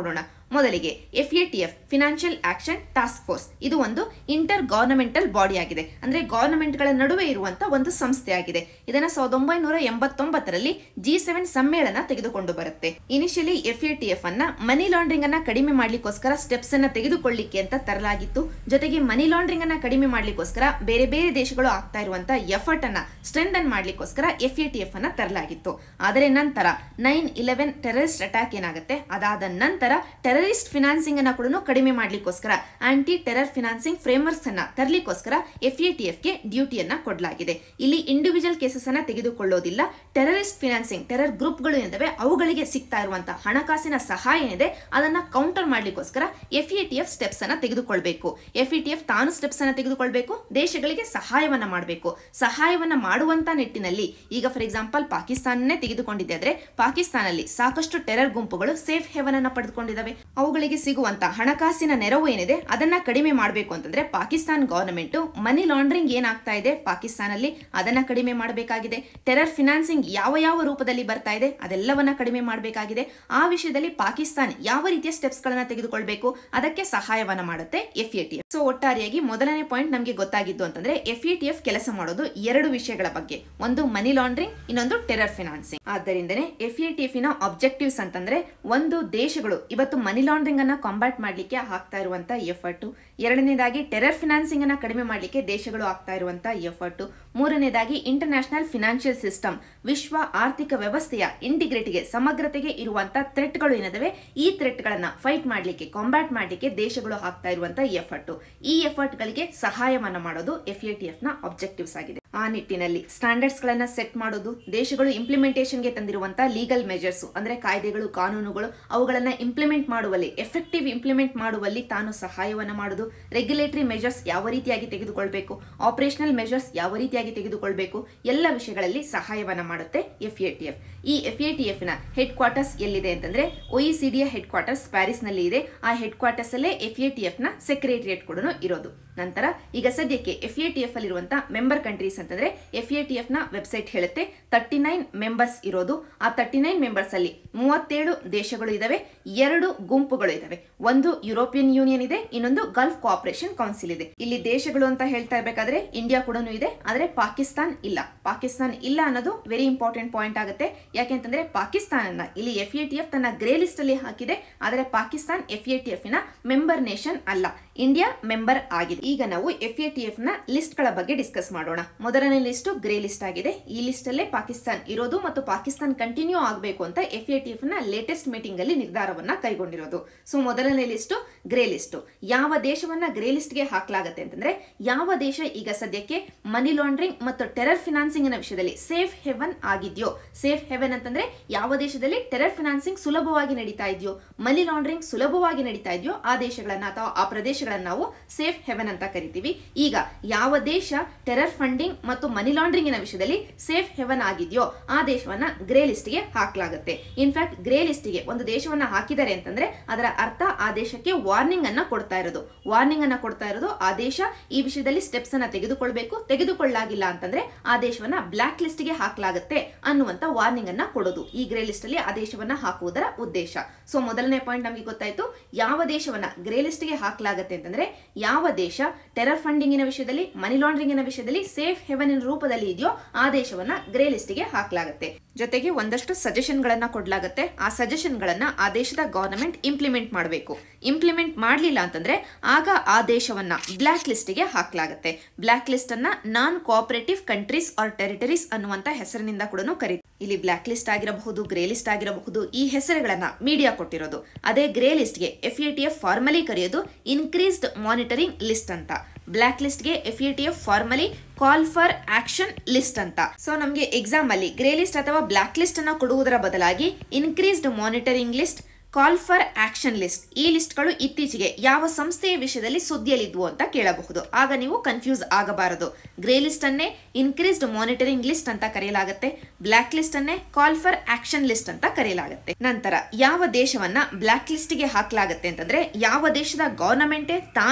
ಮೊದಲಿಗೆ F A T F financial action task force ಇದು ಒಂದು ಇಂಟರ್ ಗವರ್ನಮೆಂಟಲ್ ಬಾಡಿ ಆಗಿದೆ ಅಂದ್ರೆ ಗವರ್ನಮೆಂಟ್ಗಳ ನಡುವೆ ಇರುವಂತಹ ಒಂದು ಸಂಸ್ಥೆ ಆಗಿದೆ ಇದನ್ನ ಸಾವಿರದ ಒಂಬೈನೂರ ಎಂಬತ್ತೊಂಬತ್ತರಲ್ಲಿ ಜಿ ಸೆವೆನ್ ಸಮ್ಮೇಳನ ತೆಗೆದುಕೊಂಡು ಬರುತ್ತೆ initially F A T F ಅನ್ನ ಮನಿ ಲಾಂಡ್ರಿಂಗ್ ಅನ್ನ ಕಡಿಮೆ ಮಾಡ್ಲಿಕ್ಕೋಸ್ಕರ ಸ್ಟೆಪ್ಸ್ ಅನ್ನ ತೆಗೆದುಕೊಳ್ಳಿಕ್ಕೆ ಅಂತ ತರಲಾಗಿತ್ತು ಜೊತೆಗೆ ಮನಿ ಲಾಂಡ್ರಿಂಗ್ ಅನ್ನ ಕಡಿಮೆ ಮಾಡ್ಲಿಕ್ಕೋಸ್ಕರ ಬೇರೆ ಬೇರೆ ದೇಶಗಳು ಆಗ್ತಾ ಇರುವಂತಹ ಎಫರ್ಟ್ ಅನ್ನ ಸ್ಟ್ರೆಂಥನ್ ಮಾಡ್ಲಿಕ್ಕೋಸ್ಕರ ಎಫ್ ಎ ಟಿ ಎಫ್ ಅನ್ನ ತರಲಾಗಿತ್ತು ಆದರೆ ನಂತರ ನೈನ್ ಇಲೆವೆನ್ ಟೆರರಿಸ್ಟ್ ಅಟ್ಯಾಕ್ ಏನಾಗುತ್ತೆ ಅದಾದ ನಂತರ ಟೆರರಿಸ್ಟ್ ಫಿನಾನ್ಸಿಂಗ್ ಅನ್ನ ಕೂಡ ಕಡಿಮೆ ಮಾಡ್ಲಿಕ್ಕೋಸ್ಕರ ಆಂಟಿ ಟೆರರ್ ಫಿನಾನ್ಸಿಂಗ್ ಫ್ರೇಮ್ವರ್ಕ್ಸ್ ಅನ್ನ ತರಲಿಕ್ಕೋಸ್ಕರ ಎಫ್ ಎ ಟಿ ಎಫ್ ಗೆ ಡ್ಯೂಟಿಯನ್ನ ಕೊಡಲಾಗಿದೆ ಇಲ್ಲಿ ಇಂಡಿವಿಜುವಲ್ ಕೇಸಸ್ ಅನ್ನ ತೆಗೆದುಕೊಳ್ಳೋದಿಲ್ಲ ಟೆರರಿಸ್ಟ್ ಫಿನಾನ್ಸಿಂಗ್ ಟೆರರ್ ಗ್ರೂಪ್ಗಳು ಏನಿದಾವೆ ಅವುಗಳಿಗೆ ಸಿಗ್ತಾ ಇರುವಂತಹ ಹಣಕಾಸಿನ ಸಹಾಯ ಏನಿದೆ ಅದನ್ನ ಕೌಂಟರ್ ಮಾಡ್ಲಿಕ್ಕೋಸ್ಕರ F A T F steps ಅನ್ನ ತೆಗೆದುಕೊಳ್ಬೇಕು ಎಫ್ ಎ ಟಿ ಎಫ್ ತಾನು ಸ್ಟೆಪ್ಸ್ ಅನ್ನ ತೆಗೆದುಕೊಳ್ಬೇಕು ದೇಶಗಳಿಗೆ ಸಹಾಯವನ್ನ ಮಾಡಬೇಕು ಸಹಾಯವನ್ನ ಮಾಡುವಂತ ನಿಟ್ಟಿನಲ್ಲಿ ಈಗ ಫಾರ್ ಎಕ್ಸಾಂಪಲ್ ಪಾಕಿಸ್ತಾನನೇ ತೆಗೆದುಕೊಂಡಿದೆ ಆದ್ರೆ ಪಾಕಿಸ್ತಾನಲ್ಲಿ ಸಾಕಷ್ಟು ಟೆರರ್ ಗುಂಪುಗಳು ಸೇಫ್ ಹೆವನ್ ಅನ್ನ ಪಡೆದುಕೊಂಡಿದ್ದಾವೆ ಅವುಗಳಿಗೆ ಸಿಗುವಂತ ಹಣಕಾಸಿನ ನೆರವು ಏನಿದೆ ಅದನ್ನ ಕಡಿಮೆ ಮಾಡಬೇಕು ಅಂತಂದ್ರೆ ಪಾಕಿಸ್ತಾನ ಗವರ್ನಮೆಂಟ್ ಮನಿ ಲಾಂಡ್ರಿಂಗ್ ಏನಾಗ್ತಾ ಇದೆ ಪಾಕಿಸ್ತಾನಲ್ಲಿ ಅದನ್ನ ಕಡಿಮೆ ಮಾಡಬೇಕಾಗಿದೆ ಟೆರರ್ ಫಿನಾನ್ಸಿಂಗ್ ಯಾವ ಯಾವ ರೂಪದಲ್ಲಿ ಬರ್ತಾ ಇದೆ ಅದೆಲ್ಲವನ್ನ ಕಡಿಮೆ ಮಾಡಬೇಕಾಗಿದೆ ಆ ವಿಷಯದಲ್ಲಿ ಪಾಕಿಸ್ತಾನ ಯಾವ ರೀತಿಯ ಸ್ಟೆಪ್ಸ್ ಗಳನ್ನ ತೆಗೆದುಕೊಳ್ಬೇಕು ಅದಕ್ಕೆ ಸಹಾಯವನ್ನ ಮಾಡುತ್ತೆ F A T F so ಒಟ್ಟಾರೆಯಾಗಿ ಮೊದಲನೇ ಪಾಯಿಂಟ್ ನಮಗೆ ಗೊತ್ತಾಗಿದ್ದು ಅಂತಂದ್ರೆ ಎಫ್ ಎ ಟಿ ಎಫ್ ಕೆಲಸ ಮಾಡೋದು ಎರಡು ವಿಷಯಗಳ ಬಗ್ಗೆ ಒಂದು ಮನಿ ಲಾಂಡ್ರಿಂಗ್ ಇನ್ನೊಂದು ಟೆರರ್ ಫಿನಾನ್ಸಿಂಗ್ ಆದ್ದರಿಂದನೇ ಎಫ್ ಎ ಟಿ ಎಫ್ ನ ಆಬ್ಜೆಕ್ಟಿವ್ಸ್ ಅಂತಂದ್ರೆ ಒಂದು ದೇಶಗಳು ಇವತ್ತು ಮನಿ ಲಾಂಡ್ರಿಂಗ್ ಅನ್ನ ಕಾಂಬ್ಯಾಟ್ ಮಾಡ್ಲಿಕ್ಕೆ ಹಾಕ್ತಾ ಇರುವಂತ ಎಫರ್ಟ್ ಎರಡನೇದಾಗಿ ಟೆರರ್ ಫಿನಾನ್ಸಿಂಗ್ ಅನ್ನ ಕಡಿಮೆ ಮಾಡ್ಲಿಕ್ಕೆ ದೇಶಗಳು ಆಗ್ತಾ ಇರುವಂತ ಎಫರ್ಟ್ ಮೂರನೇದಾಗಿ ಇಂಟರ್ನ್ಯಾಷನಲ್ ಫಿನಾನ್ಷಿಯಲ್ ಸಿಸ್ಟಮ್ ವಿಶ್ವ ಆರ್ಥಿಕ ವ್ಯವಸ್ಥೆಯ ಇಂಟಿಗ್ರಿಟಿಗೆ ಸಮಗ್ರತೆಗೆ ಇರುವಂತ ಥ್ರೆಟ್ಗಳು ಏನಿದಾವೆ ಈ ಥ್ರೆಟ್ಗಳನ್ನ ಫೈಟ್ ಮಾಡ್ಲಿಕ್ಕೆ ಕಾಂಬ್ಯಾಟ್ ಮಾಡ್ಲಿಕ್ಕೆ ದೇಶಗಳು ಹಾಕ್ತಾ ಇರುವಂತ ಎಫರ್ಟ್ ಈ ಎಫರ್ಟ್ ಗಳಿಗೆ ಸಹಾಯವನ್ನ ಮಾಡೋದು ಎಫ್ ಎ ಟಿ ಎಫ್ ನ ಆಬ್ಜೆಕ್ಟಿವ್ಸ್ ಆಗಿದೆ ಆ ನಿಟ್ಟಿನಲ್ಲಿ ಸ್ಟ್ಯಾಂಡರ್ಡ್ಸ್ ಗಳನ್ನ ಸೆಟ್ ಮಾಡೋದು ದೇಶಗಳು ಇಂಪ್ಲಿಮೆಂಟೇಷನ್ಗೆ ತಂದಿರುವಂತಹ ಲೀಗಲ್ ಮೆಜರ್ಸ್ ಅಂದ್ರೆ ಕಾಯ್ದೆಗಳು ಕಾನೂನುಗಳು ಅವುಗಳನ್ನ ಇಂಪ್ಲಿಮೆಂಟ್ ಮಾಡುವಲ್ಲಿ ಎಫೆಕ್ಟಿವ್ ಇಂಪ್ಲಿಮೆಂಟ್ ಮಾಡುವಲ್ಲಿ ತಾನು ಸಹಾಯವನ್ನ ಮಾಡುದು ರೆಗ್ಯುಲೇಟರಿ ಮೆಜರ್ಸ್ ಯಾವ ರೀತಿಯಾಗಿ ತೆಗೆದುಕೊಳ್ಬೇಕು ಆಪರೇಷನಲ್ ಮೆಜರ್ಸ್ ಯಾವ ರೀತಿಯಾಗಿ ತೆಗೆದುಕೊಳ್ಬೇಕು ಎಲ್ಲ ವಿಷಯಗಳಲ್ಲಿ ಸಹಾಯವನ್ನ ಮಾಡುತ್ತೆ ಎಫ್ ಎ ಟಿ ಎಫ್ ಈ ಎಫ್ ಎ ಟಿ ಎಫ್ ನ ಹೆಡ್ ಕ್ವಾರ್ಟರ್ಸ್ ಎಲ್ಲಿದೆ ಅಂತಂದ್ರೆ ಒಇಸಿಡಿಯ ಹೆಡ್ ಕ್ವಾರ್ಟರ್ಸ್ ಪ್ಯಾರಿಸ್ ನಲ್ಲಿ ಇದೆ ಆ ಹೆಡ್ ಕ್ವಾರ್ಟರ್ಸ್ ಅಲ್ಲೇ ಎಫ್ ಎ ಟಿ ಎಫ್ ನ ಸೆಕ್ರೆಟರಿಯೇಟ್ ಕೂಡ ಇರೋದು ನಂತರ ಈಗ ಸದ್ಯಕ್ಕೆ ಎಫ್ ಎ ಟಿ ಎಫ್ ಅಲ್ಲಿರುವಂತಹ ಮೆಂಬರ್ ಕಂಟ್ರೀಸ್ ಅಂತಂದ್ರೆ ಎಫ್ ಎ ಟಿ ಎಫ್ ನ ವೆಬ್ಸೈಟ್ ಹೇಳುತ್ತೆ ತರ್ಟಿ ನೈನ್ ಮೆಂಬರ್ಸ್ ಇರೋದು ಆ ತರ್ಟಿ ನೈನ್ ಮೆಂಬರ್ಸ್ ಅಲ್ಲಿ ಮೂವತ್ತೇಳು ದೇಶಗಳು ಇದಾವೆ ಎರಡು ಗುಂಪುಗಳು ಇದಾವೆ ಒಂದು ಯುರೋಪಿಯನ್ ಯೂನಿಯನ್ ಇದೆ ಇನ್ನೊಂದು ಗಲ್ಫ್ ಕೋಆಪರೇಷನ್ ಕೌನ್ಸಿಲ್ ಇದೆ ಇಲ್ಲಿ ದೇಶಗಳು ಅಂತ ಹೇಳ್ತಾ ಇರ್ಬೇಕಾದ್ರೆ ಇಂಡಿಯಾ ಕೂಡ ಇದೆ ಆದ್ರೆ ಪಾಕಿಸ್ತಾನ್ ಇಲ್ಲ ಪಾಕಿಸ್ತಾನ್ ಇಲ್ಲ ಅನ್ನೋದು ವೆರಿ ಇಂಪಾರ್ಟೆಂಟ್ ಪಾಯಿಂಟ್ ಆಗುತ್ತೆ ಯಾಕೆಂತಂದ್ರೆ ಪಾಕಿಸ್ತಾನ ಇಲ್ಲಿ ಎಫ್ ಎ ಟಿ ಎಫ್ ತನ್ನ ಗ್ರೇ ಲಿಸ್ಟ್ ಅಲ್ಲಿ ಹಾಕಿದೆ ಆದರೆ Pakistan F A T F ನ ಮೆಂಬರ್ ನೇಷನ್ ಅಲ್ಲ ಇಂಡಿಯಾ ಮೆಂಬರ್ ಆಗಿದೆ ಈಗ ನಾವು ಎಫ್ ಎ ಟಿ ಎಫ್ ನ ಲಿಸ್ಟ್ ಗಳ ಬಗ್ಗೆ ಡಿಸ್ಕಸ್ ಮಾಡೋಣ ಮೊದಲನೇ ಲಿಸ್ಟ್ ಗ್ರೇ ಲಿಸ್ಟ್ ಆಗಿದೆ ಈ ಲಿಸ್ಟ್ ಅಲ್ಲೇ ಪಾಕಿಸ್ತಾನ್ ಇರೋದು ಮತ್ತು ಪಾಕಿಸ್ತಾನ್ ಕಂಟಿನ್ಯೂ ಆಗಬೇಕು ಅಂತ ಎಫ್ ಎ ಟಿ ಎಫ್ ನ ಲೇಟೆಸ್ಟ್ ಮೀಟಿಂಗ್ ಅಲ್ಲಿ ನಿರ್ಧಾರವನ್ನ ಕೈಗೊಂಡಿರೋದು ಸೊ ಮೊದಲನೇ ಲಿಸ್ಟ್ ಗ್ರೇ ಲಿಸ್ಟ್ ಯಾವ ದೇಶವನ್ನ ಗ್ರೇ ಲಿಸ್ಟ್ ಗೆ ಹಾಕಲಾಗುತ್ತೆ ಅಂತಂದ್ರೆ ಯಾವ ದೇಶ ಈಗ ಸದ್ಯಕ್ಕೆ ಮನಿ ಲಾಂಡ್ರಿಂಗ್ ಮತ್ತು ಟೆರರ್ ಫಿನಾನ್ಸಿಂಗ್ ನ ವಿಷಯದಲ್ಲಿ ಸೇಫ್ ಹೆವನ್ ಆಗಿದೆಯೋ ಸೇಫ್ ಹೆವೆನ್ ಅಂತಂದ್ರೆ ಯಾವ ದೇಶದಲ್ಲಿ ಟೆರರ್ ಫಿನಾನ್ಸಿಂಗ್ ಸುಲಭವಾಗಿ ನಡೀತಾ ಇದೆಯೋ ಮನಿ ಲಾಂಡ್ರಿಂಗ್ ಸುಲಭವಾಗಿ ನಡೀತಾ ಇದೆಯೋ ಆ ದೇಶಗಳನ್ನ ಅಥವಾ ಆ ಪ್ರದೇಶಗಳನ್ನ ನಾವು ಸೇಫ್ ಹೆವೆನ್ ಅಂತ ಕರಿತೀವಿ ಈಗ ಯಾವ ದೇಶ ಟೆರರ್ ಫಂಡಿಂಗ್ ಮತ್ತು ಮನಿ ಲಾಂಡ್ರಿಂಗಿನ ವಿಷಯದಲ್ಲಿ ಸೇಫ್ ಹೆವನ್ ಆಗಿದೆಯೋ ಆ ದೇಶವನ್ನ ಗ್ರೇ ಲಿಸ್ಟ್ಗೆ ಹಾಕಲಾಗುತ್ತೆ ಇನ್ಫ್ಯಾಕ್ಟ್ ಗ್ರೇ ಲಿಸ್ಟ್ಗೆ ಒಂದು ದೇಶವನ್ನ ಹಾಕಿದ್ದಾರೆ ಅಂತಂದ್ರೆ ಅದರ ಅರ್ಥ ಆ ದೇಶಕ್ಕೆ ವಾರ್ನಿಂಗ್ ಅನ್ನ ಕೊಡ್ತಾ ಇರೋದು ವಾರ್ನಿಂಗ್ ಅನ್ನ ಕೊಡ್ತಾ ಇರೋದು ಆ ದೇಶ ಈ ವಿಷಯದಲ್ಲಿ ಸ್ಟೆಪ್ಸ್ ಅನ್ನ ತೆಗೆದುಕೊಳ್ಬೇಕು ತೆಗೆದುಕೊಳ್ಳಾಗಿಲ್ಲ ಅಂತಂದ್ರೆ ಆ ದೇಶವನ್ನ ಬ್ಲಾಕ್ ಲಿಸ್ಟ್ಗೆ ಹಾಕಲಾಗುತ್ತೆ ಅನ್ನುವಂತ ವಾರ್ನಿಂಗ್ ಅನ್ನ ಕೊಡೋದು ಈ ಗ್ರೇ ಲಿಸ್ಟ್ ಅಲ್ಲಿ ಆ ದೇಶವನ್ನ ಹಾಕುವುದರ ಉದ್ದೇಶ ಸೊ ಮೊದಲನೇ ಪಾಯಿಂಟ್ ನಮಗೆ ಗೊತ್ತಾಯ್ತು ಯಾವ ದೇಶವನ್ನ ಗ್ರೇ ಲಿಸ್ಟ್ಗೆ ಹಾಕಲಾಗುತ್ತೆ ಅಂತಂದ್ರೆ ಯಾವ ದೇಶ ಟೆರರ್ ಫಂಡಿಂಗಿನ ವಿಷಯದಲ್ಲಿ ಮನಿ ಲಾಂಡ್ರಿಂಗಿನ ವಿಷಯದಲ್ಲಿ ಸೇಫ್ ಹೆವನಿನ ರೂಪದಲ್ಲಿ ಇದೆಯೋ ಆ ದೇಶವನ್ನ ಗ್ರೇ ಲಿಸ್ಟ್ಗೆ ಹಾಕಲಾಗುತ್ತೆ ಜೊತೆಗೆ ಒಂದಷ್ಟು ಸಜೆಷನ್ ಗಳನ್ನ ಕೊಡ್ಲಾಗುತ್ತೆ ಆ ಸಜೆಷನ್ ಗಳನ್ನ ಆ ದೇಶದ ಗವರ್ನಮೆಂಟ್ ಇಂಪ್ಲಿಮೆಂಟ್ ಮಾಡಬೇಕು ಇಂಪ್ಲಿಮೆಂಟ್ ಮಾಡಲಿಲ್ಲ ಅಂತಂದ್ರೆ ಆಗ ಆ ದೇಶವನ್ನ ಬ್ಲಾಕ್ ಲಿಸ್ಟ್ಗೆ ಹಾಕಲಾಗುತ್ತೆ ಬ್ಲಾಕ್ ಲಿಸ್ಟ್ ಅನ್ನ non cooperative countries or territories ಅನ್ನುವಂತ ಹೆಸರಿನಿಂದ ಕೂಡ ಕರೀತಾರೆ ಇಲ್ಲಿ ಬ್ಲಾಕ್ ಲಿಸ್ಟ್ ಆಗಿರಬಹುದು ಗ್ರೇ ಲಿಸ್ಟ್ ಆಗಿರಬಹುದು ಈ ಹೆಸರುಗಳನ್ನ ಮೀಡಿಯಾ ಕೊಟ್ಟಿರೋದು ಅದೇ ಗ್ರೇ ಲಿಸ್ಟ್ಗೆ F A T F formally ಕರೆಯೋದು ಇನ್ಕ್ರೀಸ್ಡ್ ಮಾನಿಟರಿಂಗ್ ಲಿಸ್ಟ್ ಅಂತ ಬ್ಲಾಕ್ ಲಿಸ್ಟ್ಗೆ F A T F formally call for action list ಅಂತ ಸೊ ನಮಗೆ ಎಕ್ಸಾಮ್ ಅಲ್ಲಿ ಗ್ರೇ ಲಿಸ್ಟ್ ಅಥವಾ ಬ್ಲಾಕ್ ಲಿಸ್ಟ್ ಅನ್ನ ಕೊಡುವುದರ ಬದಲಾಗಿ increased monitoring list call for action list ಈ ಲಿಸ್ಟ್ಗಳು ಇತ್ತೀಚೆಗೆ ಯಾವ ಸಂಸ್ಥೆಯ ವಿಷಯದಲ್ಲಿ ಸುದ್ದಿಯಲ್ಲಿದ್ವು ಅಂತ ಕೇಳಬಹುದು ಆಗ ನೀವು ಕನ್ಫ್ಯೂಸ್ ಆಗಬಾರದು ಗ್ರೇ ಲಿಸ್ಟ್ ಅನ್ನೇ ಇನ್ಕ್ರೀಸ್ಡ್ ಮಾನಿಟರಿಂಗ್ ಲಿಸ್ಟ್ ಅಂತ ಕರೆಯಲಾಗುತ್ತೆ ಬ್ಲಾಕ್ ಲಿಸ್ಟ್ ಅನ್ನೇ ಕಾಲ್ ಫಾರ್ ಆಕ್ಷನ್ ಲಿಸ್ಟ್ ಅಂತ ಕರೆಯಲಾಗುತ್ತೆ ನಂತರ ಯಾವ ದೇಶವನ್ನ ಬ್ಲಾಕ್ ಲಿಸ್ಟ್ಗೆ ಹಾಕಲಾಗುತ್ತೆ ಅಂತಂದ್ರೆ ಯಾವ ದೇಶದ ಗವರ್ನಮೆಂಟೇ ತಾನೇ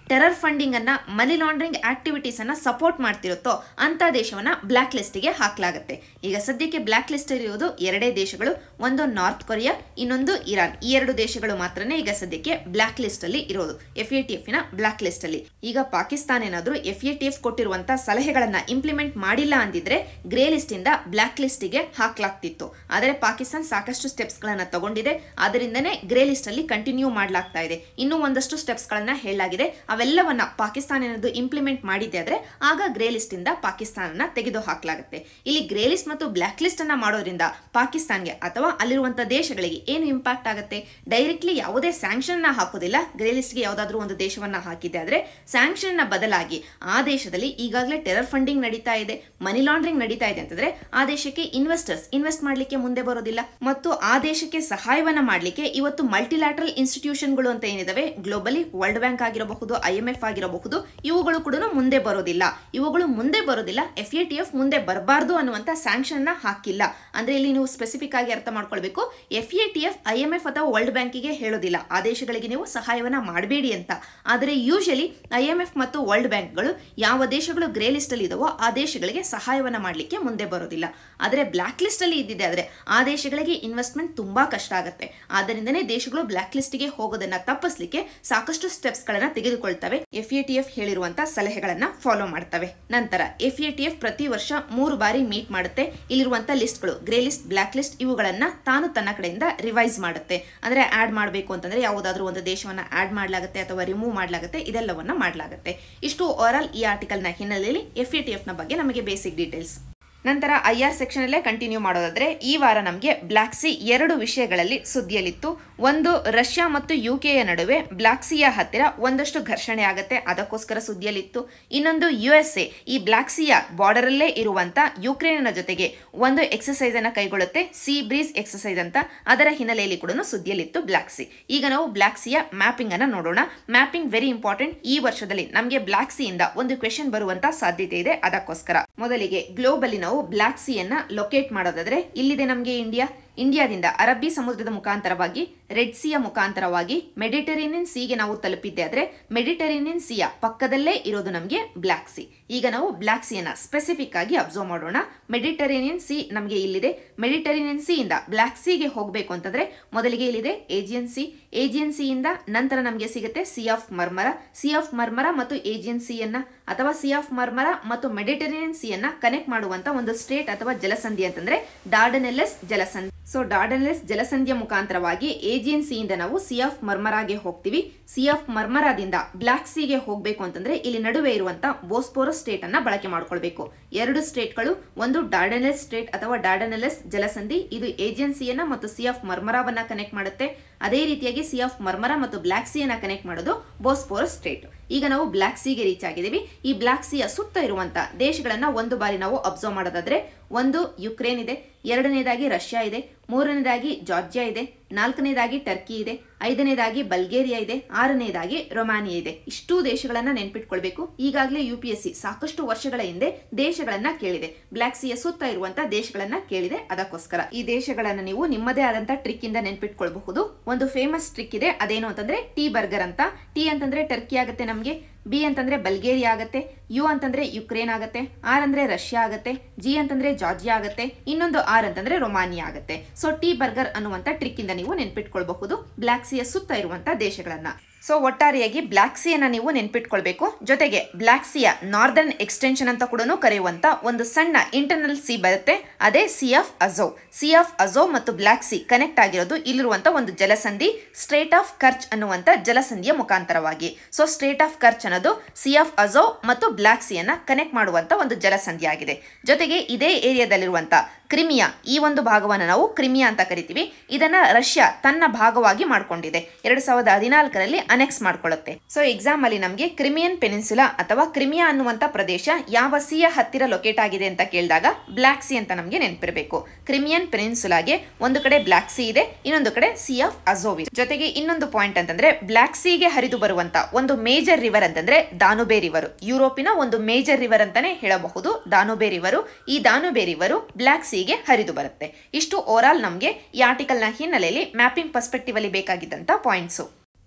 ಟೆರರ್ ಫಂಡಿಂಗ್ ಅನ್ನ ಮನಿ ಲಾಂಡ್ರಿಂಗ್ ಆಕ್ಟಿವಿಟೀಸ್ ಅನ್ನ ಸಪೋರ್ಟ್ ಮಾಡ್ತಿರುತ್ತೋ ಅಂತ ದೇಶವನ್ನ ಬ್ಲಾಕ್ ಲಿಸ್ಟ್ಗೆ ಹಾಕಲಾಗುತ್ತೆ ಈಗ ಸದ್ಯಕ್ಕೆ ಬ್ಲಾಕ್ ಲಿಸ್ಟ್ ಇರುವುದು ಎರಡೇ ದೇಶಗಳು ಒಂದು ನಾರ್ತ್ ಕೊರಿಯಾ ಇನ್ನೊಂದು ಇರಾನ್ ಈ ಎರಡು ದೇಶಗಳು ಮಾತ್ರನೇ ಈಗ ಸದ್ಯಕ್ಕೆ ಬ್ಲಾಕ್ ಲಿಸ್ಟ್ ಅಲ್ಲಿ ಇರೋದು ಎಫ್ ಎ ಟಿ ಎಫ್ ನ ಬ್ಲಾಕ್ ಲಿಸ್ಟ್ ಅಲ್ಲಿ ಈಗ ಪಾಕಿಸ್ತಾನ ಏನಾದ್ರೂ ಎಫ್ ಎ ಟಿ ಎಫ್ ಕೊಟ್ಟಿರುವಂತ ಸಲಹೆಗಳನ್ನ ಇಂಪ್ಲಿಮೆಂಟ್ ಮಾಡಿಲ್ಲ ಅಂದಿದ್ರೆ ಗ್ರೇ ಲಿಸ್ಟ್ ಇಂದ ಬ್ಲಾಕ್ ಲಿಸ್ಟ್ ಗೆ ಹಾಕ್ಲಾಗ್ತಿತ್ತು ಆದರೆ ಪಾಕಿಸ್ತಾನ ಸಾಕಷ್ಟು ಸ್ಟೆಪ್ಸ್ ಗಳನ್ನ ತಗೊಂಡಿದೆ ಅದರಿಂದನೇ ಗ್ರೇ ಲಿಸ್ಟ್ ಅಲ್ಲಿ ಕಂಟಿನ್ಯೂ ಮಾಡ್ಲಾಗ್ತಾ ಇದೆ ಇನ್ನೂ ಒಂದಷ್ಟು ಸ್ಟೆಪ್ಸ್ ಗಳನ್ನ ಹೇಳಲಾಗಿದೆ ಅವೆಲ್ಲವನ್ನ ಪಾಕಿಸ್ತಾನ ಏನಾದ್ರು ಇಂಪ್ಲಿಮೆಂಟ್ ಮಾಡಿದೆ ಆದ್ರೆ ಆಗ ಗ್ರೇ ಲಿಸ್ಟ್ ಇಂದ ಪಾಕಿಸ್ತಾನನ ತೆಗೆದು ಹಾಕಲಾಗುತ್ತೆ ಇಲ್ಲಿ ಗ್ರೇ ಲಿಸ್ಟ್ ಮತ್ತು ಬ್ಲಾಕ್ ಲಿಸ್ಟ್ ಅನ್ನ ಮಾಡೋದ್ರಿಂದ ಪಾಕಿಸ್ತಾನ್ಗೆ ಅಥವಾ ಅಲ್ಲಿರುವಂತಹ ದೇಶಗಳಿಗೆ ಏನು ಇಂಪ್ಯಾಕ್ಟ್ ಆಗುತ್ತೆ ಡೈರೆಕ್ಟ್ಲಿ ಯಾವುದೇ ಸ್ಯಾಂಕ್ಷನ್ ನ ಹಾಕೋದಿಲ್ಲ ಗ್ರೇ ಲಿಸ್ಟ್ಗೆ ಯಾವುದಾದ್ರೂ ಒಂದು ದೇಶವನ್ನ ಹಾಕಿದೆ ಆದ್ರೆ ಸ್ಯಾಂಕ್ಷನ್ ನ ಬದಲಾಗಿ ಆ ದೇಶದಲ್ಲಿ ಈಗಾಗಲೇ ಟೆರರ್ ಫಂಡಿಂಗ್ ನಡೀತಾ ಇದೆ ಮನಿ ಲಾಂಡ್ರಿಂಗ್ ನಡೀತಾ ಇದೆ ಅಂತಂದ್ರೆ ಆ ದೇಶಕ್ಕೆ ಇನ್ವೆಸ್ಟರ್ಸ್ ಇನ್ವೆಸ್ಟ್ ಮಾಡ್ಲಿಕ್ಕೆ ಮುಂದೆ ಬರೋದಿಲ್ಲ ಮತ್ತು ಆ ದೇಶಕ್ಕೆ ಸಹಾಯವನ್ನ ಮಾಡ್ಲಿಕ್ಕೆ ಇವತ್ತು ಮಲ್ಟಿಲ್ಯಾಟ್ರಲ್ ಇನ್ಸ್ಟಿಟ್ಯೂಷನ್ಗಳು ಅಂತ ಏನಿದಾವೆ ಗ್ಲೋಬಲಿ ವರ್ಲ್ಡ್ ಬ್ಯಾಂಕ್ ಆಗಿರಬಹುದು ಐ ಎಂ ಎಫ್ ಆಗಿರಬಹುದು ಇವುಗಳು ಕೂಡ ಮುಂದೆ ಬರೋದಿಲ್ಲ ಇವುಗಳು ಮುಂದೆ ಬರೋದಿಲ್ಲ ಎಫ್ ಎ ಟಿ ಎಫ್ ಮುಂದೆ ಬರಬಾರ್ದು ಅನ್ನುವಂತ ಸ್ಯಾಂಕ್ಷನ್ ನ ಹಾಕಿಲ್ಲ ಅಂದ್ರೆ ಇಲ್ಲಿ ನೀವು ಸ್ಪೆಸಿಫಿಕ್ ಆಗಿ ಅರ್ಥ ಮಾಡ್ಕೊಳ್ಬೇಕು F A T F I M F ಅಥವಾ ವರ್ಲ್ಡ್ ಬ್ಯಾಂಕಿಗೆ ಹೇಳೋದಿಲ್ಲ ಆ ದೇಶಗಳಿಗೆ ನೀವು ಸಹಾಯವನ್ನ ಮಾಡಬೇಡಿ ಅಂತ ಆದರೆ ಯೂಶಲಿ ಐ ಎಂ ಎಫ್ ಮತ್ತು ವರ್ಲ್ಡ್ ಬ್ಯಾಂಕ್ಗಳು ಯಾವ ದೇಶಗಳು ಗ್ರೇ ಲಿಸ್ಟ್ ಅಲ್ಲಿ ಇದಾವೋ ಆ ದೇಶಗಳಿಗೆ ಸಹಾಯವನ್ನ ಮಾಡಲಿಕ್ಕೆ ಮುಂದೆ ಬರೋದಿಲ್ಲ ಆದರೆ ಬ್ಲಾಕ್ ಲಿಸ್ಟ್ ಅಲ್ಲಿ ಇದ್ದಿದೆ ಆದ್ರೆ ಆ ದೇಶಗಳಿಗೆ ಇನ್ವೆಸ್ಟ್ಮೆಂಟ್ ತುಂಬಾ ಕಷ್ಟ ಆಗುತ್ತೆ ಆದ್ದರಿಂದನೇ ದೇಶಗಳು ಬ್ಲಾಕ್ ಲಿಸ್ಟ್ಗೆ ಹೋಗೋದನ್ನ ತಪ್ಪಿಸ್ಲಿಕ್ಕೆ ಸಾಕಷ್ಟು ಸ್ಟೆಪ್ಸ್ ಗಳನ್ನ ತೆಗೆದುಕೊಳ್ತವೆ ಎಫ್ ಎ ಟಿ ಎಫ್ ಹೇಳಿರುವಂತ ಸಲಹೆಗಳನ್ನ ಫಾಲೋ ಮಾಡ್ತವೆ ನಂತರ ಎಫ್ ಎ ಟಿ ಎಫ್ ಪ್ರತಿ ವರ್ಷ ಮೂರು ಬಾರಿ ಮೀಟ್ ಮಾಡುತ್ತೆ ಇಲ್ಲಿರುವಂತ ಲಿಸ್ಟ್ಗಳು ಗ್ರೇ ಲಿಸ್ಟ್ ಬ್ಲಾಕ್ ಲಿಸ್ಟ್ ಇವುಗಳನ್ನ ತಾನು ತನ್ನ ಕಡೆಯಿಂದ ರಿವೈಸ್ ಮಾಡುತ್ತೆ ಅಂದ್ರೆ ಆಡ್ ಮಾಡಬೇಕು ಅಂತಂದ್ರೆ ಯಾವುದಾದ್ರೂ ಒಂದು ದೇಶವನ್ನ ಆಡ್ ಮಾಡಲಾಗುತ್ತೆ ಅಥವಾ ರಿಮೂವ್ ಮಾಡಲಾಗುತ್ತೆ ಇದೆಲ್ಲವನ್ನ ಮಾಡಲಾಗುತ್ತೆ ಇಷ್ಟು ಓವರ್ ಈ ಆರ್ಟಿಕಲ್ ನ ಹಿನ್ನೆಲೆಯಲ್ಲಿ ಎಫ್ ಎ ಟಿ ಎಫ್ ನ ಬಗ್ಗೆ ನಮಗೆ ಬೇಸಿಕ್ ಡೀಟೇಲ್ಸ್ ನಂತರ ಐ ಆರ್ ಸೆಕ್ಷನ್ ಅಲ್ಲೇ ಕಂಟಿನ್ಯೂ ಮಾಡೋದಾದ್ರೆ ಈ ವಾರ ನಮಗೆ ಬ್ಲಾಕ್ ಸಿ ಎರಡು ವಿಷಯಗಳಲ್ಲಿ ಸುದ್ದಿಯಲ್ಲಿತ್ತು ಒಂದು ರಷ್ಯಾ ಮತ್ತು ಯು ಕೆಯ ನಡುವೆ ಬ್ಲಾಕ್ ಸಿಯ ಹತ್ತಿರ ಒಂದಷ್ಟು ಘರ್ಷಣೆ ಆಗುತ್ತೆ ಅದಕ್ಕೋಸ್ಕರ ಸುದ್ದಿಯಲ್ಲಿತ್ತು ಇನ್ನೊಂದು ಯು ಎಸ್ ಎ ಈ ಬ್ಲಾಕ್ ಸಿಯ ಬಾರ್ಡರ್ ಅಲ್ಲೇ ಇರುವಂತ ಯುಕ್ರೇನಿನ ಜೊತೆಗೆ ಒಂದು ಎಕ್ಸಸೈಸ್ ಅನ್ನ ಕೈಗೊಳ್ಳುತ್ತೆ ಸಿ ಬ್ರೀಸ್ ಎಕ್ಸಸೈಸ್ ಅಂತ ಅದರ ಹಿನ್ನೆಲೆಯಲ್ಲಿ ಕೂಡ ಸುದ್ದಿಯಲ್ಲಿತ್ತು ಬ್ಲಾಕ್ ಸಿ ಈಗ ನಾವು ಬ್ಲಾಕ್ ಸಿಯ ಮ್ಯಾಪಿಂಗ್ ಅನ್ನ ನೋಡೋಣ ಮ್ಯಾಪಿಂಗ್ ವೆರಿ ಇಂಪಾರ್ಟೆಂಟ್ ಈ ವರ್ಷದಲ್ಲಿ ನಮಗೆ ಬ್ಲಾಕ್ ಸಿ ಇಂದ ಒಂದು ಕ್ವೆಶನ್ ಬರುವಂತ ಸಾಧ್ಯತೆ ಇದೆ ಅದಕ್ಕೋಸ್ಕರ ಮೊದಲಿಗೆ ಗ್ಲೋಬಲಿ ನಾವು ಬ್ಲಾಕ್ ಸಿ ಅನ್ನ ಲೊಕೇಟ್ ಮಾಡೋದಾದ್ರೆ ಇಲ್ಲಿದೆ ನಮಗೆ ಇಂಡಿಯಾ ಇಂಡಿಯಾದಿಂದ ಅರಬ್ಬಿ ಸಮುದ್ರದ ಮುಖಾಂತರವಾಗಿ ರೆಡ್ ಸಿಯ ಮುಖಾಂತರವಾಗಿ ಮೆಡಿಟರೇನಿಯನ್ ಸಿಗೆ ನಾವು ತಲುಪಿದ್ದೆ ಆದ್ರೆ ಮೆಡಿಟರೇನಿಯನ್ ಸಿಯ ಪಕ್ಕದಲ್ಲೇ ಇರೋದು ನಮಗೆ ಬ್ಲಾಕ್ ಸಿ ಈಗ ನಾವು ಬ್ಲಾಕ್ ಸಿಯನ್ನ ಸ್ಪೆಸಿಫಿಕ್ ಆಗಿ ಅಬ್ಸರ್ವ್ ಮಾಡೋಣ ಮೆಡಿಟರೇನಿಯನ್ ಸಿ ನಮಗೆ ಇಲ್ಲಿದೆ ಮೆಡಿಟರೇನಿಯನ್ ಸಿ ಇಂದ ಬ್ಲಾಕ್ ಸಿಗೆ ಹೋಗಬೇಕು ಅಂತಂದ್ರೆ ಮೊದಲಿಗೆ ಇಲ್ಲಿದೆ ಏಜಿಯನ್ ಸಿ ಏಜಿಯನ್ ಸಿ ಇಂದ ನಂತರ ನಮಗೆ ಸಿಗುತ್ತೆ sea of Marmara sea of Marmara ಮತ್ತು ಏಜಿಯನ್ ಸಿಯನ್ನ ಅಥವಾ ಸಿ ಆಫ್ ಮರ್ಮರ ಮತ್ತು ಮೆಡಿಟರೇನಿಯನ್ ಸಿಯನ್ನ ಕನೆಕ್ಟ್ ಮಾಡುವಂತ ಒಂದು ಸ್ಟೇಟ್ ಅಥವಾ ಜಲಸಂಧಿ ಅಂತಂದ್ರೆ ಡಾರ್ಡನೆಲೆಸ್ ಜಲಸಂಧಿ ಸೊ ಡಾರ್ಡನೆಲೆಸ್ ಜಲಸಂಧಿಯ ಮುಖಾಂತರವಾಗಿ ಏಜಿಯನ್ ಸಿ ಇಂದ ನಾವು ಸಿ ಆಫ್ ಮರ್ಮರಾಗೆ ಹೋಗ್ತೀವಿ ಸಿ ಆಫ್ ಮರ್ಮರಾದಿಂದ ಬ್ಲಾಕ್ ಸಿಗೆ ಹೋಗಬೇಕು ಅಂತಂದ್ರೆ ಇಲ್ಲಿ ನಡುವೆ ಇರುವಂತ ಬೋಸ್ಪೋರಸ್ ಸ್ಟೇಟ್ ಅನ್ನ ಬಳಕೆ ಮಾಡ್ಕೊಳ್ಬೇಕು ಎರಡು ಸ್ಟೇಟ್ಗಳು ಒಂದು ಡಾರ್ಡನೆಲೆಸ್ ಸ್ಟೇಟ್ ಅಥವಾ ಡಾರ್ಡನೆಲೆಸ್ ಜಲಸಂಧಿ ಇದು ಏಜಿಯನ್ ಸಿಯನ್ನ ಮತ್ತು ಸಿ ಆಫ್ ಮರ್ಮರಾವನ್ನ ಕನೆಕ್ಟ್ ಮಾಡುತ್ತೆ ಅದೇ ರೀತಿಯಾಗಿ ಸಿ ಆಫ್ ಮರ್ಮರ ಮತ್ತು ಬ್ಲಾಕ್ ಸಿಯನ್ನ ಕನೆಕ್ಟ್ ಮಾಡೋದು ಬೋಸ್ಪೋರಸ್ ಸ್ಟೇಟ್ ಈಗ ನಾವು ಬ್ಲಾಕ್ ಸಿಗೆ ರೀಚ್ ಆಗಿದ್ದೀವಿ ಈ ಬ್ಲಾಕ್ ಸಿಯ ಸುತ್ತ ಇರುವಂತ ದೇಶಗಳನ್ನ ಒಂದು ಬಾರಿ ನಾವು ಅಬ್ಸರ್ವ್ ಮಾಡೋದಾದ್ರೆ ಒಂದು ಯುಕ್ರೇನ್ ಇದೆ ಎರಡನೇದಾಗಿ ರಷ್ಯಾ ಇದೆ ಮೂರನೇದಾಗಿ ಜಾರ್ಜಿಯಾ ಇದೆ ನಾಲ್ಕನೇದಾಗಿ ಟರ್ಕಿ ಇದೆ ಐದನೇದಾಗಿ ಬಲ್ಗೇರಿಯಾ ಇದೆ ಆರನೇದಾಗಿ ರೊಮಾನಿಯಾ ಇದೆ ಇಷ್ಟೂ ದೇಶಗಳನ್ನ ನೆನ್ಪಿಟ್ಕೊಳ್ಬೇಕು ಈಗಾಗಲೇ ಯು ಪಿ ಎಸ್ ಸಿ ಸಾಕಷ್ಟು ವರ್ಷಗಳ ಹಿಂದೆ ದೇಶಗಳನ್ನ ಕೇಳಿದೆ ಬ್ಲಾಕ್ ಸಿಯ ಸುತ್ತ ಇರುವಂತಹ ದೇಶಗಳನ್ನ ಕೇಳಿದೆ ಅದಕ್ಕೋಸ್ಕರ ಈ ದೇಶಗಳನ್ನ ನೀವು ನಿಮ್ಮದೇ ಆದಂತ ಟ್ರಿಕ್ ಇಂದ ನೆನ್ಪಿಟ್ಕೊಳ್ಬಹುದು ಒಂದು ಫೇಮಸ್ ಟ್ರಿಕ್ ಇದೆ ಅದೇನು ಅಂತಂದ್ರೆ ಟೀ ಬರ್ಗರ್ ಅಂತ ಟೀ ಅಂತಂದ್ರೆ ಟರ್ಕಿ ಆಗುತ್ತೆ ನಮಗೆ ಬಿ ಅಂತಂದ್ರೆ ಬಲ್ಗೇರಿಯಾ ಆಗುತ್ತೆ ಯು ಅಂತಂದ್ರೆ ಯುಕ್ರೇನ್ ಆಗುತ್ತೆ ಆರ್ ಅಂದ್ರೆ ರಷ್ಯಾ ಆಗುತ್ತೆ ಜಿ ಅಂತಂದ್ರೆ ಜಾರ್ಜಿಯಾ ಆಗುತ್ತೆ ಇನ್ನೊಂದು ಆರ್ ಅಂತಂದ್ರೆ ರೊಮಾನಿಯಾ ಆಗುತ್ತೆ ಸೊ ಟೀ ಬರ್ಗರ್ ಅನ್ನುವಂತ ಟ್ರಿಕ್ ಇಂದ ನೀವು ನೆನ್ಪಿಟ್ಕೊಳ್ಬಹುದು ಬ್ಲಾಕ್ ಸಿಯ ಸುತ್ತ ಇರುವಂತ ದೇಶಗಳನ್ನ ಸೊ ಒಟ್ಟಾರೆಯಾಗಿ ಬ್ಲಾಕ್ ಸಿಯನ್ನ ನೀವು ನೆನ್ಪಿಟ್ಕೊಳ್ಬೇಕು ಜೊತೆಗೆ ಬ್ಲಾಕ್ ಸಿಯ ನಾರ್ದರ್ನ್ ಎಕ್ಸ್ಟೆನ್ಷನ್ ಅಂತ ಕೂಡ ಕರೆಯುವಂತ ಒಂದು ಸಣ್ಣ ಇಂಟರ್ನಲ್ ಸಿ ಬರುತ್ತೆ ಅದೇ sea of Azov sea of Azov ಮತ್ತು ಬ್ಲಾಕ್ ಸಿ ಕನೆಕ್ಟ್ ಆಗಿರೋದು ಇಲ್ಲಿರುವಂತ ಒಂದು ಜಲಸಂಧಿ ಸ್ಟ್ರೇಟ್ ಆಫ್ ಕರ್ಚ್ ಅನ್ನುವಂತ ಜಲಸಂಧಿಯ ಮುಖಾಂತರವಾಗಿ ಸೊ ಸ್ಟ್ರೇಟ್ ಆಫ್ ಕರ್ಚ್ ಅನ್ನೋದು ಸಿ ಆಫ್ ಅಜೋ ಮತ್ತು ಬ್ಲಾಕ್ ಸಿಯನ್ನ ಕನೆಕ್ಟ್ ಮಾಡುವಂತ ಒಂದು ಜಲಸಂಧಿ ಆಗಿದೆ ಜೊತೆಗೆ ಇದೇ ಏರಿಯಾದಲ್ಲಿರುವಂತ ಕ್ರಿಮಿಯಾ ಈ ಒಂದು ಭಾಗವನ್ನು ನಾವು ಕ್ರಿಮಿಯಾ ಅಂತ ಕರಿತೀವಿ ಇದನ್ನ ರಷ್ಯಾ ತನ್ನ ಭಾಗವಾಗಿ ಮಾಡ್ಕೊಂಡಿದೆ ಎರಡ್ ಸಾವಿರದ ಹದಿನಾಲ್ಕರಲ್ಲಿ ಅನೆಕ್ಸ್ ಮಾಡ್ಕೊಳ್ಳುತ್ತೆ ಸೊ ಎಕ್ಸಾಮ್ ಅಲ್ಲಿ ನಮಗೆ ಕ್ರಿಮಿಯನ್ ಪೆನಿನ್ಸುಲಾ ಅಥವಾ ಕ್ರಿಮಿಯಾ ಅನ್ನುವಂತ ಪ್ರದೇಶ ಯಾವ ಸಿಯ ಹತ್ತಿರ ಲೊಕೇಟ್ ಆಗಿದೆ ಅಂತ ಕೇಳಿದಾಗ ಬ್ಲಾಕ್ ಸಿ ಅಂತ ನಮಗೆ ನೆನಪಿರಬೇಕು ಕ್ರಿಮಿಯನ್ ಪೆನಿನ್ಸುಲಾಗೆ ಒಂದು ಕಡೆ ಬ್ಲಾಕ್ ಸಿ ಇದೆ ಇನ್ನೊಂದು ಕಡೆ ಸಿ ಆಫ್ ಅಜೋವಿ ಜೊತೆಗೆ ಇನ್ನೊಂದು ಪಾಯಿಂಟ್ ಅಂತಂದ್ರೆ ಬ್ಲಾಕ್ ಸಿಗೆ ಹರಿದು ಬರುವಂತ ಒಂದು ಮೇಜರ್ ರಿವರ್ ಅಂತಂದ್ರೆ ದಾನುಬೆ ರಿವರು ಯುರೋಪಿನ ಒಂದು ಮೇಜರ್ ರಿವರ್ ಅಂತಾನೆ ಹೇಳಬಹುದು ದಾನುಬೆ ರಿವರು ಈ ದಾನುಬೆ ರಿವರು ಬ್ಲಾಕ್ ಸಿಗೆ ಹರಿದು ಬರುತ್ತೆ ಇಷ್ಟು ಓವರ್ ಆಲ್ ನಮಗೆ ಈ ಆರ್ಟಿಕಲ್ ನ ಹಿನ್ನೆಲೆಯಲ್ಲಿ ಮ್ಯಾಪಿಂಗ್ ಪರ್ಸ್ಪೆಕ್ಟಿವ್ ಅಲ್ಲಿ ಬೇಕಾಗಿದ್ದಂತ ಪಾಯಿಂಟ್ಸು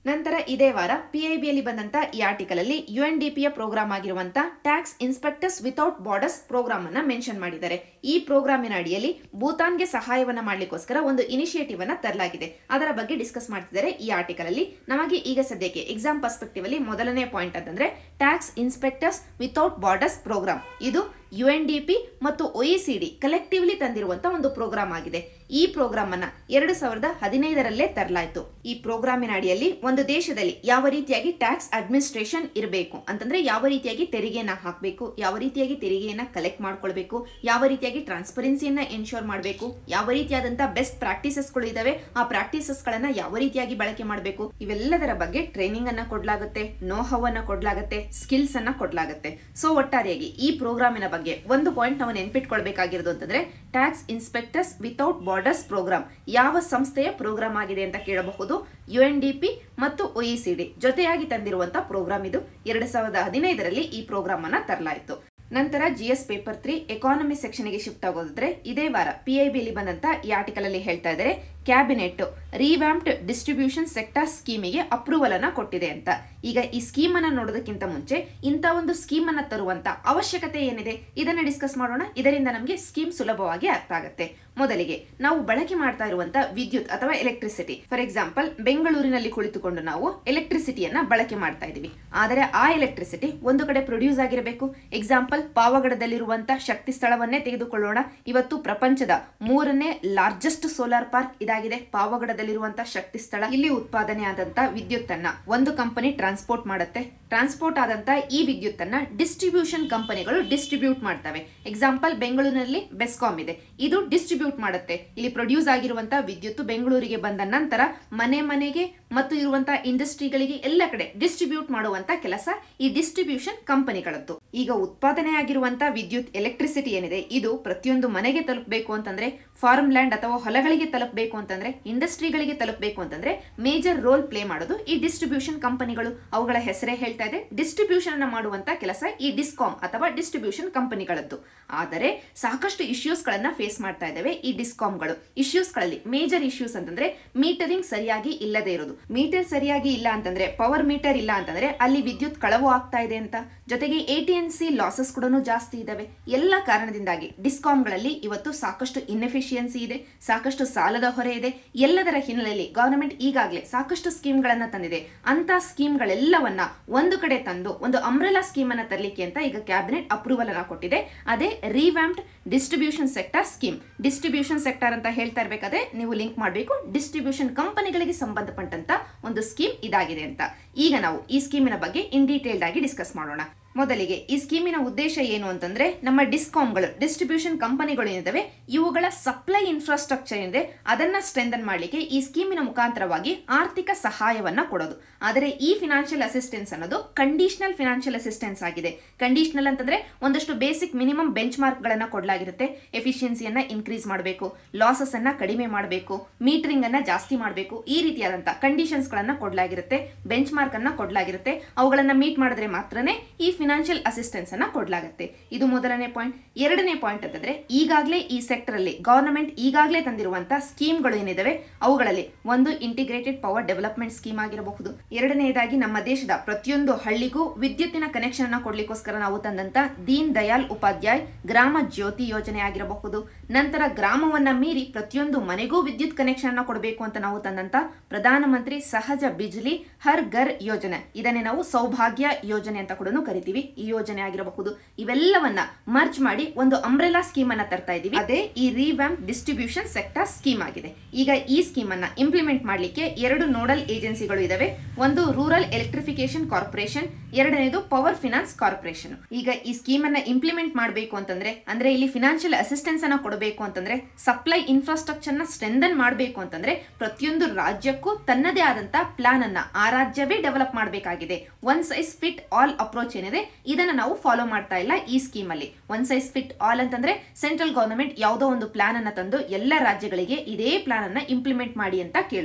ನಂತರ ಇದೇ ವಾರ ಪಿಐಬಿಯಲ್ಲಿ ಬಂದಂತ ಈ ಆರ್ಟಿಕಲ್ ಅಲ್ಲಿ ಯು ಎನ್ ಡಿ ಪಿಯ ಪ್ರೋಗ್ರಾಮ್ ಆಗಿರುವಂತ tax inspectors without borders programme ಅನ್ನ ಮೆನ್ಷನ್ ಮಾಡಿದ್ದಾರೆ ಈ ಪ್ರೋಗ್ರಾಮಿನ ಅಡಿಯಲ್ಲಿ ಭೂತಾನ್ಗೆ ಸಹಾಯವನ್ನ ಮಾಡ್ಲಿಕ್ಕೋಸ್ಕರ ಒಂದು ಇನಿಷಿಯೇಟಿವ್ ಅನ್ನ ತರಲಾಗಿದೆ ಅದರ ಬಗ್ಗೆ ಡಿಸ್ಕಸ್ ಮಾಡ್ತಿದ್ದಾರೆ ಈ ಆರ್ಟಿಕಲ್ ಅಲ್ಲಿ ನಮಗೆ ಈಗ ಸದ್ಯಕ್ಕೆ ಎಕ್ಸಾಮ್ ಪರ್ಸ್ಪೆಕ್ಟಿವ್ ಅಲ್ಲಿ ಮೊದಲನೇ ಪಾಯಿಂಟ್ ಅಂತಂದ್ರೆ tax inspectors without borders programme ಇದು ಯು ಎನ್ ಡಿ ಪಿ ಮತ್ತು ಒಇಸಿಡಿ ಕಲೆಕ್ಟಿವ್ಲಿ ತಂದಿರುವಂತಹ ಒಂದು ಪ್ರೋಗ್ರಾಮ್ ಆಗಿದೆ ಈ ಪ್ರೋಗ್ರಾಮ್ ಅನ್ನ ಎರಡು ಸಾವಿರದ ಹದಿನೈದರಲ್ಲೇ ತರಲಾಯಿತು ಈ ಪ್ರೋಗ್ರಾಮಿನ ಅಡಿಯಲ್ಲಿ ಒಂದು ದೇಶದಲ್ಲಿ ಯಾವ ರೀತಿಯಾಗಿ ಟ್ಯಾಕ್ಸ್ ಅಡ್ಮಿನಿಸ್ಟ್ರೇಷನ್ ಇರಬೇಕು ಅಂತಂದ್ರೆ ಯಾವ ರೀತಿಯಾಗಿ ತೆರಿಗೆಯನ್ನ ಹಾಕಬೇಕು ಯಾವ ರೀತಿಯಾಗಿ ತೆರಿಗೆಯನ್ನ ಕಲೆಕ್ಟ್ ಮಾಡ್ಕೊಳ್ಬೇಕು ಯಾವ ರೀತಿಯಾಗಿ ಟ್ರಾನ್ಸ್ಪರೆನ್ಸಿಯನ್ನ ಎನ್ಶೋರ್ ಮಾಡಬೇಕು ಯಾವ ರೀತಿಯಾದಂತಹ ಬೆಸ್ಟ್ ಪ್ರಾಕ್ಟೀಸಸ್ಗಳು ಇದಾವೆ ಆ ಪ್ರಾಕ್ಟೀಸಸ್ ಗಳನ್ನ ಯಾವ ರೀತಿಯಾಗಿ ಬಳಕೆ ಮಾಡಬೇಕು ಇವೆಲ್ಲದರ ಬಗ್ಗೆ ಟ್ರೈನಿಂಗ್ ಅನ್ನ ಕೊಡ್ಲಾಗುತ್ತೆ ನೋಹವ್ ಅನ್ನ ಕೊಡ್ಲಾಗುತ್ತೆ ಸ್ಕಿಲ್ಸ್ ಅನ್ನ ಕೊಡ್ಲಾಗುತ್ತೆ ಸೊ ಒಟ್ಟಾರೆಯಾಗಿ ಈ ಪ್ರೋಗ್ರಾಮಿನ ಬಗ್ಗೆ ಒಂದು ಪಾಯಿಂಟ್ ನಾವು ನೆನ್ಪಿಟ್ಕೊಳ್ಬೇಕಾಗಿರೋದು ಅಂತಂದ್ರೆ tax inspectors without borders programme ಯಾವ ಸಂಸ್ಥೆಯ ಪ್ರೋಗ್ರಾಮ್ ಆಗಿದೆ ಅಂತ ಕೇಳಬಹುದು ಯು ಎನ್ ಡಿ ಪಿ ಮತ್ತು ಒಇಸಿಡಿ ಜೊತೆಯಾಗಿ ತಂದಿರುವಂತಹ ಪ್ರೋಗ್ರಾಮ್ ಇದು ಎರಡ್ ಸಾವಿರದ ಹದಿನೈದರಲ್ಲಿ ಈ ಪ್ರೋಗ್ರಾಮ್ ಅನ್ನ ತರಲಾಯಿತು ನಂತರ G S paper three economy ಸೆಕ್ಷನ್ಗೆ ಶಿಫ್ಟ್ ಆಗೋದಾದ್ರೆ ಇದೇ ವಾರ ಪಿಐಬಿಯಲ್ಲಿ ಬಂದಂತ ಈ ಆರ್ಟಿಕಲ್ ಅಲ್ಲಿ ಹೇಳ್ತಾ ಇದ್ದಾರೆ ಕ್ಯಾಬಿನೆಟ್ ರಿವ್ಯಾಂಪ್ಡ್ ಡಿಸ್ಟ್ರಿಬ್ಯೂಷನ್ ಸೆಕ್ಟರ್ ಸ್ಕೀಮಿಗೆ ಅಪ್ರೂವಲ್ ಅನ್ನ ಕೊಟ್ಟಿದೆ ಅಂತ ಈಗ ಈ ಸ್ಕೀಮ್ ಅನ್ನ ನೋಡೋದಕ್ಕಿಂತ ಮುಂಚೆ ಇಂಥ ಒಂದು ಸ್ಕೀಮ್ ಅನ್ನ ತರುವಂತ ಅವಶ್ಯಕತೆ ಏನಿದೆ ಇದನ್ನ ಡಿಸ್ಕಸ್ ಮಾಡೋಣ ಇದರಿಂದ ನಮಗೆ ಸ್ಕೀಮ್ ಸುಲಭವಾಗಿ ಅರ್ಥ ಆಗುತ್ತೆ ಮೊದಲಿಗೆ ನಾವು ಬಳಕೆ ಮಾಡ್ತಾ ಇರುವಂತ ವಿದ್ಯುತ್ ಅಥವಾ ಎಲೆಕ್ಟ್ರಿಸಿಟಿ ಫಾರ್ ಎಕ್ಸಾಂಪಲ್ ಬೆಂಗಳೂರಿನಲ್ಲಿ ಕುಳಿತುಕೊಂಡು ನಾವು ಎಲೆಕ್ಟ್ರಿಸಿಟಿಯನ್ನ ಬಳಕೆ ಮಾಡ್ತಾ ಇದೀವಿ ಆದರೆ ಆ ಎಲೆಕ್ಟ್ರಿಸಿಟಿ ಒಂದು ಕಡೆ ಪ್ರೊಡ್ಯೂಸ್ ಆಗಿರಬೇಕು ಎಕ್ಸಾಂಪಲ್ ಪಾವಗಡದಲ್ಲಿರುವಂತಹ ಶಕ್ತಿ ಸ್ಥಳವನ್ನೇ ತೆಗೆದುಕೊಳ್ಳೋಣ ಇವತ್ತು ಪ್ರಪಂಚದ ಮೂರನೇ ಲಾರ್ಜೆಸ್ಟ್ ಸೋಲಾರ್ ಪಾರ್ಕ್ ಇದಾಗಿದೆ ಪಾವಗಡದಲ್ಲಿರುವಂತಹ ಶಕ್ತಿ ಸ್ಥಳ ಇಲ್ಲಿ ಉತ್ಪಾದನೆ ಆದಂತ ವಿದ್ಯುತ್ ಅನ್ನ ಒಂದು ಕಂಪನಿ ಟ್ರಾನ್ಸ್ಪೋರ್ಟ್ ಮಾಡುತ್ತೆ ಟ್ರಾನ್ಸ್ಪೋರ್ಟ್ ಆದಂತ ಈ ವಿದ್ಯುತ್ ಅನ್ನ ಡಿಸ್ಟ್ರಿಬ್ಯೂಷನ್ ಕಂಪನಿಗಳು ಡಿಸ್ಟ್ರಿಬ್ಯೂಟ್ ಮಾಡ್ತವೆ ಎಕ್ಸಾಂಪಲ್ ಬೆಂಗಳೂರಿನಲ್ಲಿ ಬೆಸ್ಕಾಮ್ ಇದೆ ಇದು ಡಿಸ್ಟ್ರಿಬ್ಯೂಟ್ ಮಾಡುತ್ತೆ ಇಲ್ಲಿ ಪ್ರೊಡ್ಯೂಸ್ ಆಗಿರುವಂತಹ ವಿದ್ಯುತ್ ಬೆಂಗಳೂರಿಗೆ ಬಂದ ನಂತರ ಮನೆ ಮನೆಗೆ ಮತ್ತು ಇರುವಂತಹ ಇಂಡಸ್ಟ್ರಿಗಳಿಗೆ ಎಲ್ಲ ಕಡೆ ಡಿಸ್ಟ್ರಿಬ್ಯೂಟ್ ಮಾಡುವಂತ ಕೆಲಸ ಈ ಡಿಸ್ಟ್ರಿಬ್ಯೂಷನ್ ಕಂಪನಿಗಳದ್ದು ಈಗ ಉತ್ಪಾದನೆ ಆಗಿರುವಂತಹ ವಿದ್ಯುತ್ ಎಲೆಕ್ಟ್ರಿಸಿಟಿ ಏನಿದೆ ಇದು ಪ್ರತಿಯೊಂದು ಮನೆಗೆ ತಲುಪಬೇಕು ಅಂತಂದ್ರೆ ಫಾರ್ಮ್ ಲ್ಯಾಂಡ್ ಅಥವಾ ಹೊಲಗಳಿಗೆ ತಲುಪಬೇಕು ಅಂತಂದ್ರೆ ಇಂಡಸ್ಟ್ರಿಗಳಿಗೆ ತಲುಪಬೇಕು ಅಂತಂದ್ರೆ ಮೇಜರ್ ರೋಲ್ ಪ್ಲೇ ಮಾಡೋದು ಈ ಡಿಸ್ಟ್ರಿಬ್ಯೂಷನ್ ಕಂಪನಿಗಳು ಅವುಗಳ ಹೆಸರೇ ಹೇಳ್ತಾ ಇದೆ ಡಿಸ್ಟ್ರಿಬ್ಯೂಷನ್ ಅನ್ನ ಮಾಡುವಂತ ಕೆಲಸ ಈ ಡಿಸ್ಕಾಮ್ ಅಥವಾ ಡಿಸ್ಟ್ರಿಬ್ಯೂಷನ್ ಕಂಪನಿಗಳದ್ದು ಆದರೆ ಸಾಕಷ್ಟು ಇಶ್ಯೂಸ್ ಗಳನ್ನ ಫೇಸ್ ಮಾಡ್ತಾ ಇದ್ದಾವೆ ಈ ಡಿಸ್ಕಾಮ್ಗಳು ಇಶ್ಯೂಸ್ ಗಳಲ್ಲಿ ಮೇಜರ್ ಇಶ್ಯೂಸ್ ಅಂತಂದ್ರೆ ಮೀಟರಿಂಗ್ ಸರಿಯಾಗಿ ಇಲ್ಲದೆ ಇರೋದು ಮೀಟರ್ ಸರಿಯಾಗಿ ಇಲ್ಲ ಅಂತಂದ್ರೆ ಪವರ್ ಮೀಟರ್ ಇಲ್ಲ ಅಂತಂದ್ರೆ ಅಲ್ಲಿ ವಿದ್ಯುತ್ ಕಳವು ಆಗ್ತಾ ಇದೆ ಅಂತ ಜೊತೆಗೆ A T and C losses ಕೂಡ ಜಾಸ್ತಿ ಇದಾವೆ ಎಲ್ಲ ಕಾರಣದಿಂದಾಗಿ ಡಿಸ್ಕಾಮ್ಗಳಲ್ಲಿ ಇವತ್ತು ಸಾಕಷ್ಟು ಇನ್ಎಫಿಷಿಯನ್ಸಿ ಇದೆ ಸಾಕಷ್ಟು ಸಾಲದ ಹೊರೆ ಇದೆ ಎಲ್ಲದರ ಹಿನ್ನೆಲೆಯಲ್ಲಿ ಗವರ್ನಮೆಂಟ್ ಈಗಾಗಲೇ ಸಾಕಷ್ಟು ಸ್ಕೀಮ್ಗಳನ್ನ ತಂದಿದೆ ಅಂತ ಸ್ಕೀಮ್ಗಳೆಲ್ಲವನ್ನ ಒಂದು ಕಡೆ ತಂದು ಒಂದು ಅಂಬ್ರೆಲಾ ಸ್ಕೀಮ್ ಅನ್ನ ತರಲಿಕ್ಕೆ ಅಂತ ಈಗ ಕ್ಯಾಬಿನೆಟ್ ಅಪ್ರೂವಲ್ ಅನ್ನ ಕೊಟ್ಟಿದೆ ಅದೇ revamped distribution sector scheme distribution sector ಅಂತ ಹೇಳ್ತಾ ಇರ್ಬೇಕಾದ್ರೆ ನೀವು ಲಿಂಕ್ ಮಾಡಬೇಕು ಡಿಸ್ಟ್ರಿಬ್ಯೂಷನ್ ಕಂಪನಿಗಳಿಗೆ ಸಂಬಂಧಪಟ್ಟಂತ ಒಂದು ಸ್ಕೀಮ್ ಇದಾಗಿದೆ ಅಂತ ಈಗ ನಾವು ಈ ಸ್ಕೀಮಿನ ಬಗ್ಗೆ ಇನ್ ಡೀಟೇಲ್ಡ್ ಆಗಿ ಡಿಸ್ಕಸ್ ಮಾಡೋಣ ಮೊದಲಿಗೆ ಈ ಸ್ಕೀಮಿನ ಉದ್ದೇಶ ಏನು ಅಂತಂದ್ರೆ ನಮ್ಮ ಡಿಸ್ಕಾಮ್ಗಳು ಡಿಸ್ಟ್ರಿಬ್ಯೂಷನ್ ಕಂಪನಿಗಳು ಏನಿದಾವೆ ಇವುಗಳ ಸಪ್ಲೈ ಇನ್ಫ್ರಾಸ್ಟ್ರಕ್ಚರ್ ಏನಿದೆ ಅದನ್ನ ಸ್ಟ್ರೆಂಥನ್ ಮಾಡಲಿಕ್ಕೆ ಈ ಸ್ಕೀಮಿನ ಮುಖಾಂತರವಾಗಿ ಆರ್ಥಿಕ ಸಹಾಯವನ್ನ ಕೊಡೋದು ಆದರೆ ಈ ಫಿನಾನ್ಷಿಯಲ್ ಅಸಿಸ್ಟೆನ್ಸ್ ಅನ್ನೋದು ಕಂಡೀಷನಲ್ ಫಿನಾನ್ಷಿಯಲ್ ಅಸಿಸ್ಟೆನ್ಸ್ ಆಗಿದೆ ಕಂಡೀಷನಲ್ ಅಂತಂದ್ರೆ ಒಂದಷ್ಟು ಬೇಸಿಕ್ ಮಿನಿಮಮ್ ಬೆಂಚ್ ಮಾರ್ಕ್ ಗಳನ್ನ ಕೊಡಲಾಗಿರುತ್ತೆ ಎಫಿಷಿಯನ್ಸಿಯನ್ನ ಇನ್ಕ್ರೀಸ್ ಮಾಡಬೇಕು ಲಾಸಸ್ ಅನ್ನ ಕಡಿಮೆ ಮಾಡಬೇಕು ಮೀಟರಿಂಗ್ ಅನ್ನ ಜಾಸ್ತಿ ಮಾಡಬೇಕು ಈ ರೀತಿಯಾದಂತಹ ಕಂಡೀಷನ್ಸ್ ಗಳನ್ನ ಕೊಡಲಾಗಿರುತ್ತೆ ಬೆಂಚ್ ಮಾರ್ಕ್ ಅನ್ನ ಕೊಡಲಾಗಿರುತ್ತೆ ಅವುಗಳನ್ನ ಮೀಟ್ ಮಾಡಿದ್ರೆ ಮಾತ್ರನೇ ಈ ಫಿನಾನ್ಷಿಯಲ್ ಅಸಿಸ್ಟೆನ್ಸ್ ಅನ್ನ ಕೊಡಲಾಗುತ್ತೆ ಇದು ಮೊದಲನೇ ಪಾಯಿಂಟ್ ಎರಡನೇ ಪಾಯಿಂಟ್ ಅಂತಂದ್ರೆ ಈಗಾಗಲೇ ಈ ಸೆಕ್ಟರ್ ಅಲ್ಲಿ ಗವರ್ನಮೆಂಟ್ ಈಗಾಗಲೇ ತಂದಿರುವಂತಹ ಸ್ಕೀಮ್ಗಳು ಏನಿದಾವೆ ಅವುಗಳಲ್ಲಿ ಒಂದು ಇಂಟಿಗ್ರೇಟೆಡ್ ಪವರ್ ಡೆವಲಪ್ಮೆಂಟ್ ಸ್ಕೀಮ್ ಆಗಿರಬಹುದು ಎರಡನೆಯದಾಗಿ ನಮ್ಮ ದೇಶದ ಪ್ರತಿಯೊಂದು ಹಳ್ಳಿಗೂ ವಿದ್ಯುತ್ತಿನ ಕನೆಕ್ಷನ್ ಅನ್ನ ಕೊಡ್ಲಿಕ್ಕೋಸ್ಕರ ನಾವು ತಂದಂತ ದೀನ್ ದಯಾಳ್ ಉಪಾಧ್ಯಾಯ್ ಗ್ರಾಮ ಜ್ಯೋತಿ ಯೋಜನೆ ಆಗಿರಬಹುದು ನಂತರ ಗ್ರಾಮವನ್ನ ಮೀರಿ ಪ್ರತಿಯೊಂದು ಮನೆಗೂ ವಿದ್ಯುತ್ ಕನೆಕ್ಷನ್ ಅನ್ನ ಕೊಡಬೇಕು ಅಂತ ನಾವು ತಂದಂತ ಪ್ರಧಾನಮಂತ್ರಿ ಸಹಜ ಬಿಜ್ಲಿ ಹರ್ ಘರ್ ಯೋಜನೆ ಇದನ್ನೇ ನಾವು ಸೌಭಾಗ್ಯ ಯೋಜನೆ ಅಂತ ಕೂಡ ಕರಿತೀವಿ ಈ ಯೋಜನೆ ಆಗಿರಬಹುದು ಇವೆಲ್ಲವನ್ನ ಮರ್ಜ್ ಮಾಡಿ ಒಂದು ಅಂಬ್ರೆಲಾ ಸ್ಕೀಮ್ ಅನ್ನ ತರ್ತಾ ಇದೀವಿ ಅದೇ ಈ ರಿವ್ಯಾಂಪ್ ಡಿಸ್ಟ್ರಿಬ್ಯೂಷನ್ ಸೆಕ್ಟರ್ ಸ್ಕೀಮ್ ಆಗಿದೆ ಈಗ ಈ ಸ್ಕೀಮ್ ಅನ್ನ ಇಂಪ್ಲಿಮೆಂಟ್ ಮಾಡಲಿಕ್ಕೆ ಎರಡು ನೋಡಲ್ ಏಜೆನ್ಸಿಗಳು ಇದಾವೆ ಒಂದು ರೂರಲ್ ಎಲೆಕ್ಟ್ರಿಫಿಕೇಶನ್ ಕಾರ್ಪೊರೇಷನ್ ಎರಡನೇದು ಪವರ್ ಫಿನಾನ್ಸ್ ಕಾರ್ಪೊರೇಷನ್ ಈಗ ಈ ಸ್ಕೀಮ್ ಅನ್ನ ಇಂಪ್ಲಿಮೆಂಟ್ ಮಾಡಬೇಕು ಅಂತಂದ್ರೆ ಅಂದ್ರೆ ಇಲ್ಲಿ ಫಿನಾನ್ಷಿಯಲ್ ಅಸಿಸ್ಟೆನ್ಸ್ ಅನ್ನ ಕೊಡಬೇಕು ಅಂತಂದ್ರೆ ಸಪ್ಲೈ ಇನ್ಫ್ರಾಸ್ಟ್ರಕ್ಚರ್ ನ ಸ್ಟ್ರೆಂಥನ್ ಮಾಡಬೇಕು ಅಂತಂದ್ರೆ ಪ್ರತಿಯೊಂದು ರಾಜ್ಯಕ್ಕೂ ತನ್ನದೇ ಆದಂತಹ ಪ್ಲಾನ್ ಅನ್ನ ಆ ರಾಜ್ಯವೇ ಡೆವಲಪ್ ಮಾಡಬೇಕಾಗಿದೆ one size fit all approach ಏನಿದೆ ಇದನ್ನ ನಾವು ಫಾಲೋ ಮಾಡ್ತಾ ಇಲ್ಲ ಈ ಸ್ಕೀಮ್ ಅಲ್ಲಿ ಒನ್ ಸೈಸ್ ಫಿಟ್ ಆಲ್ ಅಂತಂದ್ರೆ ಸೆಂಟ್ರಲ್ ಗವರ್ನಮೆಂಟ್ ಯಾವುದೋ ಒಂದು ಪ್ಲಾನ್ ಅನ್ನ ತಂದು ಎಲ್ಲ ರಾಜ್ಯಗಳಿಗೆ ಇದೇ ಪ್ಲಾನ್ ಅನ್ನ ಇಂಪ್ಲಿಮೆಂಟ್ ಮಾಡಿ ಅಂತ ಕೇಳೋದು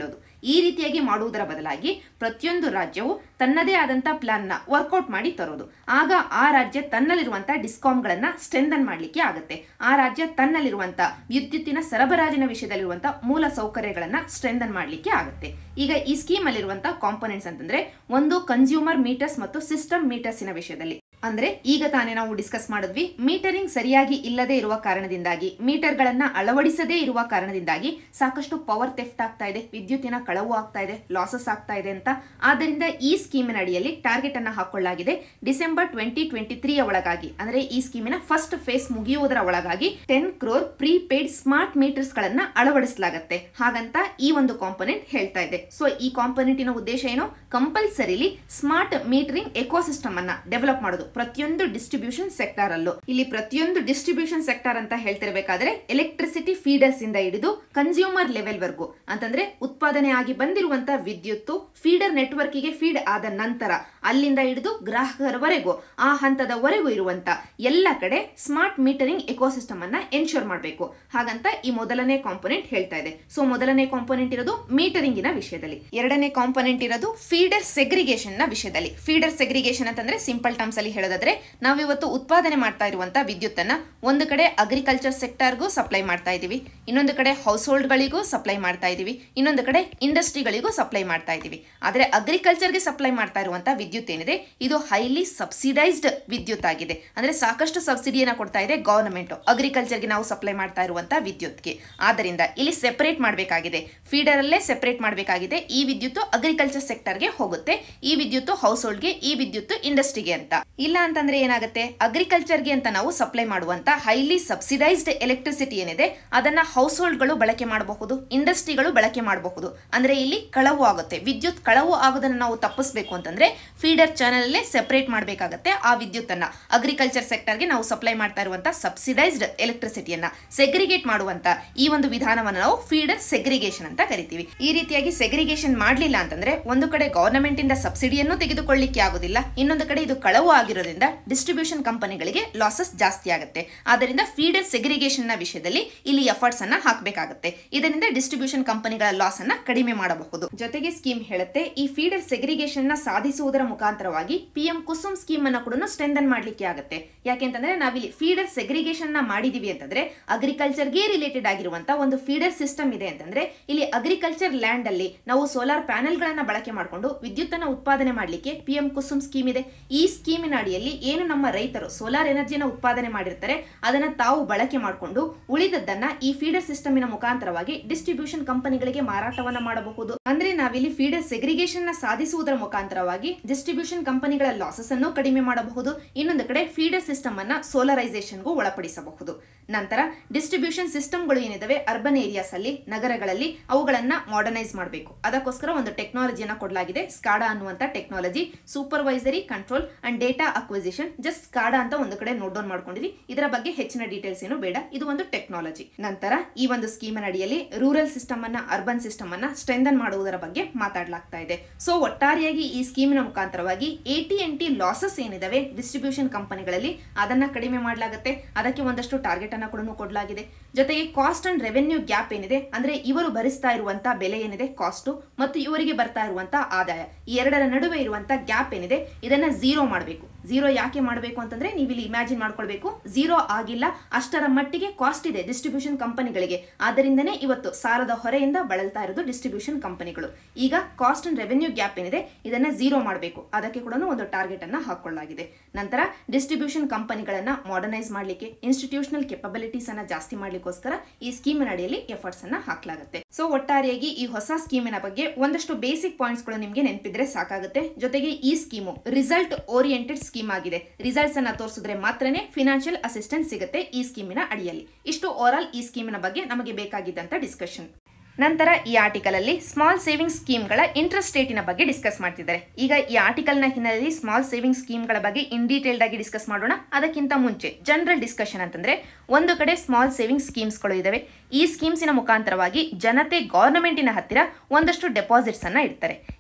ಈ ರೀತಿಯಾಗಿ ಮಾಡುವುದರ ಬದಲಾಗಿ ಪ್ರತಿಯೊಂದು ರಾಜ್ಯವು ತನ್ನದೇ ಆದಂತ ಪ್ಲಾನ್ ನ ವರ್ಕೌಟ್ ಮಾಡಿ ತರೋದು ಆಗ ಆ ರಾಜ್ಯ ತನ್ನಲ್ಲಿರುವಂತ ಡಿಸ್ಕಾಮ್ಗಳನ್ನ ಸ್ಟ್ರೆಂಥನ್ ಮಾಡ್ಲಿಕ್ಕೆ ಆಗುತ್ತೆ ಆ ರಾಜ್ಯ ತನ್ನಲ್ಲಿರುವಂತ ವಿದ್ಯುತ್ತಿನ ಸರಬರಾಜಿನ ವಿಷಯದಲ್ಲಿರುವಂತ ಮೂಲ ಸೌಕರ್ಯಗಳನ್ನ ಸ್ಟ್ರೆಂಥನ್ ಮಾಡ್ಲಿಕ್ಕೆ ಆಗುತ್ತೆ ಈಗ ಈ ಸ್ಕೀಮ್ ಅಲ್ಲಿರುವಂತ ಕಾಂಪೊನೆಂಟ್ಸ್ ಅಂತಂದ್ರೆ ಒಂದು ಕನ್ಸ್ಯೂಮರ್ ಮೀಟರ್ಸ್ ಮತ್ತು ಸಿಸ್ಟಮ್ ಮೀಟರ್ಸಿನ ವಿಷಯದಲ್ಲಿ ಅಂದ್ರೆ ಈಗ ತಾನೇ ನಾವು ಡಿಸ್ಕಸ್ ಮಾಡಿದ್ವಿ ಮೀಟರಿಂಗ್ ಸರಿಯಾಗಿ ಇಲ್ಲದೆ ಇರುವ ಕಾರಣದಿಂದಾಗಿ ಮೀಟರ್ಗಳನ್ನ ಅಳವಡಿಸದೇ ಇರುವ ಕಾರಣದಿಂದಾಗಿ ಸಾಕಷ್ಟು ಪವರ್ ಥೆಫ್ಟ್ ಆಗ್ತಾ ಇದೆ ವಿದ್ಯುತ್ತಿನ ಕಳವು ಆಗ್ತಾ ಇದೆ ಲಾಸಸ್ ಆಗ್ತಾ ಇದೆ ಅಂತ ಆದ್ದರಿಂದ ಈ ಸ್ಕೀಮಿನ ಅಡಿಯಲ್ಲಿ ಟಾರ್ಗೆಟ್ ಅನ್ನ ಹಾಕೊಳ್ಳಲಾಗಿದೆ ಡಿಸೆಂಬರ್ ಟ್ವೆಂಟಿ ಟ್ವೆಂಟಿ ತ್ರೀ ಒಳಗಾಗಿ ಅಂದ್ರೆ ಈ ಸ್ಕೀಮಿನ ಫಸ್ಟ್ ಫೇಸ್ ಮುಗಿಯುವುದರ ಒಳಗಾಗಿ ten crore prepaid smart meters ಗಳನ್ನ ಅಳವಡಿಸಲಾಗುತ್ತೆ ಹಾಗಂತ ಈ ಒಂದು ಕಾಂಪೊನೆಂಟ್ ಹೇಳ್ತಾ ಇದೆ ಸೊ ಈ ಕಾಂಪೊನೆಂಟಿನ ಉದ್ದೇಶ ಏನು ಕಂಪಲ್ಸರಿಲಿ ಸ್ಮಾರ್ಟ್ ಮೀಟರಿಂಗ್ ಎಕೋಸಿಸ್ಟಮ್ ಅನ್ನ ಡೆವಲಪ್ ಮಾಡೋದು ಪ್ರತಿಯೊಂದು ಡಿಸ್ಟ್ರಿಬ್ಯೂಷನ್ ಸೆಕ್ಟರ್ ಅಲ್ಲೂ ಇಲ್ಲಿ ಪ್ರತಿಯೊಂದು ಡಿಸ್ಟ್ರಿಬ್ಯೂಷನ್ ಸೆಕ್ಟರ್ ಅಂತ ಹೇಳ್ತಿರ್ಬೇಕಾದ್ರೆ ಎಲೆಕ್ಟ್ರಿಸಿಟಿ ಫೀಡರ್ಸ್ ಇಂದ ಹಿಡಿದು ಕನ್ಸ್ಯೂಮರ್ ಲೆವೆಲ್ ವರ್ಗೂ ಅಂತಂದ್ರೆ ಉತ್ಪಾದನೆ ಆಗಿ ಬಂದಿರುವಂತ ವಿದ್ಯುತ್ತು ಫೀಡರ್ ನೆಟ್ವರ್ಕ್ ಗೆ ಫೀಡ್ ಆದ ನಂತರ ಅಲ್ಲಿಂದ ಹಿಡಿದು ಗ್ರಾಹಕರವರೆಗೂ ಆ ಹಂತದವರೆಗೂ ಇರುವಂತ ಎಲ್ಲ ಕಡೆ ಸ್ಮಾರ್ಟ್ ಮೀಟರಿಂಗ್ ಎಕೋಸಿಸ್ಟಮ್ ಅನ್ನ ಎನ್ಶೋರ್ ಮಾಡಬೇಕು ಹಾಗಂತ ಈ ಮೊದಲನೇ ಕಾಂಪೊನೆಂಟ್ ಹೇಳ್ತಾ ಇದೆ ಸೊ ಮೊದಲನೇ ಕಾಂಪೊನೆಂಟ್ ಇರೋದು ಮೀಟರಿಂಗಿನ ವಿಷಯದಲ್ಲಿ ಎರಡನೇ ಕಾಂಪೊನೆಂಟ್ ಇರೋದು ಫೀಡರ್ ಸೆಗ್ರಿಗೇಷನ್ ನ ವಿಷಯದಲ್ಲಿ ಫೀಡರ್ ಸೆಗ್ರಿಗೇಷನ್ ಅಂತಂದ್ರೆ ಸಿಂಪಲ್ ಟರ್ಮ್ಸ್ ಅಲ್ಲಿ ಹೇಳೋದಾದ್ರೆ ನಾವಿವತ್ತು ಉತ್ಪಾದನೆ ಮಾಡ್ತಾ ಇರುವಂತ ವಿದ್ಯುತ್ತನ್ನ ಒಂದು ಕಡೆ ಅಗ್ರಿಕಲ್ಚರ್ ಸೆಕ್ಟರ್ಗೂ ಸಪ್ಲೈ ಮಾಡ್ತಾ ಇದೀವಿ ಇನ್ನೊಂದು ಕಡೆ ಹೌಸ್ ಹೋಲ್ಡ್ಗಳಿಗೂ ಸಪ್ಲೈ ಮಾಡ್ತಾ ಇದೀವಿ ಇನ್ನೊಂದು ಕಡೆ ಇಂಡಸ್ಟ್ರಿಗಳಿಗೂ ಸಪ್ಲೈ ಮಾಡ್ತಾ ಇದೀವಿ ಆದ್ರೆ ಅಗ್ರಿಕಲ್ಚರ್ಗೆ ಸಪ್ಲೈ ಮಾಡ್ತಾ ಇರುವಂತ ವಿದ್ಯುತ್ ಏನಿದೆ ಇದು ಹೈಲಿ ಸಬ್ಸಿಡೈಸ್ಡ್ ವಿದ್ಯುತ್ ಆಗಿದೆ ಅಂದ್ರೆ ಸಾಕಷ್ಟು ಸಬ್ಸಿಡಿಯನ್ನ ಕೊಡ್ತಾ ಇದೆ ಗವರ್ನಮೆಂಟ್ ಅಗ್ರಿಕಲ್ಚರ್ಗೆ ನಾವು ಸಪ್ಲೈ ಮಾಡ್ತಾ ಇರುವಂತ ವಿದ್ಯುತ್ಗೆ ಆದ್ದರಿಂದ ಇಲ್ಲಿ ಸೆಪರೇಟ್ ಮಾಡಬೇಕಾಗಿದೆ ಫೀಡರ್ ಅಲ್ಲೇ ಸೆಪರೇಟ್ ಮಾಡಬೇಕಾಗಿದೆ ಈ ವಿದ್ಯುತ್ ಅಗ್ರಿಕಲ್ಚರ್ ಸೆಕ್ಟರ್ಗೆ ಹೋಗುತ್ತೆ ಈ ವಿದ್ಯುತ್ ಹೌಸ್ ಹೋಲ್ಡ್ಗೆ ಈ ವಿದ್ಯುತ್ ಇಂಡಸ್ಟ್ರಿಗೆ ಅಂತ ಇಲ್ಲ ಅಂತಂದ್ರೆ ಏನಾಗುತ್ತೆ ಅಗ್ರಿಕಲ್ಚರ್ಗೆ ಅಂತ ನಾವು ಸಪ್ಲೈ ಮಾಡುವಂತ ಹೈಲಿ ಸಬ್ಸಿಡೈಸ್ಡ್ ಎಲೆಕ್ಟ್ರಿಸಿಟಿ ಏನಿದೆ ಅದನ್ನ ಹೌಸ್ ಹೋಲ್ಡ್ಗಳು ಬಳಕೆ ಮಾಡಬಹುದು ಇಂಡಸ್ಟ್ರಿಗಳು ಬಳಕೆ ಮಾಡಬಹುದು ಅಂದ್ರೆ ಇಲ್ಲಿ ಕಳವು ಆಗುತ್ತೆ ವಿದ್ಯುತ್ ಕಳವು ಆಗೋದನ್ನ ನಾವು ತಪ್ಪಿಸಬೇಕು ಅಂತಂದ್ರೆ ಫೀಡರ್ ಚಾನಲ್ ಅಲ್ಲೇ ಸೆಪರೇಟ್ ಮಾಡಬೇಕಾಗತ್ತೆ ಆ ವಿದ್ಯುತ್ ಅನ್ನ ಅಗ್ರಿಕಲ್ಚರ್ ಸೆಕ್ಟರ್ಗೆ ನಾವು ಸಪ್ಲೈ ಮಾಡ್ತಾ ಇರುವಂತ ಸಬ್ಸಿಡೈಸ್ಡ್ ಎಲೆಕ್ಟ್ರಿಸಿಟಿಯನ್ನ ಸೆಗ್ರಿಗೇಟ್ ಮಾಡುವಂತ ಈ ಒಂದು ವಿಧಾನವನ್ನು ನಾವು ಫೀಡರ್ ಸೆಗ್ರಿಗೇಷನ್ ಅಂತ ಕರಿತೀವಿ ಈ ರೀತಿಯಾಗಿ ಸೆಗ್ರಿಗೇಷನ್ ಮಾಡಲಿಲ್ಲ ಅಂತಂದ್ರೆ ಒಂದು ಕಡೆ ಗವರ್ನಮೆಂಟ್ ಇಂದ ಸಬ್ಸಿಡಿಯನ್ನು ತೆಗೆದುಕೊಳ್ಳಿಕ್ಕೆ ಆಗುದಿಲ್ಲ ಇನ್ನೊಂದು ಕಡೆ ಇದು ಕಳವು ಆಗಿರೋದ್ರಿಂದ ಡಿಸ್ಟ್ರಿಬ್ಯೂಷನ್ ಕಂಪನಿಗಳಿಗೆ ಲಾಸಸ್ ಜಾಸ್ತಿ ಆಗುತ್ತೆ ಆದ್ದರಿಂದ ಫೀಡರ್ ಸೆಗ್ರಿಗೇಷನ್ ನ ವಿಷಯದಲ್ಲಿ ಇಲ್ಲಿ ಎಫರ್ಟ್ಸ್ ಅನ್ನ ಹಾಕಬೇಕಾಗುತ್ತೆ ಇದರಿಂದ ಡಿಸ್ಟ್ರಿಬ್ಯೂಷನ್ ಕಂಪನಿಗಳ ಲಾಸ್ ಅನ್ನ ಕಡಿಮೆ ಮಾಡಬಹುದು ಜೊತೆಗೆ ಸ್ಕೀಮ್ ಹೇಳುತ್ತೆ ಈ ಫೀಡರ್ ಸೆಗ್ರಿಗೇಷನ್ ನ ಸಾಧಿಸುವುದರ ಮುಖಾಂತರವಾಗಿ ಪಿಎಂ ಕುಸುಮ್ ಸ್ಕೀಮ್ ಅನ್ನ ಕೂಡ ಸ್ಟ್ರೆಂಥನ್ ಮಾಡ್ಲಿಕ್ಕೆ ಆಗುತ್ತೆ ಯಾಕೆಂತಂದ್ರೆ ನಾವಿಲ್ಲಿ ಫೀಡರ್ ಸೆಗ್ರಿಗೇಷನ್ ನ ಮಾಡಿದೀವಿ ಅಂತಂದ್ರೆ ಅಗ್ರಿಕಲ್ಚರ್ಗೆ ರಿಲೇಟೆಡ್ ಆಗಿರುವಂತ ಒಂದು ಫೀಡರ್ ಸಿಸ್ಟಮ್ ಇದೆ ಅಂತಂದ್ರೆ ಇಲ್ಲಿ ಅಗ್ರಿಕಲ್ಚರ್ ಲ್ಯಾಂಡ್ ಅಲ್ಲಿ ನಾವು ಸೋಲಾರ್ ಪ್ಯಾನೆಲ್ ಗಳನ್ನ ಬಳಕೆ ಮಾಡಿಕೊಂಡು ವಿದ್ಯುತ್ ಅನ್ನ ಉತ್ಪಾದನೆ ಮಾಡಲಿಕ್ಕೆ ಪಿಎಂ ಕುಸುಮ್ ಸ್ಕೀಮ್ ಇದೆ ಈ ಸ್ಕೀಮಿನ ಅಡಿಯಲ್ಲಿ ಏನು ನಮ್ಮ ರೈತರು ಸೋಲಾರ್ ಎನರ್ಜಿನ ಉತ್ಪಾದನೆ ಮಾಡಿರ್ತಾರೆ ಅದನ್ನ ತಾವು ಬಳಕೆ ಮಾಡಿಕೊಂಡು ಉಳಿದದ್ದನ್ನ ಈ ಫೀಡರ್ ಸಿಸ್ಟಮಿನ ಮುಖಾಂತರವಾಗಿ ಡಿಸ್ಟ್ರಿಬ್ಯೂಷನ್ ಕಂಪನಿಗಳಿಗೆ ಮಾರಾಟವನ್ನ ಮಾಡಬಹುದು ಅಂದ್ರೆ ನಾವಿಲ್ಲಿ ಫೀಡರ್ ಸೆಗ್ರಿಗೇಷನ್ ನ ಸಾಧಿಸುವುದರ ಮುಖಾಂತರವಾಗಿ ಡಿಸ್ಟ್ರಿಬ್ಯೂಷನ್ ಕಂಪನಿಗಳ ಲಾಸಸ್ ಅನ್ನು ಕಡಿಮೆ ಮಾಡಬಹುದು ಇನ್ನೊಂದು ಕಡೆ ಫೀಡರ್ ಸಿಸ್ಟಮ್ ಅನ್ನ ಸೋಲರೈಸೇಷನ್ಗೂ ಒಳಪಡಿಸಬಹುದು ನಂತರ ಡಿಸ್ಟ್ರಿಬ್ಯೂಷನ್ ಸಿಸ್ಟಮ್ಗಳು ಏನಿದಾವೆ ಅರ್ಬನ್ ಏರಿಯಾಸ್ ಅಲ್ಲಿ ನಗರಗಳಲ್ಲಿ ಅವುಗಳನ್ನ ಮಾಡರ್ನೈಸ್ ಮಾಡಬೇಕು ಅದಕ್ಕೋಸ್ಕರ ಒಂದು ಟೆಕ್ನಾಲಜಿಯನ್ನ ಕೊಡಲಾಗಿದೆ ಸ್ಕಾಡಾ ಅನ್ನುವಂತ technology supervisory control and data acquisition just SCADA ಅಂತ ಒಂದು ಕಡೆ ನೋಟ್ ಡೌನ್ ಮಾಡ್ಕೊಂಡಿರಿ ಇದರ ಬಗ್ಗೆ ಹೆಚ್ಚಿನ ಡೀಟೇಲ್ಸ್ ಏನು ಬೇಡ ಇದು ಒಂದು ಟೆಕ್ನಾಲಜಿ ನಂತರ ಈ ಒಂದು ಸ್ಕೀಮಿನ ಅಡಿಯಲ್ಲಿ ರೂರಲ್ ಸಿಸ್ಟಮ್ ಅನ್ನ ಅರ್ಬನ್ ಸಿಸ್ಟಮ್ ಅನ್ನ ಸ್ಟ್ರೆಂಥನ್ ಮಾಡುವುದರ ಬಗ್ಗೆ ಮಾತಾಡಲಾಗ್ತಾ ಇದೆ ಸೊ ಒಟ್ಟಾರೆಯಾಗಿ ಈ ಸ್ಕೀಮಿನ ಮುಖಾಂತರವಾಗಿ ಎಟಿ ಎನ್ ಟಿ ಲಾಸಸ್ ಏನಿದಾವೆ ಡಿಸ್ಟ್ರಿಬ್ಯೂಷನ್ ಕಂಪನಿಗಳಲ್ಲಿ ಅದನ್ನ ಕಡಿಮೆ ಮಾಡಲಾಗುತ್ತೆ ಅದಕ್ಕೆ ಒಂದಷ್ಟು ಟಾರ್ಗೆಟ್ ಅನ್ನ ಕೂಡ ಕೊಡಲಾಗಿದೆ ಜೊತೆಗೆ ಕಾಸ್ಟ್ ಅಂಡ್ ರೆವೆನ್ಯೂ ಗ್ಯಾಪ್ ಏನಿದೆ ಅಂದ್ರೆ ಇವರು ಭರಿಸ್ತಾ ಇರುವಂತ ಬೆಲೆ ಏನಿದೆ ಕಾಸ್ಟ್ ಮತ್ತು ಇವರಿಗೆ ಬರ್ತಾ ಇರುವಂತ ಆದಾಯ ಈ ಎರಡರ ನಡುವೆ ಇರುವಂತ ಗ್ಯಾಪ್ ಏನಿದೆ ಇದನ್ನ ಝೀರೋ ಮಾಡಬೇಕು ಝೀರೋ ಯಾಕೆ ಮಾಡಬೇಕು ಅಂತಂದ್ರೆ ನೀವು ಇಲ್ಲಿ ಇಮ್ಯಾಜಿನ್ ಮಾಡ್ಕೊಳ್ಬೇಕು ಝೀರೋ ಆಗಿಲ್ಲ ಅಷ್ಟರ ಮಟ್ಟಿಗೆ ಕಾಸ್ಟ್ ಇದೆ ಡಿಸ್ಟ್ರಿಬ್ಯೂಷನ್ ಕಂಪನಿಗಳಿಗೆ ಆದ್ದರಿಂದನೇ ಇವತ್ತು ಸಾಲದ ಹೊರೆಯಿಂದ ಬಳಲ್ತಾ ಇರೋದು ಡಿಸ್ಟ್ರಿಬ್ಯೂಷನ್ ಕಂಪನಿಗಳು ಈಗ ಕಾಸ್ಟ್ ಅಂಡ್ ರೆವೆನ್ಯೂ ಗ್ಯಾಪ್ ಏನಿದೆ ಇದನ್ನ ಝೀರೋ ಮಾಡಬೇಕು ಅದಕ್ಕೆ ಕೂಡ ಒಂದು ಟಾರ್ಗೆಟ್ ಅನ್ನ ಹಾಕೊಳ್ಳಲಾಗಿದೆ ನಂತರ ಡಿಸ್ಟ್ರಿಬ್ಯೂಷನ್ ಕಂಪನಿಗಳನ್ನ ಮಾಡರ್ನೈಸ್ ಮಾಡಲಿಕ್ಕೆ ಇನ್ಸ್ಟಿಟ್ಯೂಷನಲ್ ಕೆಪಬಿಲಿಟೀಸ್ ಅನ್ನ ಜಾಸ್ತಿ ಮಾಡ್ಲಿಕ್ಕೋಸ್ಕರ ಈ ಸ್ಕೀಮಿನ ಅಡಿಯಲ್ಲಿ ಎಫರ್ಟ್ಸ್ ಅನ್ನ ಹಾಕಲಾಗುತ್ತೆ ಸೊ ಒಟ್ಟಾರೆಯಾಗಿ ಈ ಹೊಸ ಸ್ಕೀಮಿನ ಬಗ್ಗೆ ಒಂದಷ್ಟು ಬೇಸಿಕ್ ಪಾಯಿಂಟ್ಸ್ ಗಳು ನಿಮಗೆ ನೆನಪಿದ್ರೆ ಸಾಕಾಗುತ್ತೆ ಜೊತೆಗೆ ಈ ಸ್ಕೀಮು ರಿಸಲ್ಟ್ ಓರಿಯೆಂಟೆಡ್ ಸ್ಕೀಮ್ ಆಗಿದೆ ರಿಸಲ್ಟ್ಸ್ ಅನ್ನ ತೋರಿಸಿದ್ರೆ ಮಾತ್ರನೇ ಫಿನಾನ್ಷಿಯಲ್ ಅಸಿಸ್ಟೆನ್ಸ್ ಸಿಗುತ್ತೆ ಈ ಸ್ಕೀಮಿನ ಅಡಿಯಲ್ಲಿ ಇಷ್ಟು ಓವರ್ ಆಲ್ ಈ ಸ್ಕೀಮಿನ ಬಗ್ಗೆ ನಮಗೆ ಬೇಕಾಗಿದ್ದಂತ ಡಿಸ್ಕಷನ್ ನಂತರ ಈ ಆರ್ಟಿಕಲ್ ಅಲ್ಲಿ ಸ್ಮಾಲ್ ಸೇವಿಂಗ್ ಸ್ಕೀಮ್ಗಳ ಇಂಟ್ರೆಸ್ಟ್ ರೇಟಿನ ಬಗ್ಗೆ ಡಿಸ್ಕಸ್ ಮಾಡ್ತಿದ್ದಾರೆ ಈಗ ಈ ಆರ್ಟಿಕಲ್ನ ಹಿನ್ನೆಲೆಯಲ್ಲಿ ಸ್ಮಾಲ್ ಸೇವಿಂಗ್ ಸ್ಕೀಮ್ಗಳ ಬಗ್ಗೆ ಇನ್ ಡೀಟೇಲ್ಡ್ ಆಗಿ ಡಿಸ್ಕಸ್ ಮಾಡೋಣ ಅದಕ್ಕಿಂತ ಮುಂಚೆ ಜನರಲ್ ಡಿಸ್ಕಷನ್ ಅಂತಂದ್ರೆ ಒಂದು ಕಡೆ ಸ್ಮಾಲ್ ಸೇವಿಂಗ್ ಸ್ಕೀಮ್ಸ್ಗಳು ಇದಾವೆ ಈ ಸ್ಕೀಮ್ಸಿನ ಮುಖಾಂತರವಾಗಿ ಜನತೆ ಗವರ್ನಮೆಂಟಿನ ಹತ್ತಿರ ಒಂದಷ್ಟು ಡೆಪಾಸಿಟ್ಸ್ ಅನ್ನ ಇಡ್ತಾರೆ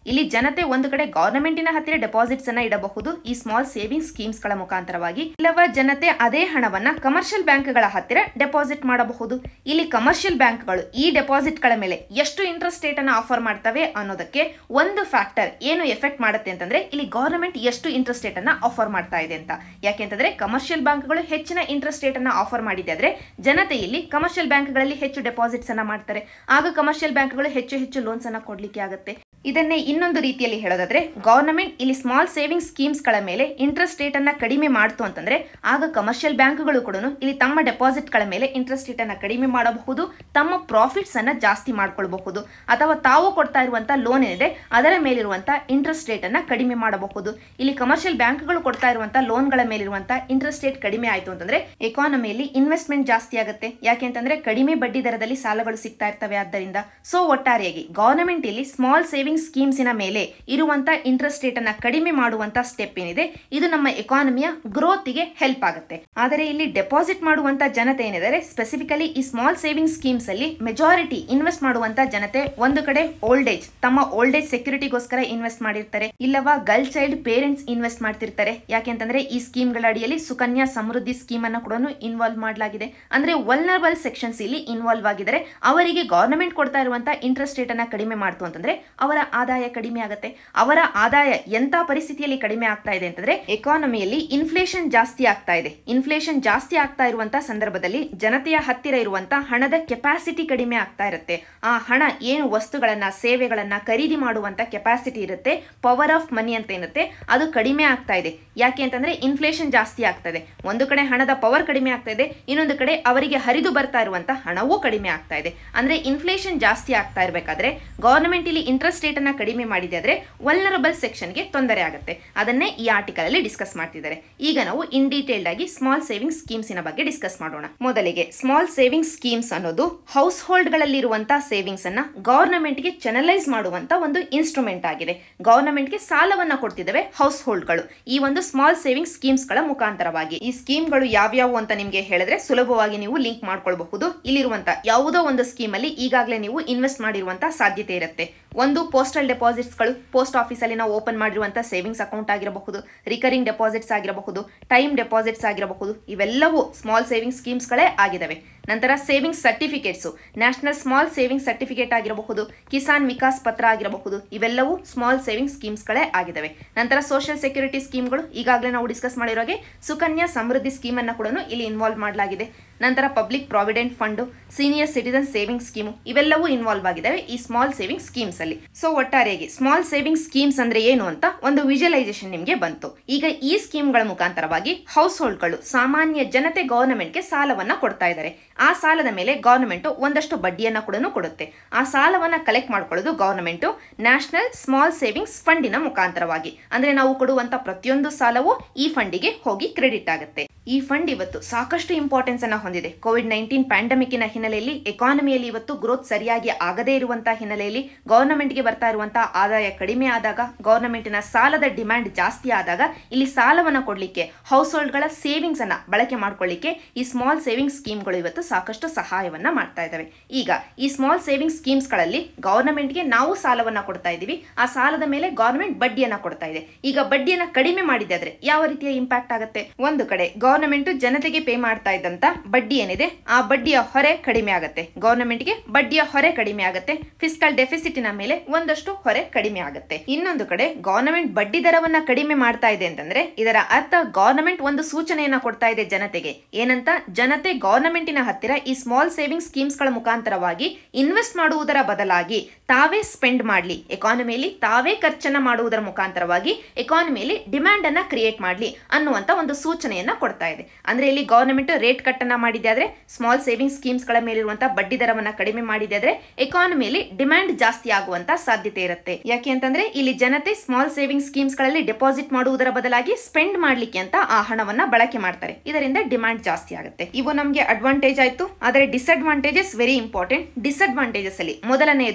ಇಲ್ಲಿ ಜನತೆ ಒಂದು ಕಡೆ ಗವರ್ನಮೆಂಟಿನ ಹತ್ತಿರ ಡೆಪಾಸಿಟ್ಸ್ ಅನ್ನ ಇಡಬಹುದು ಈ ಸ್ಮಾಲ್ ಸೇವಿಂಗ್ ಸ್ಕೀಮ್ಸ್ ಗಳ ಮುಖಾಂತರವಾಗಿ ಇಲ್ಲವ ಜನತೆ ಅದೇ ಹಣವನ್ನ ಕಮರ್ಷಿಯಲ್ ಬ್ಯಾಂಕ್ಗಳ ಹತ್ತಿರ ಡೆಪಾಸಿಟ್ ಮಾಡಬಹುದು ಇಲ್ಲಿ ಕಮರ್ಷಿಯಲ್ ಬ್ಯಾಂಕ್ಗಳು ಈ ಡೆಪಾಸಿಟ್ ಗಳ ಮೇಲೆ ಎಷ್ಟು ಇಂಟ್ರೆಸ್ಟ್ ರೇಟ್ ಅನ್ನ ಆಫರ್ ಮಾಡ್ತವೆ ಅನ್ನೋದಕ್ಕೆ ಒಂದು ಫ್ಯಾಕ್ಟರ್ ಏನು ಎಫೆಕ್ಟ್ ಮಾಡುತ್ತೆ ಅಂತಂದ್ರೆ ಇಲ್ಲಿ ಗವರ್ನಮೆಂಟ್ ಎಷ್ಟು ಇಂಟ್ರೆಸ್ಟ್ ರೇಟ್ ಅನ್ನ ಆಫರ್ ಮಾಡ್ತಾ ಇದೆ ಅಂತ ಯಾಕೆಂತಂದ್ರೆ ಕಮರ್ಷಿಯಲ್ ಬ್ಯಾಂಕ್ಗಳು ಹೆಚ್ಚಿನ ಇಂಟ್ರೆಸ್ಟ್ ರೇಟ್ ಅನ್ನ ಆಫರ್ ಮಾಡಿದೆ ಆದ್ರೆ ಜನತೆ ಇಲ್ಲಿ ಕಮರ್ಷಿಯಲ್ ಬ್ಯಾಂಕ್ಗಳಲ್ಲಿ ಹೆಚ್ಚು ಡೆಪಾಸಿಟ್ಸ್ ಅನ್ನ ಮಾಡ್ತಾರೆ ಆಗ ಕಮರ್ಷಿಯಲ್ ಬ್ಯಾಂಕ್ಗಳು ಹೆಚ್ಚು ಹೆಚ್ಚು ಲೋನ್ಸ್ ಅನ್ನ ಕೊಡ್ಲಿಕ್ಕೆ ಆಗುತ್ತೆ ಇದನ್ನೇ ಇನ್ನೊಂದು ರೀತಿಯಲ್ಲಿ ಹೇಳೋದಾದ್ರೆ ಗವರ್ನಮೆಂಟ್ ಇಲ್ಲಿ ಸ್ಮಾಲ್ ಸೇವಿಂಗ್ ಸ್ಕೀಮ್ಸ್ ಗಳ ಮೇಲೆ ಇಂಟ್ರೆಸ್ಟ್ ರೇಟ್ ಅನ್ನ ಕಡಿಮೆ ಮಾಡ್ತು ಅಂತಂದ್ರೆ ಆಗ ಕಮರ್ಷಿಯಲ್ ಬ್ಯಾಂಕ್ಗಳು ಕೂಡ ಇಲ್ಲಿ ತಮ್ಮ ಡೆಪಾಸಿಟ್ ಗಳ ಮೇಲೆ ಇಂಟ್ರೆಸ್ಟ್ ರೇಟ್ ಅನ್ನ ಕಡಿಮೆ ಮಾಡಬಹುದು ತಮ್ಮ ಪ್ರಾಫಿಟ್ಸ್ ಅನ್ನ ಜಾಸ್ತಿ ಮಾಡ್ಕೊಳ್ಬಹುದು ಅಥವಾ ತಾವು ಕೊಡ್ತಾ ಇರುವಂತ ಲೋನ್ ಏನಿದೆ ಅದರ ಮೇಲಿರುವಂತ ಇಂಟ್ರೆಸ್ಟ್ ರೇಟ್ ಅನ್ನ ಕಡಿಮೆ ಮಾಡಬಹುದು ಇಲ್ಲಿ ಕಮರ್ಷಿಯಲ್ ಬ್ಯಾಂಕ್ಗಳು ಕೊಡ್ತಾ ಇರುವಂತ ಲೋನ್ಗಳ ಮೇಲಿರುವಂತ ಇಂಟ್ರೆಸ್ಟ್ ರೇಟ್ ಕಡಿಮೆ ಆಯ್ತು ಅಂತಂದ್ರೆ ಎಕಾನಮಿಯಲ್ಲಿ ಇನ್ವೆಸ್ಟ್ಮೆಂಟ್ ಜಾಸ್ತಿ ಆಗುತ್ತೆ ಯಾಕೆ ಅಂತಂದ್ರೆ ಕಡಿಮೆ ಬಡ್ಡಿ ದರದಲ್ಲಿ ಸಾಲಗಳು ಸಿಗ್ತಾ ಇರ್ತವೆ ಆದ್ದರಿಂದ ಸೊ ಒಟ್ಟಾರೆಯಾಗಿ ಗವರ್ನಮೆಂಟ್ ಇಲ್ಲಿ ಸ್ಮಾಲ್ ಸೇವಿಂಗ್ ಸ್ಕೀಮ್ಸಿನ ಮೇಲೆ ಇರುವಂತ ಇಂಟ್ರೆಸ್ಟ್ ರೇಟ್ ಅನ್ನ ಕಡಿಮೆ ಮಾಡುವಂತ ಸ್ಟೆಪ್ ಏನಿದೆ ಇದು ನಮ್ಮ ಎಕಾನಮಿಯ ಗ್ರೋತ್ಗೆ ಹೆಲ್ಪ್ ಆಗುತ್ತೆ ಆದರೆ ಇಲ್ಲಿ ಡೆಪಾಸಿಟ್ ಮಾಡುವಂತ ಜನತೆ ಏನಿದ್ದಾರೆ ಸ್ಪೆಸಿಫಿಕಲಿ ಈ ಸ್ಮಾಲ್ ಸೇವಿಂಗ್ ಸ್ಕೀಮ್ಸ್ ಅಲ್ಲಿ ಮೆಜಾರಿಟಿ ಇನ್ವೆಸ್ಟ್ ಮಾಡುವಂತ ಜನತೆ ಒಂದು ಕಡೆ ಓಲ್ಡ್ ಏಜ್ ತಮ್ಮ ಓಲ್ಡ್ ಏಜ್ ಸೆಕ್ಯೂರಿಟಿಗೋಸ್ಕರ ಇನ್ವೆಸ್ಟ್ ಮಾಡಿರ್ತಾರೆ ಇಲ್ಲವಾ ಗರ್ಲ್ ಚೈಲ್ಡ್ ಪೇರೆಂಟ್ಸ್ ಇನ್ವೆಸ್ಟ್ ಮಾಡ್ತಿರ್ತಾರೆ ಯಾಕೆಂತಂದ್ರೆ ಈ ಸ್ಕೀಮ್ಗಳ ಅಡಿಯಲ್ಲಿ ಸುಕನ್ಯಾ ಸಮೃದ್ಧಿ ಸ್ಕೀಮ್ ಅನ್ನು ಕೂಡ ಇನ್ವಾಲ್ವ್ ಮಾಡಲಾಗಿದೆ ಅಂದ್ರೆ ವಲ್ನರಬಲ್ ಸೆಕ್ಷನ್ಸ್ ಇಲ್ಲಿ ಇನ್ವಾಲ್ವ್ ಆಗಿದ್ದಾರೆ ಅವರಿಗೆ ಗವರ್ನಮೆಂಟ್ ಕೊಡ್ತಾ ಇರುವಂತ ಇಂಟ್ರೆಸ್ಟ್ ರೇಟ್ ಅನ್ನ ಕಡಿಮೆ ಮಾಡ್ತು ಅಂತಂದ್ರೆ ಅವರ ಆದಾಯ ಕಡಿಮೆ ಆಗುತ್ತೆ ಅವರ ಆದಾಯ ಎಂತ ಪರಿಸ್ಥಿತಿಯಲ್ಲಿ ಕಡಿಮೆ ಆಗ್ತಾ ಇದೆ ಅಂತಂದ್ರೆ ಎಕಾನಮಿಯಲ್ಲಿ ಇನ್ಫ್ಲೇಷನ್ ಜಾಸ್ತಿ ಆಗ್ತಾ ಇದೆ ಇನ್ಫ್ಲೇಷನ್ ಜಾಸ್ತಿ ಆಗ್ತಾ ಇರುವಂತ ಸಂದರ್ಭದಲ್ಲಿ ಜನತೆಯ ಹತ್ತಿರ ಇರುವಂತ ಹಣದ ಕೆಪಾಸಿಟಿ ಕಡಿಮೆ ಆಗ್ತಾ ಇರುತ್ತೆ ಆ ಹಣ ಏನು ವಸ್ತುಗಳನ್ನ ಸೇವೆಗಳನ್ನ ಖರೀದಿ ಮಾಡುವಂತ ಕೆಪಾಸಿಟಿ ಇರುತ್ತೆ ಪವರ್ ಆಫ್ ಮನಿ ಅಂತ ಏನಿರುತ್ತೆ ಅದು ಕಡಿಮೆ ಆಗ್ತಾ ಇದೆ ಯಾಕೆ ಅಂತಂದ್ರೆ ಇನ್ಫ್ಲೇಷನ್ ಜಾಸ್ತಿ ಆಗ್ತಾ ಇದೆ ಒಂದು ಕಡೆ ಹಣದ ಪವರ್ ಕಡಿಮೆ ಆಗ್ತಾ ಇದೆ ಇನ್ನೊಂದು ಕಡೆ ಅವರಿಗೆ ಹರಿದು ಬರ್ತಾ ಇರುವಂತ ಹಣವೂ ಕಡಿಮೆ ಆಗ್ತಾ ಇದೆ ಅಂದ್ರೆ ಇನ್ಫ್ಲೇಷನ್ ಜಾಸ್ತಿ ಆಗ್ತಾ ಇರಬೇಕಾದ್ರೆ ಗವರ್ನಮೆಂಟ್ ಇಲ್ಲಿ ಇಂಟ್ರೆಸ್ಟ್ ರೇಟ್ ಅನ್ನ ಕಡಿಮೆ ಮಾಡಿದೆ ಆದ್ರೆ ವಲ್ನರಬಲ್ ಸೆಕ್ಷನ್ಗೆ ತೊಂದರೆ ಆಗುತ್ತೆ ಅದನ್ನೇ ಈ ಆರ್ಟಿಕಲ್ ಅಲ್ಲಿ ಡಿಸ್ಕಸ್ ಮಾಡ್ತಿದ್ದಾರೆ ಈಗ ನಾವು ಇನ್ ಡೀಟೇಲ್ಡ್ ಆಗಿ ಸ್ಮಾಲ್ ಸೇವಿಂಗ್ ಸ್ಕೀಮ್ಸಿನ ಬಗ್ಗೆ ಡಿಸ್ಕಸ್ ಮಾಡೋಣ ಮೊದಲಿಗೆ ಸ್ಮಾಲ್ ಸೇವಿಂಗ್ ಸ್ಕೀಮ್ಸ್ ಅನ್ನೋದು ಹೌಸ್ ಹೋಲ್ಡ್ ಗಳಲ್ಲಿರುವಂತಹ ಸೇವಿಂಗ್ಸ್ ಅನ್ನ ಗವರ್ನಮೆಂಟ್ಗೆ ಚೆನಲೈಸ್ ಮಾಡುವಂತ ಒಂದು ಇನ್ಸ್ಟ್ರೂಮೆಂಟ್ ಆಗಿದೆ ಗವರ್ನಮೆಂಟ್ಗೆ ಸಾಲವನ್ನ ಕೊಡ್ತಿದ್ದಾವೆ ಹೌಸ್ ಹೋಲ್ಡ್ಗಳು ಈ ಒಂದು ಸ್ಮಾಲ್ ಸೇವಿಂಗ್ ಸ್ಕೀಮ್ಸ್ ಗಳ ಮುಖಾಂತರವಾಗಿ ಈ ಸ್ಕೀಮ್ಗಳು ಯಾವ್ಯಾವು ಅಂತ ನಿಮಗೆ ಹೇಳಿದ್ರೆ ಸುಲಭವಾಗಿ ನೀವು ಲಿಂಕ್ ಮಾಡ್ಕೊಳ್ಬಹುದು ಇಲ್ಲಿರುವಂತ ಯಾವುದೋ ಒಂದು ಸ್ಕೀಮ್ ಅಲ್ಲಿ ಈಗಾಗಲೇ ನೀವು ಇನ್ವೆಸ್ಟ್ ಮಾಡಿರುವಂತ ಸಾಧ್ಯತೆ ಇರುತ್ತೆ ಒಂದು ಪೋಸ್ಟಲ್ ಡೆಪಾಸಿಟ್ಸ್ಗಳು ಪೋಸ್ಟ್ ಆಫೀಸಲ್ಲಿ ನಾವು ಓಪನ್ ಮಾಡಿರುವಂತಹ ಸೇವಿಂಗ್ಸ್ ಅಕೌಂಟ್ ಆಗಿರಬಹುದು ರಿಕರಿಂಗ್ ಡೆಪಾಸಿಟ್ಸ್ ಆಗಿರಬಹುದು ಟೈಮ್ ಡೆಪಾಸಿಟ್ಸ್ ಆಗಿರಬಹುದು ಇವೆಲ್ಲವೂ ಸ್ಮಾಲ್ ಸೇವಿಂಗ್ ಸ್ಕೀಮ್ಸ್ಗಳೇ ಆಗಿದ್ದಾವೆ ನಂತರ savings certificates national small saving certificate ಆಗಿರಬಹುದು ಕಿಸಾನ್ ವಿಕಾಸ್ ಪತ್ರ ಆಗಿರಬಹುದು ಇವೆಲ್ಲವೂ ಸ್ಮಾಲ್ ಸೇವಿಂಗ್ ಸ್ಕೀಮ್ಸ್ಗಳೇ ಆಗಿದ್ದಾವೆ ನಂತರ ಸೋಷಿಯಲ್ ಸೆಕ್ಯೂರಿಟಿ ಸ್ಕೀಮ್ಗಳು ಈಗಾಗಲೇ ನಾವು ಡಿಸ್ಕಸ್ ಮಾಡಿರೋ ಹಾಗೆ ಸುಕನ್ಯಾ ಸಮೃದ್ಧಿ ಸ್ಕೀಮ್ ಅನ್ನು ಕೂಡ ಇಲ್ಲಿ ಇನ್ವಾಲ್ವ್ ಮಾಡಲಾಗಿದೆ ನಂತರ public provident fund senior citizen saving scheme ಇವೆಲ್ಲವೂ ಇನ್ವಾಲ್ವ್ ಆಗಿದ್ದಾವೆ ಈ ಸ್ಮಾಲ್ ಸೇವಿಂಗ್ ಸ್ಕೀಮ್ಸ್ ಅಲ್ಲಿ ಸೊ ಒಟ್ಟಾರೆಯಾಗಿ ಸ್ಮಾಲ್ ಸೇವಿಂಗ್ ಸ್ಕೀಮ್ಸ್ ಅಂದ್ರೆ ಏನು ಅಂತ ಒಂದು ವಿಜುವಲೈಸೇಷನ್ ನಿಮಗೆ ಬಂತು ಈಗ ಈ ಸ್ಕೀಮ್ಗಳ ಮುಖಾಂತರವಾಗಿ ಹೌಸ್ ಹೋಲ್ಡ್ಗಳು ಸಾಮಾನ್ಯ ಜನತೆ ಗವರ್ನಮೆಂಟ್ಗೆ ಸಾಲವನ್ನ ಕೊಡ್ತಾ ಇದ್ದಾರೆ ಆ ಸಾಲದ ಮೇಲೆ ಗವರ್ನಮೆಂಟ್ ಒಂದಷ್ಟು ಬಡ್ಡಿಯನ್ನ ಕೂಡ ಕೊಡುತ್ತೆ ಆ ಸಾಲವನ್ನ ಕಲೆಕ್ಟ್ ಮಾಡ್ಕೊಳ್ಳೋದು ಗವರ್ನಮೆಂಟ್ ನ್ಯಾಷನಲ್ ಸ್ಮಾಲ್ ಸೇವಿಂಗ್ಸ್ ಫಂಡಿನ ಮುಖಾಂತರವಾಗಿ ಅಂದ್ರೆ ನಾವು ಕೊಡುವಂತ ಪ್ರತಿಯೊಂದು ಸಾಲವು ಈ ಫಂಡಿಗೆ ಹೋಗಿ ಕ್ರೆಡಿಟ್ ಆಗುತ್ತೆ ಈ ಫಂಡ್ ಇವತ್ತು ಸಾಕಷ್ಟು ಇಂಪಾರ್ಟೆನ್ಸ್ ಅನ್ನ ಹೊಂದಿದೆ ಕೋವಿಡ್ ನೈನ್ಟೀನ್ ಪ್ಯಾಂಡಮಿಕ್ನ ಹಿನ್ನೆಲೆಯಲ್ಲಿ ಎಕಾನಮಿಯಲ್ಲಿ ಇವತ್ತು ಗ್ರೋತ್ ಸರಿಯಾಗಿ ಆಗದೇ ಇರುವಂತಹ ಹಿನ್ನೆಲೆಯಲ್ಲಿ ಗವರ್ನಮೆಂಟ್ಗೆ ಬರ್ತಾ ಇರುವಂತಹ ಆದಾಯ ಕಡಿಮೆ ಆದಾಗ ಗವರ್ನಮೆಂಟಿನ ಸಾಲದ ಡಿಮ್ಯಾಂಡ್ ಜಾಸ್ತಿ ಆದಾಗ ಇಲ್ಲಿ ಸಾಲವನ್ನ ಕೊಡ್ಲಿಕ್ಕೆ ಹೌಸ್ ಹೋಲ್ಡ್ಗಳ ಸೇವಿಂಗ್ಸ್ ಅನ್ನ ಬಳಕೆ ಮಾಡ್ಕೊಳ್ಳಿಕ್ಕೆ ಈ ಸ್ಮಾಲ್ ಸೇವಿಂಗ್ ಸ್ಕೀಮ್ಗಳು ಇವತ್ತು ಸಾಕಷ್ಟು ಸಹಾಯವನ್ನ ಮಾಡ್ತಾ ಇದ್ದಾವೆ ಈಗ ಈ ಸ್ಮಾಲ್ ಸೇವಿಂಗ್ ಸ್ಕೀಮ್ಸ್ಗಳಲ್ಲಿ ಗವರ್ನಮೆಂಟ್ಗೆ ನಾವು ಸಾಲವನ್ನ ಕೊಡ್ತಾ ಇದ್ದೀವಿ ಆ ಸಾಲದ ಮೇಲೆ ಗವರ್ನಮೆಂಟ್ ಬಡ್ಡಿಯನ್ನ ಕೊಡ್ತಾ ಇದೆ ಈಗ ಬಡ್ಡಿಯನ್ನ ಕಡಿಮೆ ಮಾಡಿದೆ ಆದ್ರೆ ಯಾವ ರೀತಿಯ ಇಂಪ್ಯಾಕ್ಟ್ ಆಗುತ್ತೆ ಒಂದು ಕಡೆ ಗವರ್ನಮೆಂಟ್ ಜನತೆಗೆ ಪೇ ಮಾಡ್ತಾ ಇದ್ದಂತ ಬಡ್ಡಿ ಏನಿದೆ ಆ ಬಡ್ಡಿಯ ಹೊರೆ ಕಡಿಮೆ ಆಗುತ್ತೆ ಗವರ್ನಮೆಂಟ್ಗೆ ಬಡ್ಡಿಯ ಹೊರೆ ಕಡಿಮೆ ಆಗುತ್ತೆ ಫಿಸ್ಕಲ್ ಡೆಫಿಸಿಟಿನ ಮೇಲೆ ಒಂದಷ್ಟು ಹೊರೆ ಕಡಿಮೆ ಆಗುತ್ತೆ ಇನ್ನೊಂದು ಕಡೆ ಗವರ್ನಮೆಂಟ್ ಬಡ್ಡಿ ದರವನ್ನ ಕಡಿಮೆ ಮಾಡ್ತಾ ಇದೆ ಅಂತಂದ್ರೆ ಇದರ ಅರ್ಥ ಗವರ್ನಮೆಂಟ್ ಒಂದು ಸೂಚನೆಯನ್ನ ಕೊಡ್ತಾ ಇದೆ ಜನತೆಗೆ ಏನಂತ ಜನತೆ ಗವರ್ನಮೆಂಟಿನ ಹತ್ತಿರ ಈ ಸ್ಮಾಲ್ ಸೇವಿಂಗ್ ಸ್ಕೀಮ್ಸ್ ಗಳ ಮುಖಾಂತರವಾಗಿ ಇನ್ವೆಸ್ಟ್ ಮಾಡುವುದರ ಬದಲಾಗಿ ತಾವೇ ಸ್ಪೆಂಡ್ ಮಾಡಲಿ ಎಕಾನಮಿಯಲ್ಲಿ ತಾವೇ ಖರ್ಚನ್ನ ಮಾಡುವುದರ ಮುಖಾಂತರವಾಗಿ ಎಕಾನಮಿಯಲ್ಲಿ ಡಿಮ್ಯಾಂಡ್ ಅನ್ನ ಕ್ರಿಯೇಟ್ ಮಾಡಲಿ ಅನ್ನುವಂತ ಒಂದು ಸೂಚನೆಯನ್ನ ಕೊಡ್ತಾ ಇದೆ ಅಂದ್ರೆ ಇಲ್ಲಿ ಗವರ್ನಮೆಂಟ್ ರೇಟ್ ಕಟ್ ಅನ್ನ ಮಾಡಿದೆ ಆದ್ರೆ ಸ್ಮಾಲ್ ಸೇವಿಂಗ್ ಸ್ಕೀಮ್ಸ್ ಗಳ ಮೇಲಿರುವಂತಹ ಬಡ್ಡಿ ದರವನ್ನ ಕಡಿಮೆ ಮಾಡಿದೆ ಆದ್ರೆ ಎಕಾನಮಿಯಲ್ಲಿ ಡಿಮ್ಯಾಂಡ್ ಜಾಸ್ತಿ ಆಗುವಂತ ಸಾಧ್ಯತೆ ಇರುತ್ತೆ ಯಾಕೆ ಅಂತಂದ್ರೆ ಇಲ್ಲಿ ಜನತೆ ಸ್ಮಾಲ್ ಸೇವಿಂಗ್ ಸ್ಕೀಮ್ಸ್ ಗಳಲ್ಲಿ ಡೆಪಾಸಿಟ್ ಮಾಡುವುದರ ಬದಲಾಗಿ ಸ್ಪೆಂಡ್ ಮಾಡ್ಲಿಕ್ಕೆ ಅಂತ ಆ ಹಣವನ್ನ ಬಳಕೆ ಮಾಡ್ತಾರೆ ಇದರಿಂದ ಡಿಮ್ಯಾಂಡ್ ಜಾಸ್ತಿ ಆಗುತ್ತೆ ಇವು ನಮಗೆ ಅಡ್ವಾಂಟೇಜ್ ಆಯ್ತು ಆದರೆ ಡಿಸ್ಅಡ್ವಾಂಟೇಜಸ್ ವೆರಿ ಇಂಪಾರ್ಟೆಂಟ್ ಡಿಸ್ಅಡ್ವಾಂಟೇಜಸ್ ಅಲ್ಲಿ ಮೊದಲನೆಯದು ಅಂತಂದ್ರೆ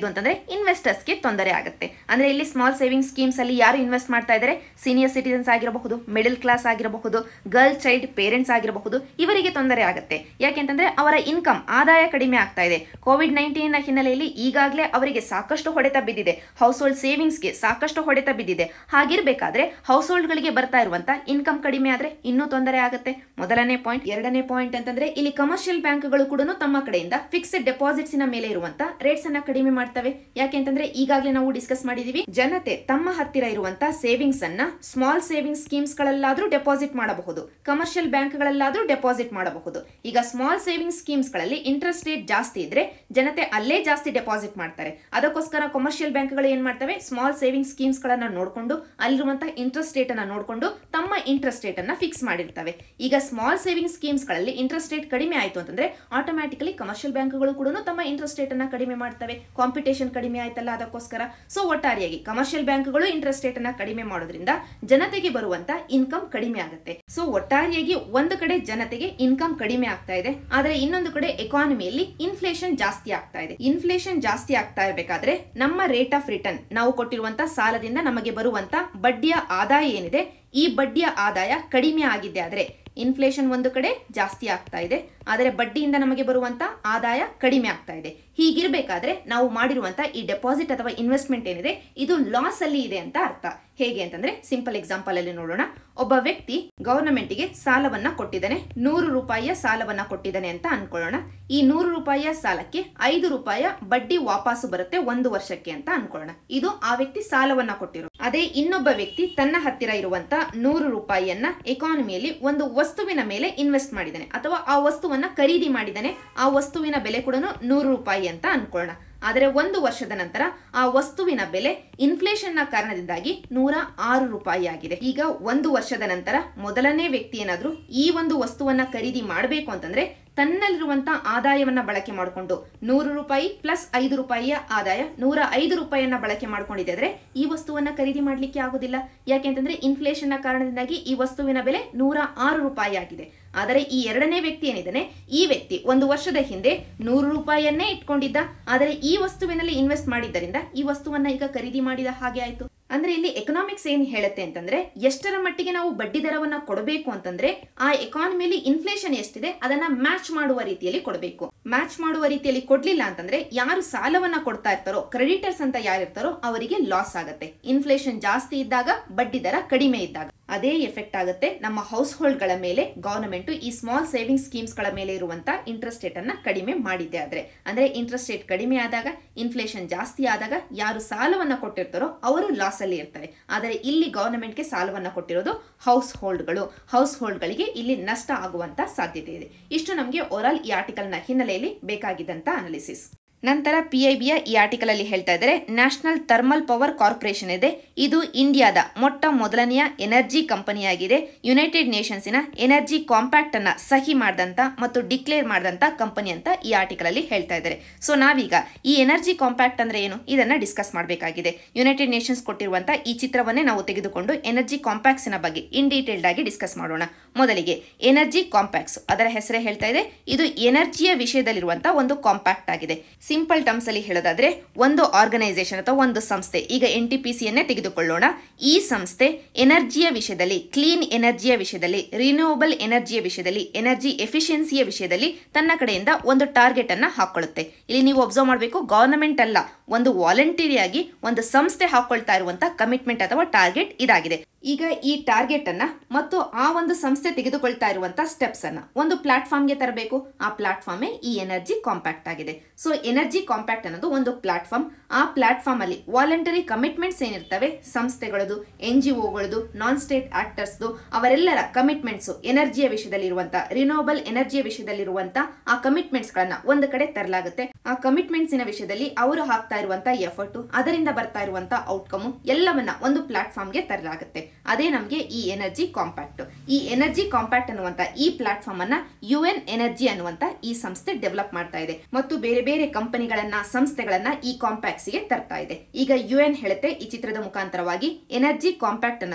ಇನ್ವೆಸ್ಟರ್ಸ್ಗೆ ತೊಂದರೆ ಆಗುತ್ತೆ ಅಂದ್ರೆ ಇಲ್ಲಿ ಸ್ಮಾಲ್ ಸೇವಿಂಗ್ ಸ್ಕೀಮ್ಸ್ ಅಲ್ಲಿ ಯಾರು ಇನ್ವೆಸ್ಟ್ ಮಾಡ್ತಾ ಇದ್ದಾರೆ ಸೀನಿಯರ್ ಸಿಟಿಸನ್ಸ್ ಆಗಿರಬಹುದು ಮಿಡಲ್ ಕ್ಲಾಸ್ ಆಗಿರಬಹುದು ಗರ್ಲ್ ಚೈಲ್ಡ್ ಪೇರೆಂಟ್ಸ್ ಆಗಿರಬಹುದು ಇವರಿಗೆ ತೊಂದರೆ ಆಗುತ್ತೆ ಯಾಕೆಂತಂದ್ರೆ ಅವರ ಇನ್ಕಮ್ ಆದಾಯ ಕಡಿಮೆ ಆಗ್ತಾ ಇದೆ ಕೋವಿಡ್ ನೈನ್ಟೀನ್ ನ ಹಿನ್ನೆಲೆಯಲ್ಲಿ ಈಗಾಗಲೇ ಅವರಿಗೆ ಸಾಕಷ್ಟು ಹೊಡೆತ ಬಿದ್ದಿದೆ ಹೌಸ್ ಹೋಲ್ಡ್ ಸೇವಿಂಗ್ಸ್ಗೆ ಸಾಕಷ್ಟು ಹೊಡೆತ ಬಿದ್ದಿದೆ ಹಾಗಿರ್ಬೇಕಾದ್ರೆ ಹೌಸ್ ಹೋಲ್ಡ್ಗಳಿಗೆ ಬರ್ತಾ ಇರುವಂತ ಇನ್ಕಮ್ ಕಡಿಮೆ ಆದ್ರೆ ಇನ್ನೂ ತೊಂದರೆ ಆಗುತ್ತೆ ಮೊದಲನೇ ಪಾಯಿಂಟ್ ಎರಡನೇ ಪಾಯಿಂಟ್ ಅಂತಂದ್ರೆ ಇಲ್ಲಿ ಕಮರ್ಷಿಯಲ್ ಬ್ಯಾಂಕ್ಗಳು ಕೂಡ ತಮ್ಮ ಕಡೆಯಿಂದ ಫಿಕ್ಸ್ಡ್ ಡೆಪಾಸಿಟ್ಸ್ ನ ಮೇಲೆ ಇರುವಂತ ರೇಟ್ಸ್ ಅನ್ನ ಕಡಿಮೆ ಮಾಡ್ತವೆ ಯಾಕೆಂತಂದ್ರೆ ಈಗಾಗಲೇ ನಾವು ಡಿಸ್ಕಸ್ ಮಾಡಿದೀವಿ ಜನತೆ ತಮ್ಮ ಹತ್ತಿರ ಇರುವಂತ ಸೇವಿಂಗ್ಸ್ ಅನ್ನ ಸ್ಮಾಲ್ ಸೇವಿಂಗ್ ಸ್ಕೀಮ್ಸ್ ಗಳಲ್ಲಾದ್ರೂ ಡೆಪಾಸಿಟ್ ಮಾಡಬಹುದು ಕಮರ್ಷಿಯಲ್ ಬ್ಯಾಂಕ್ ಗಳಲ್ಲಾದ್ರೂ ಡೆಪಾಸಿಟ್ ಮಾಡಬಹುದು ಈಗ ಸ್ಮಾಲ್ ಸೇವಿಂಗ್ ಸ್ಕೀಮ್ಸ್ ಗಳಲ್ಲಿ ಇಂಟ್ರೆಸ್ಟ್ ರೇಟ್ ಜಾಸ್ತಿ ಇದ್ರೆ ಜನತೆ ಅಲ್ಲೇ ಜಾಸ್ತಿ ಡೆಪಾಸಿಟ್ ಮಾಡ್ತಾರೆ ಅದಕ್ಕೋಸ್ಕರ ಕಮರ್ಷಿಯಲ್ ಬ್ಯಾಂಕ್ಗಳು ಏನ್ ಮಾಡ್ತವೆ ಸ್ಮಾಲ್ ಸೇವಿಂಗ್ ಸ್ಕೀಮ್ಸ್ ಗಳನ್ನ ನೋಡಿಕೊಂಡು ಅಲ್ಲಿರುವಂತಹ ಇಂಟ್ರೆಸ್ಟ್ ರೇಟ್ ಅನ್ನ ನೋಡಿಕೊಂಡು ತಮ್ಮ ಇಂಟ್ರೆಸ್ಟ್ ರೇಟ್ ಅನ್ನ ಫಿಕ್ಸ್ ಮಾಡಿರ್ತವೆ ಈಗ ಸ್ಮಾಲ್ ಸೇವಿಂಗ್ ಸ್ಕೀಮ್ಸ್ ಗಳಲ್ಲಿ ಇಂಟ್ರೆಸ್ಟ್ ರೇಟ್ ಕಡಿಮೆ ಆಯ್ತು ಅಂತಂದ್ರೆ ಆಟೋಮ್ಯಾಟಿಕಲಿ ಕಮರ್ಷಿಯಲ್ ಬ್ಯಾಂಕ್ಗಳು ಕೂಡ ತಮ್ಮ ಇಂಟ್ರೆಸ್ಟ್ ರೇಟ್ ಅನ್ನ ಕಡಿಮೆ ಮಾಡ್ತವೆ ಕಾಂಪಿಟೇಷನ್ ಕಡಿಮೆ ಆಯ್ತಲ್ಲ ಅದಕ್ಕೋಸ್ಕರ ಸೊ ಒಟ್ಟಾರೆಯಾಗಿ ಕಮರ್ಷಿಯಲ್ ಬ್ಯಾಂಕ್ಗಳು ಇಂಟ್ರೆಸ್ಟ್ ರೇಟ್ ಅನ್ನ ಕಡಿಮೆ ಮಾಡೋದ್ರಿಂದ ಜನತೆಗೆ ಬರುವಂತ ಇನ್ಕಮ್ ಕಡಿಮೆ ಆಗುತ್ತೆ ಸೊ ಒಟ್ಟಾರೆಯಾಗಿ ಒಂದು ಕಡೆ ಜನತೆಗೆ ಇನ್ಕಮ್ ಕಡಿಮೆ ಆಗ್ತಾ ಇದೆ ಆದ್ರೆ ಇನ್ನೊಂದು ಕಡೆ ಎಕಾನಮಿಯಲ್ಲಿ ಇನ್ಫ್ಲೇಷನ್ ಜಾಸ್ತಿ ಆಗ್ತಾ ಇದೆ ಇನ್ಫ್ಲೇಷನ್ ಜಾಸ್ತಿ ಆಗ್ತಾ ಇರಬೇಕಾದ್ರೆ ನಮ್ಮ ರೇಟ್ ಆಫ್ ರಿಟರ್ನ್ ನಾವು ಕೊಟ್ಟಿರುವಂತ ಸಾಲದಿಂದ ನಮಗೆ ಬರುವಂತ ಬಡ್ಡಿಯ ಆದಾಯ ಏನಿದೆ ಈ ಬಡ್ಡಿಯ ಆದಾಯ ಕಡಿಮೆ ಆಗಿದೆ ಆದ್ರೆ ಇನ್ಫ್ಲೇಷನ್ ಒಂದು ಕಡೆ ಜಾಸ್ತಿ ಆಗ್ತಾ ಇದೆ ಆದರೆ ಬಡ್ಡಿಯಿಂದ ನಮಗೆ ಬರುವಂತ ಆದಾಯ ಕಡಿಮೆ ಆಗ್ತಾ ಇದೆ ಹೀಗಿರ್ಬೇಕಾದ್ರೆ ನಾವು ಮಾಡಿರುವಂತ ಈ ಡೆಪಾಸಿಟ್ ಅಥವಾ ಇನ್ವೆಸ್ಟ್ಮೆಂಟ್ ಏನಿದೆ ಇದು ಲಾಸ್ ಅಲ್ಲಿ ಇದೆ ಅಂತ ಅರ್ಥ ಹೇಗೆ ಅಂತಂದ್ರೆ ಸಿಂಪಲ್ ಎಕ್ಸಾಂಪಲ್ ಅಲ್ಲಿ ನೋಡೋಣ ಒಬ್ಬ ವ್ಯಕ್ತಿ ಗವರ್ನಮೆಂಟ್ ಗೆ ಸಾಲವನ್ನ ಕೊಟ್ಟಿದ್ದಾನೆ ನೂರು ರೂಪಾಯಿಯ ಸಾಲವನ್ನ ಕೊಟ್ಟಿದ್ದಾನೆ ಅಂತ ಅನ್ಕೊಳ್ಳೋಣ ಈ ನೂರು ರೂಪಾಯಿಯ ಸಾಲಕ್ಕೆ ಐದು ರೂಪಾಯಿ ಬಡ್ಡಿ ವಾಪಸ್ಸು ಬರುತ್ತೆ ಒಂದು ವರ್ಷಕ್ಕೆ ಅಂತ ಅನ್ಕೊಳ್ಳೋಣ ಇದು ಆ ವ್ಯಕ್ತಿ ಸಾಲವನ್ನ ಕೊಟ್ಟಿರೋ ಅದೇ ಇನ್ನೊಬ್ಬ ವ್ಯಕ್ತಿ ತನ್ನ ಹತ್ತಿರ ಇರುವಂತ ನೂರು ರೂಪಾಯಿಯನ್ನ ಎಕಾನಮಿಯಲ್ಲಿ ಒಂದು ವಸ್ತುವಿನ ಮೇಲೆ ಇನ್ವೆಸ್ಟ್ ಮಾಡಿದ್ದಾನೆ ಅಥವಾ ಆ ವಸ್ತುವನ್ನ ಖರೀದಿ ಮಾಡಿದ್ದಾನೆ ಆ ವಸ್ತುವಿನ ಬೆಲೆ ಕೂಡ ನೂರು ರೂಪಾಯಿ ಅಂತ ಅನ್ಕೊಳ್ಳೋಣ ಆದರೆ ಒಂದು ವರ್ಷದ ನಂತರ ಆ ವಸ್ತುವಿನ ಬೆಲೆ ಇನ್ಫ್ಲೇಷನ್ ನ ಕಾರಣದಿಂದಾಗಿ ನೂರ ಆರು ರೂಪಾಯಿ ಆಗಿದೆ ಈಗ ಒಂದು ವರ್ಷದ ನಂತರ ಮೊದಲನೇ ವ್ಯಕ್ತಿ ಏನಾದ್ರೂ ಈ ಒಂದು ವಸ್ತುವನ್ನ ಖರೀದಿ ಮಾಡಬೇಕು ಅಂತಂದ್ರೆ ತನ್ನಲ್ಲಿರುವಂತ ಆದಾಯವನ್ನ ಬಳಕೆ ಮಾಡಿಕೊಂಡು ನೂರು ರೂಪಾಯಿ ಪ್ಲಸ್ ಐದು ರೂಪಾಯಿಯ ಆದಾಯ ನೂರ ಐದು ರೂಪಾಯಿಯನ್ನ ಬಳಕೆ ಮಾಡ್ಕೊಂಡಿದೆ ಆದ್ರೆ ಈ ವಸ್ತುವನ್ನ ಖರೀದಿ ಮಾಡ್ಲಿಕ್ಕೆ ಆಗುದಿಲ್ಲ ಯಾಕೆಂತಂದ್ರೆ ಇನ್ಫ್ಲೇಷನ್ ನ ಕಾರಣದಿಂದಾಗಿ ಈ ವಸ್ತುವಿನ ಬೆಲೆ ನೂರ ಆರು ರೂಪಾಯಿ ಆಗಿದೆ ಆದರೆ ಈ ಎರಡನೇ ವ್ಯಕ್ತಿ ಏನಿದ್ದಾನೆ ಈ ವ್ಯಕ್ತಿ ಒಂದು ವರ್ಷದ ಹಿಂದೆ ನೂರು ರೂಪಾಯಿಯನ್ನೇ ಇಟ್ಕೊಂಡಿದ್ದ ಆದರೆ ಈ ವಸ್ತುವಿನಲ್ಲಿ ಇನ್ವೆಸ್ಟ್ ಮಾಡಿದ್ದರಿಂದ ಈ ವಸ್ತುವನ್ನ ಈಗ ಖರೀದಿ ಮಾಡಿದ ಹಾಗೆ ಆಯ್ತು ಅಂದ್ರೆ ಇಲ್ಲಿ ಎಕನಾಮಿಕ್ಸ್ ಏನ್ ಹೇಳುತ್ತೆ ಅಂತಂದ್ರೆ ಎಷ್ಟರ ಮಟ್ಟಿಗೆ ನಾವು ಬಡ್ಡಿ ದರವನ್ನ ಕೊಡಬೇಕು ಅಂತಂದ್ರೆ ಆ ಎಕಾನಮಿಯಲ್ಲಿ ಇನ್ಫ್ಲೇಷನ್ ಎಷ್ಟಿದೆ ಅದನ್ನ ಮ್ಯಾಚ್ ಮಾಡುವ ರೀತಿಯಲ್ಲಿ ಕೊಡಬೇಕು ಮ್ಯಾಚ್ ಮಾಡುವ ರೀತಿಯಲ್ಲಿ ಕೊಡ್ಲಿಲ್ಲ ಅಂತಂದ್ರೆ ಯಾರು ಸಾಲವನ್ನ ಕೊಡ್ತಾ ಇರ್ತಾರೋ ಕ್ರೆಡಿಟರ್ಸ್ ಅಂತ ಯಾರಿರ್ತಾರೋ ಅವರಿಗೆ ಲಾಸ್ ಆಗುತ್ತೆ ಇನ್ಫ್ಲೇಷನ್ ಜಾಸ್ತಿ ಇದ್ದಾಗ ಬಡ್ಡಿ ದರ ಕಡಿಮೆ ಇದ್ದಾಗ ಅದೇ ಎಫೆಕ್ಟ್ ಆಗುತ್ತೆ ನಮ್ಮ ಹೌಸ್ ಹೋಲ್ಡ್ ಗಳ ಮೇಲೆ ಗವರ್ನಮೆಂಟ್ ಈ ಸ್ಮಾಲ್ ಸೇವಿಂಗ್ ಸ್ಕೀಮ್ಸ್ ಗಳ ಮೇಲೆ ಇರುವಂತ ಇಂಟ್ರೆಸ್ಟ್ ರೇಟ್ ಅನ್ನ ಕಡಿಮೆ ಮಾಡಿದ್ದೆ ಆದ್ರೆ ಅಂದ್ರೆ ಇಂಟ್ರೆಸ್ಟ್ ರೇಟ್ ಕಡಿಮೆ ಆದಾಗ ಇನ್ಫ್ಲೇಷನ್ ಜಾಸ್ತಿ ಆದಾಗ ಯಾರು ಸಾಲವನ್ನ ಕೊಟ್ಟಿರ್ತಾರೋ ಅವರು ಲಾಸ್ ಅಲ್ಲಿ ಇರ್ತಾರೆ ಆದರೆ ಇಲ್ಲಿ ಗವರ್ನಮೆಂಟ್ಗೆ ಸಾಲವನ್ನ ಕೊಟ್ಟಿರೋದು ಹೌಸ್ ಹೋಲ್ಡ್ಗಳು ಹೌಸ್ ಹೋಲ್ಡ್ಗಳಿಗೆ ಇಲ್ಲಿ ನಷ್ಟ ಆಗುವಂತ ಸಾಧ್ಯತೆ ಇದೆ ಇಷ್ಟು ನಮಗೆ ಓವರಾಲ್ ಈ ಆರ್ಟಿಕಲ್ನ ಹಿನ್ನೆಲೆಯಲ್ಲಿ ಬೇಕಾಗಿದ್ದಂತ ಅನಾಲಿಸಿಸ್ ನಂತರ ಪಿ ಐ ಬಿಯ ಈ ಆರ್ಟಿಕಲ್ ಅಲ್ಲಿ ಹೇಳ್ತಾ ಇದ್ದಾರೆ ನ್ಯಾಷನಲ್ ಥರ್ಮಲ್ ಪವರ್ ಕಾರ್ಪೊರೇಷನ್ ಇದೆ ಇದು ಇಂಡಿಯಾದ ಮೊಟ್ಟ ಮೊದಲನೆಯ ಎನರ್ಜಿ ಕಂಪನಿಯಾಗಿದೆ ಯುನೈಟೆಡ್ ನೇಷನ್ಸಿನ ಎನರ್ಜಿ ಕಾಂಪ್ಯಾಕ್ಟ್ ಅನ್ನ ಸಹಿ ಮಾಡಿದಂತ ಮತ್ತು ಡಿಕ್ಲೇರ್ ಮಾಡಿದಂತ ಕಂಪನಿ ಅಂತ ಈ ಆರ್ಟಿಕಲ್ ಅಲ್ಲಿ ಹೇಳ್ತಾ ಇದ್ದಾರೆ ಸೊ ನಾವೀಗ ಈ ಎನರ್ಜಿ ಕಾಂಪ್ಯಾಕ್ಟ್ ಅಂದ್ರೆ ಏನು ಇದನ್ನ ಡಿಸ್ಕಸ್ ಮಾಡಬೇಕಾಗಿದೆ ಯುನೈಟೆಡ್ ನೇಷನ್ಸ್ ಕೊಟ್ಟಿರುವಂತ ಈ ಚಿತ್ರವನ್ನೇ ನಾವು ತೆಗೆದುಕೊಂಡು ಎನರ್ಜಿ ಕಾಂಪ್ಯಾಕ್ಟ್ಸಿನ ಬಗ್ಗೆ ಇನ್ ಡೀಟೇಲ್ಡ್ ಆಗಿ ಡಿಸ್ಕಸ್ ಮಾಡೋಣ ಮೊದಲಿಗೆ ಎನರ್ಜಿ ಕಾಂಪ್ಯಾಕ್ಟ್ಸ್ ಅದರ ಹೆಸರೇ ಹೇಳ್ತಾ ಇದೆ ಇದು ಎನರ್ಜಿಯ ವಿಷಯದಲ್ಲಿರುವಂತಹ ಒಂದು ಕಾಂಪ್ಯಾಕ್ಟ್ ಆಗಿದೆ ಸಿಂಪಲ್ ಟರ್ಮ್ಸ್ ಅಲ್ಲಿ ಹೇಳೋದಾದ್ರೆ ಒಂದು ಆರ್ಗನೈಸೇಷನ್ ಅಥವಾ ಒಂದು ಸಂಸ್ಥೆ ಈಗ ಎನ್ ಟಿ ಪಿ ಸಿಯನ್ನೇ ತೆಗೆದುಕೊಳ್ಳೋಣ ಈ ಸಂಸ್ಥೆ ಎನರ್ಜಿಯ ವಿಷಯದಲ್ಲಿ ಕ್ಲೀನ್ ಎನರ್ಜಿಯ ವಿಷಯದಲ್ಲಿ ರಿನ್ಯೂವಬಲ್ ಎನರ್ಜಿಯ ವಿಷಯದಲ್ಲಿ ಎನರ್ಜಿ ಎಫಿಷಿಯನ್ಸಿಯ ವಿಷಯದಲ್ಲಿ ತನ್ನ ಕಡೆಯಿಂದ ಒಂದು ಟಾರ್ಗೆಟ್ ಅನ್ನ ಹಾಕೊಳ್ಳುತ್ತೆ ಇಲ್ಲಿ ನೀವು ಅಬ್ಸರ್ವ್ ಮಾಡಬೇಕು ಗವರ್ನಮೆಂಟ್ ಅಲ್ಲ ಒಂದು ವಾಲಂಟರಿಯಾಗಿ ಒಂದು ಸಂಸ್ಥೆ ಹಾಕೊಳ್ತಾ ಇರುವಂತ ಕಮಿಟ್ಮೆಂಟ್ ಅಥವಾ ಟಾರ್ಗೆಟ್ ಇದಾಗಿದೆ ಈಗ ಈ ಟಾರ್ಗೆಟ್ ಅನ್ನ ಮತ್ತು ಆ ಒಂದು ಸಂಸ್ಥೆ ತೆಗೆದುಕೊಳ್ತಾ ಇರುವಂತ ಸ್ಟೆಪ್ಸ್ ಅನ್ನ ಒಂದು ಪ್ಲಾಟ್ಫಾರ್ಮ್ಗೆ ತರಬೇಕು ಆ ಪ್ಲಾಟ್ಫಾರ್ಮೇ ಈ ಎನರ್ಜಿ ಕಾಂಪ್ಯಾಕ್ಟ್ ಆಗಿದೆ ಸೊ ಎನರ್ಜಿ ಕಾಂಪ್ಯಾಕ್ಟ್ ಅನ್ನೋದು ಒಂದು ಪ್ಲಾಟ್ಫಾರ್ಮ್ ಆ ಪ್ಲಾಟ್ಫಾರ್ಮ್ ಅಲ್ಲಿ ವಾಲಂಟರಿ ಕಮಿಟ್ಮೆಂಟ್ಸ್ ಏನಿರ್ತವೆ ಸಂಸ್ಥೆಗಳದು ಎನ್ ಜಿ ಒಗಳದು ನಾನ್ ಸ್ಟೇಟ್ ಆಕ್ಟರ್ಸ್ದು ಅವರೆಲ್ಲರ ಕಮಿಟ್ಮೆಂಟ್ಸ್ ಎನರ್ಜಿಯ ವಿಷಯದಲ್ಲಿ ಇರುವಂತ ರಿನೋಬಲ್ ಎನರ್ಜಿಯ ವಿಷಯದಲ್ಲಿರುವಂತ ಆ ಕಮಿಟ್ಮೆಂಟ್ಸ್ ಗಳನ್ನ ಒಂದು ಕಡೆ ತರಲಾಗುತ್ತೆ ಆ ಕಮಿಟ್ಮೆಂಟ್ಸಿನ ವಿಷಯದಲ್ಲಿ ಅವರು ಹಾಕ್ತಾ ಇರುವಂತ ಎಫರ್ಟ್ ಅದರಿಂದ ಬರ್ತಾ ಇರುವಂತ ಔಟ್ಕಮ್ ಎಲ್ಲವನ್ನ ಒಂದು ಪ್ಲಾಟ್ಫಾರ್ಮ್ಗೆ ತರಲಾಗುತ್ತೆ ಅದೇ ನಮಗೆ ಈ ಎನರ್ಜಿ ಕಾಂಪ್ಯಾಕ್ಟ್ ಈ ಎನರ್ಜಿ ಕಾಂಪ್ಯಾಕ್ಟ್ ಅನ್ನುವಂತ ಈ ಪ್ಲಾಟ್ಫಾರ್ಮ್ ಅನ್ನ ಯು ಎನ್ ಎನರ್ಜಿ ಅನ್ನುವಂತ ಈ ಸಂಸ್ಥೆ ಡೆವಲಪ್ ಮಾಡ್ತಾ ಇದೆ ಮತ್ತು ಬೇರೆ ಬೇರೆ ಕಂಪನಿಗಳನ್ನ ಸಂಸ್ಥೆಗಳನ್ನ ಈ ಕಾಂಪ್ಯಾಕ್ಟ್ಸ್ ಗೆ ತರ್ತಾ ಇದೆ ಈಗ ಯು ಎನ್ ಹೇಳುತ್ತೆ ಈ ಚಿತ್ರದ ಮುಖಾಂತರವಾಗಿ ಎನರ್ಜಿ ಕಾಂಪ್ಯಾಕ್ಟ್ ಅನ್ನೋದು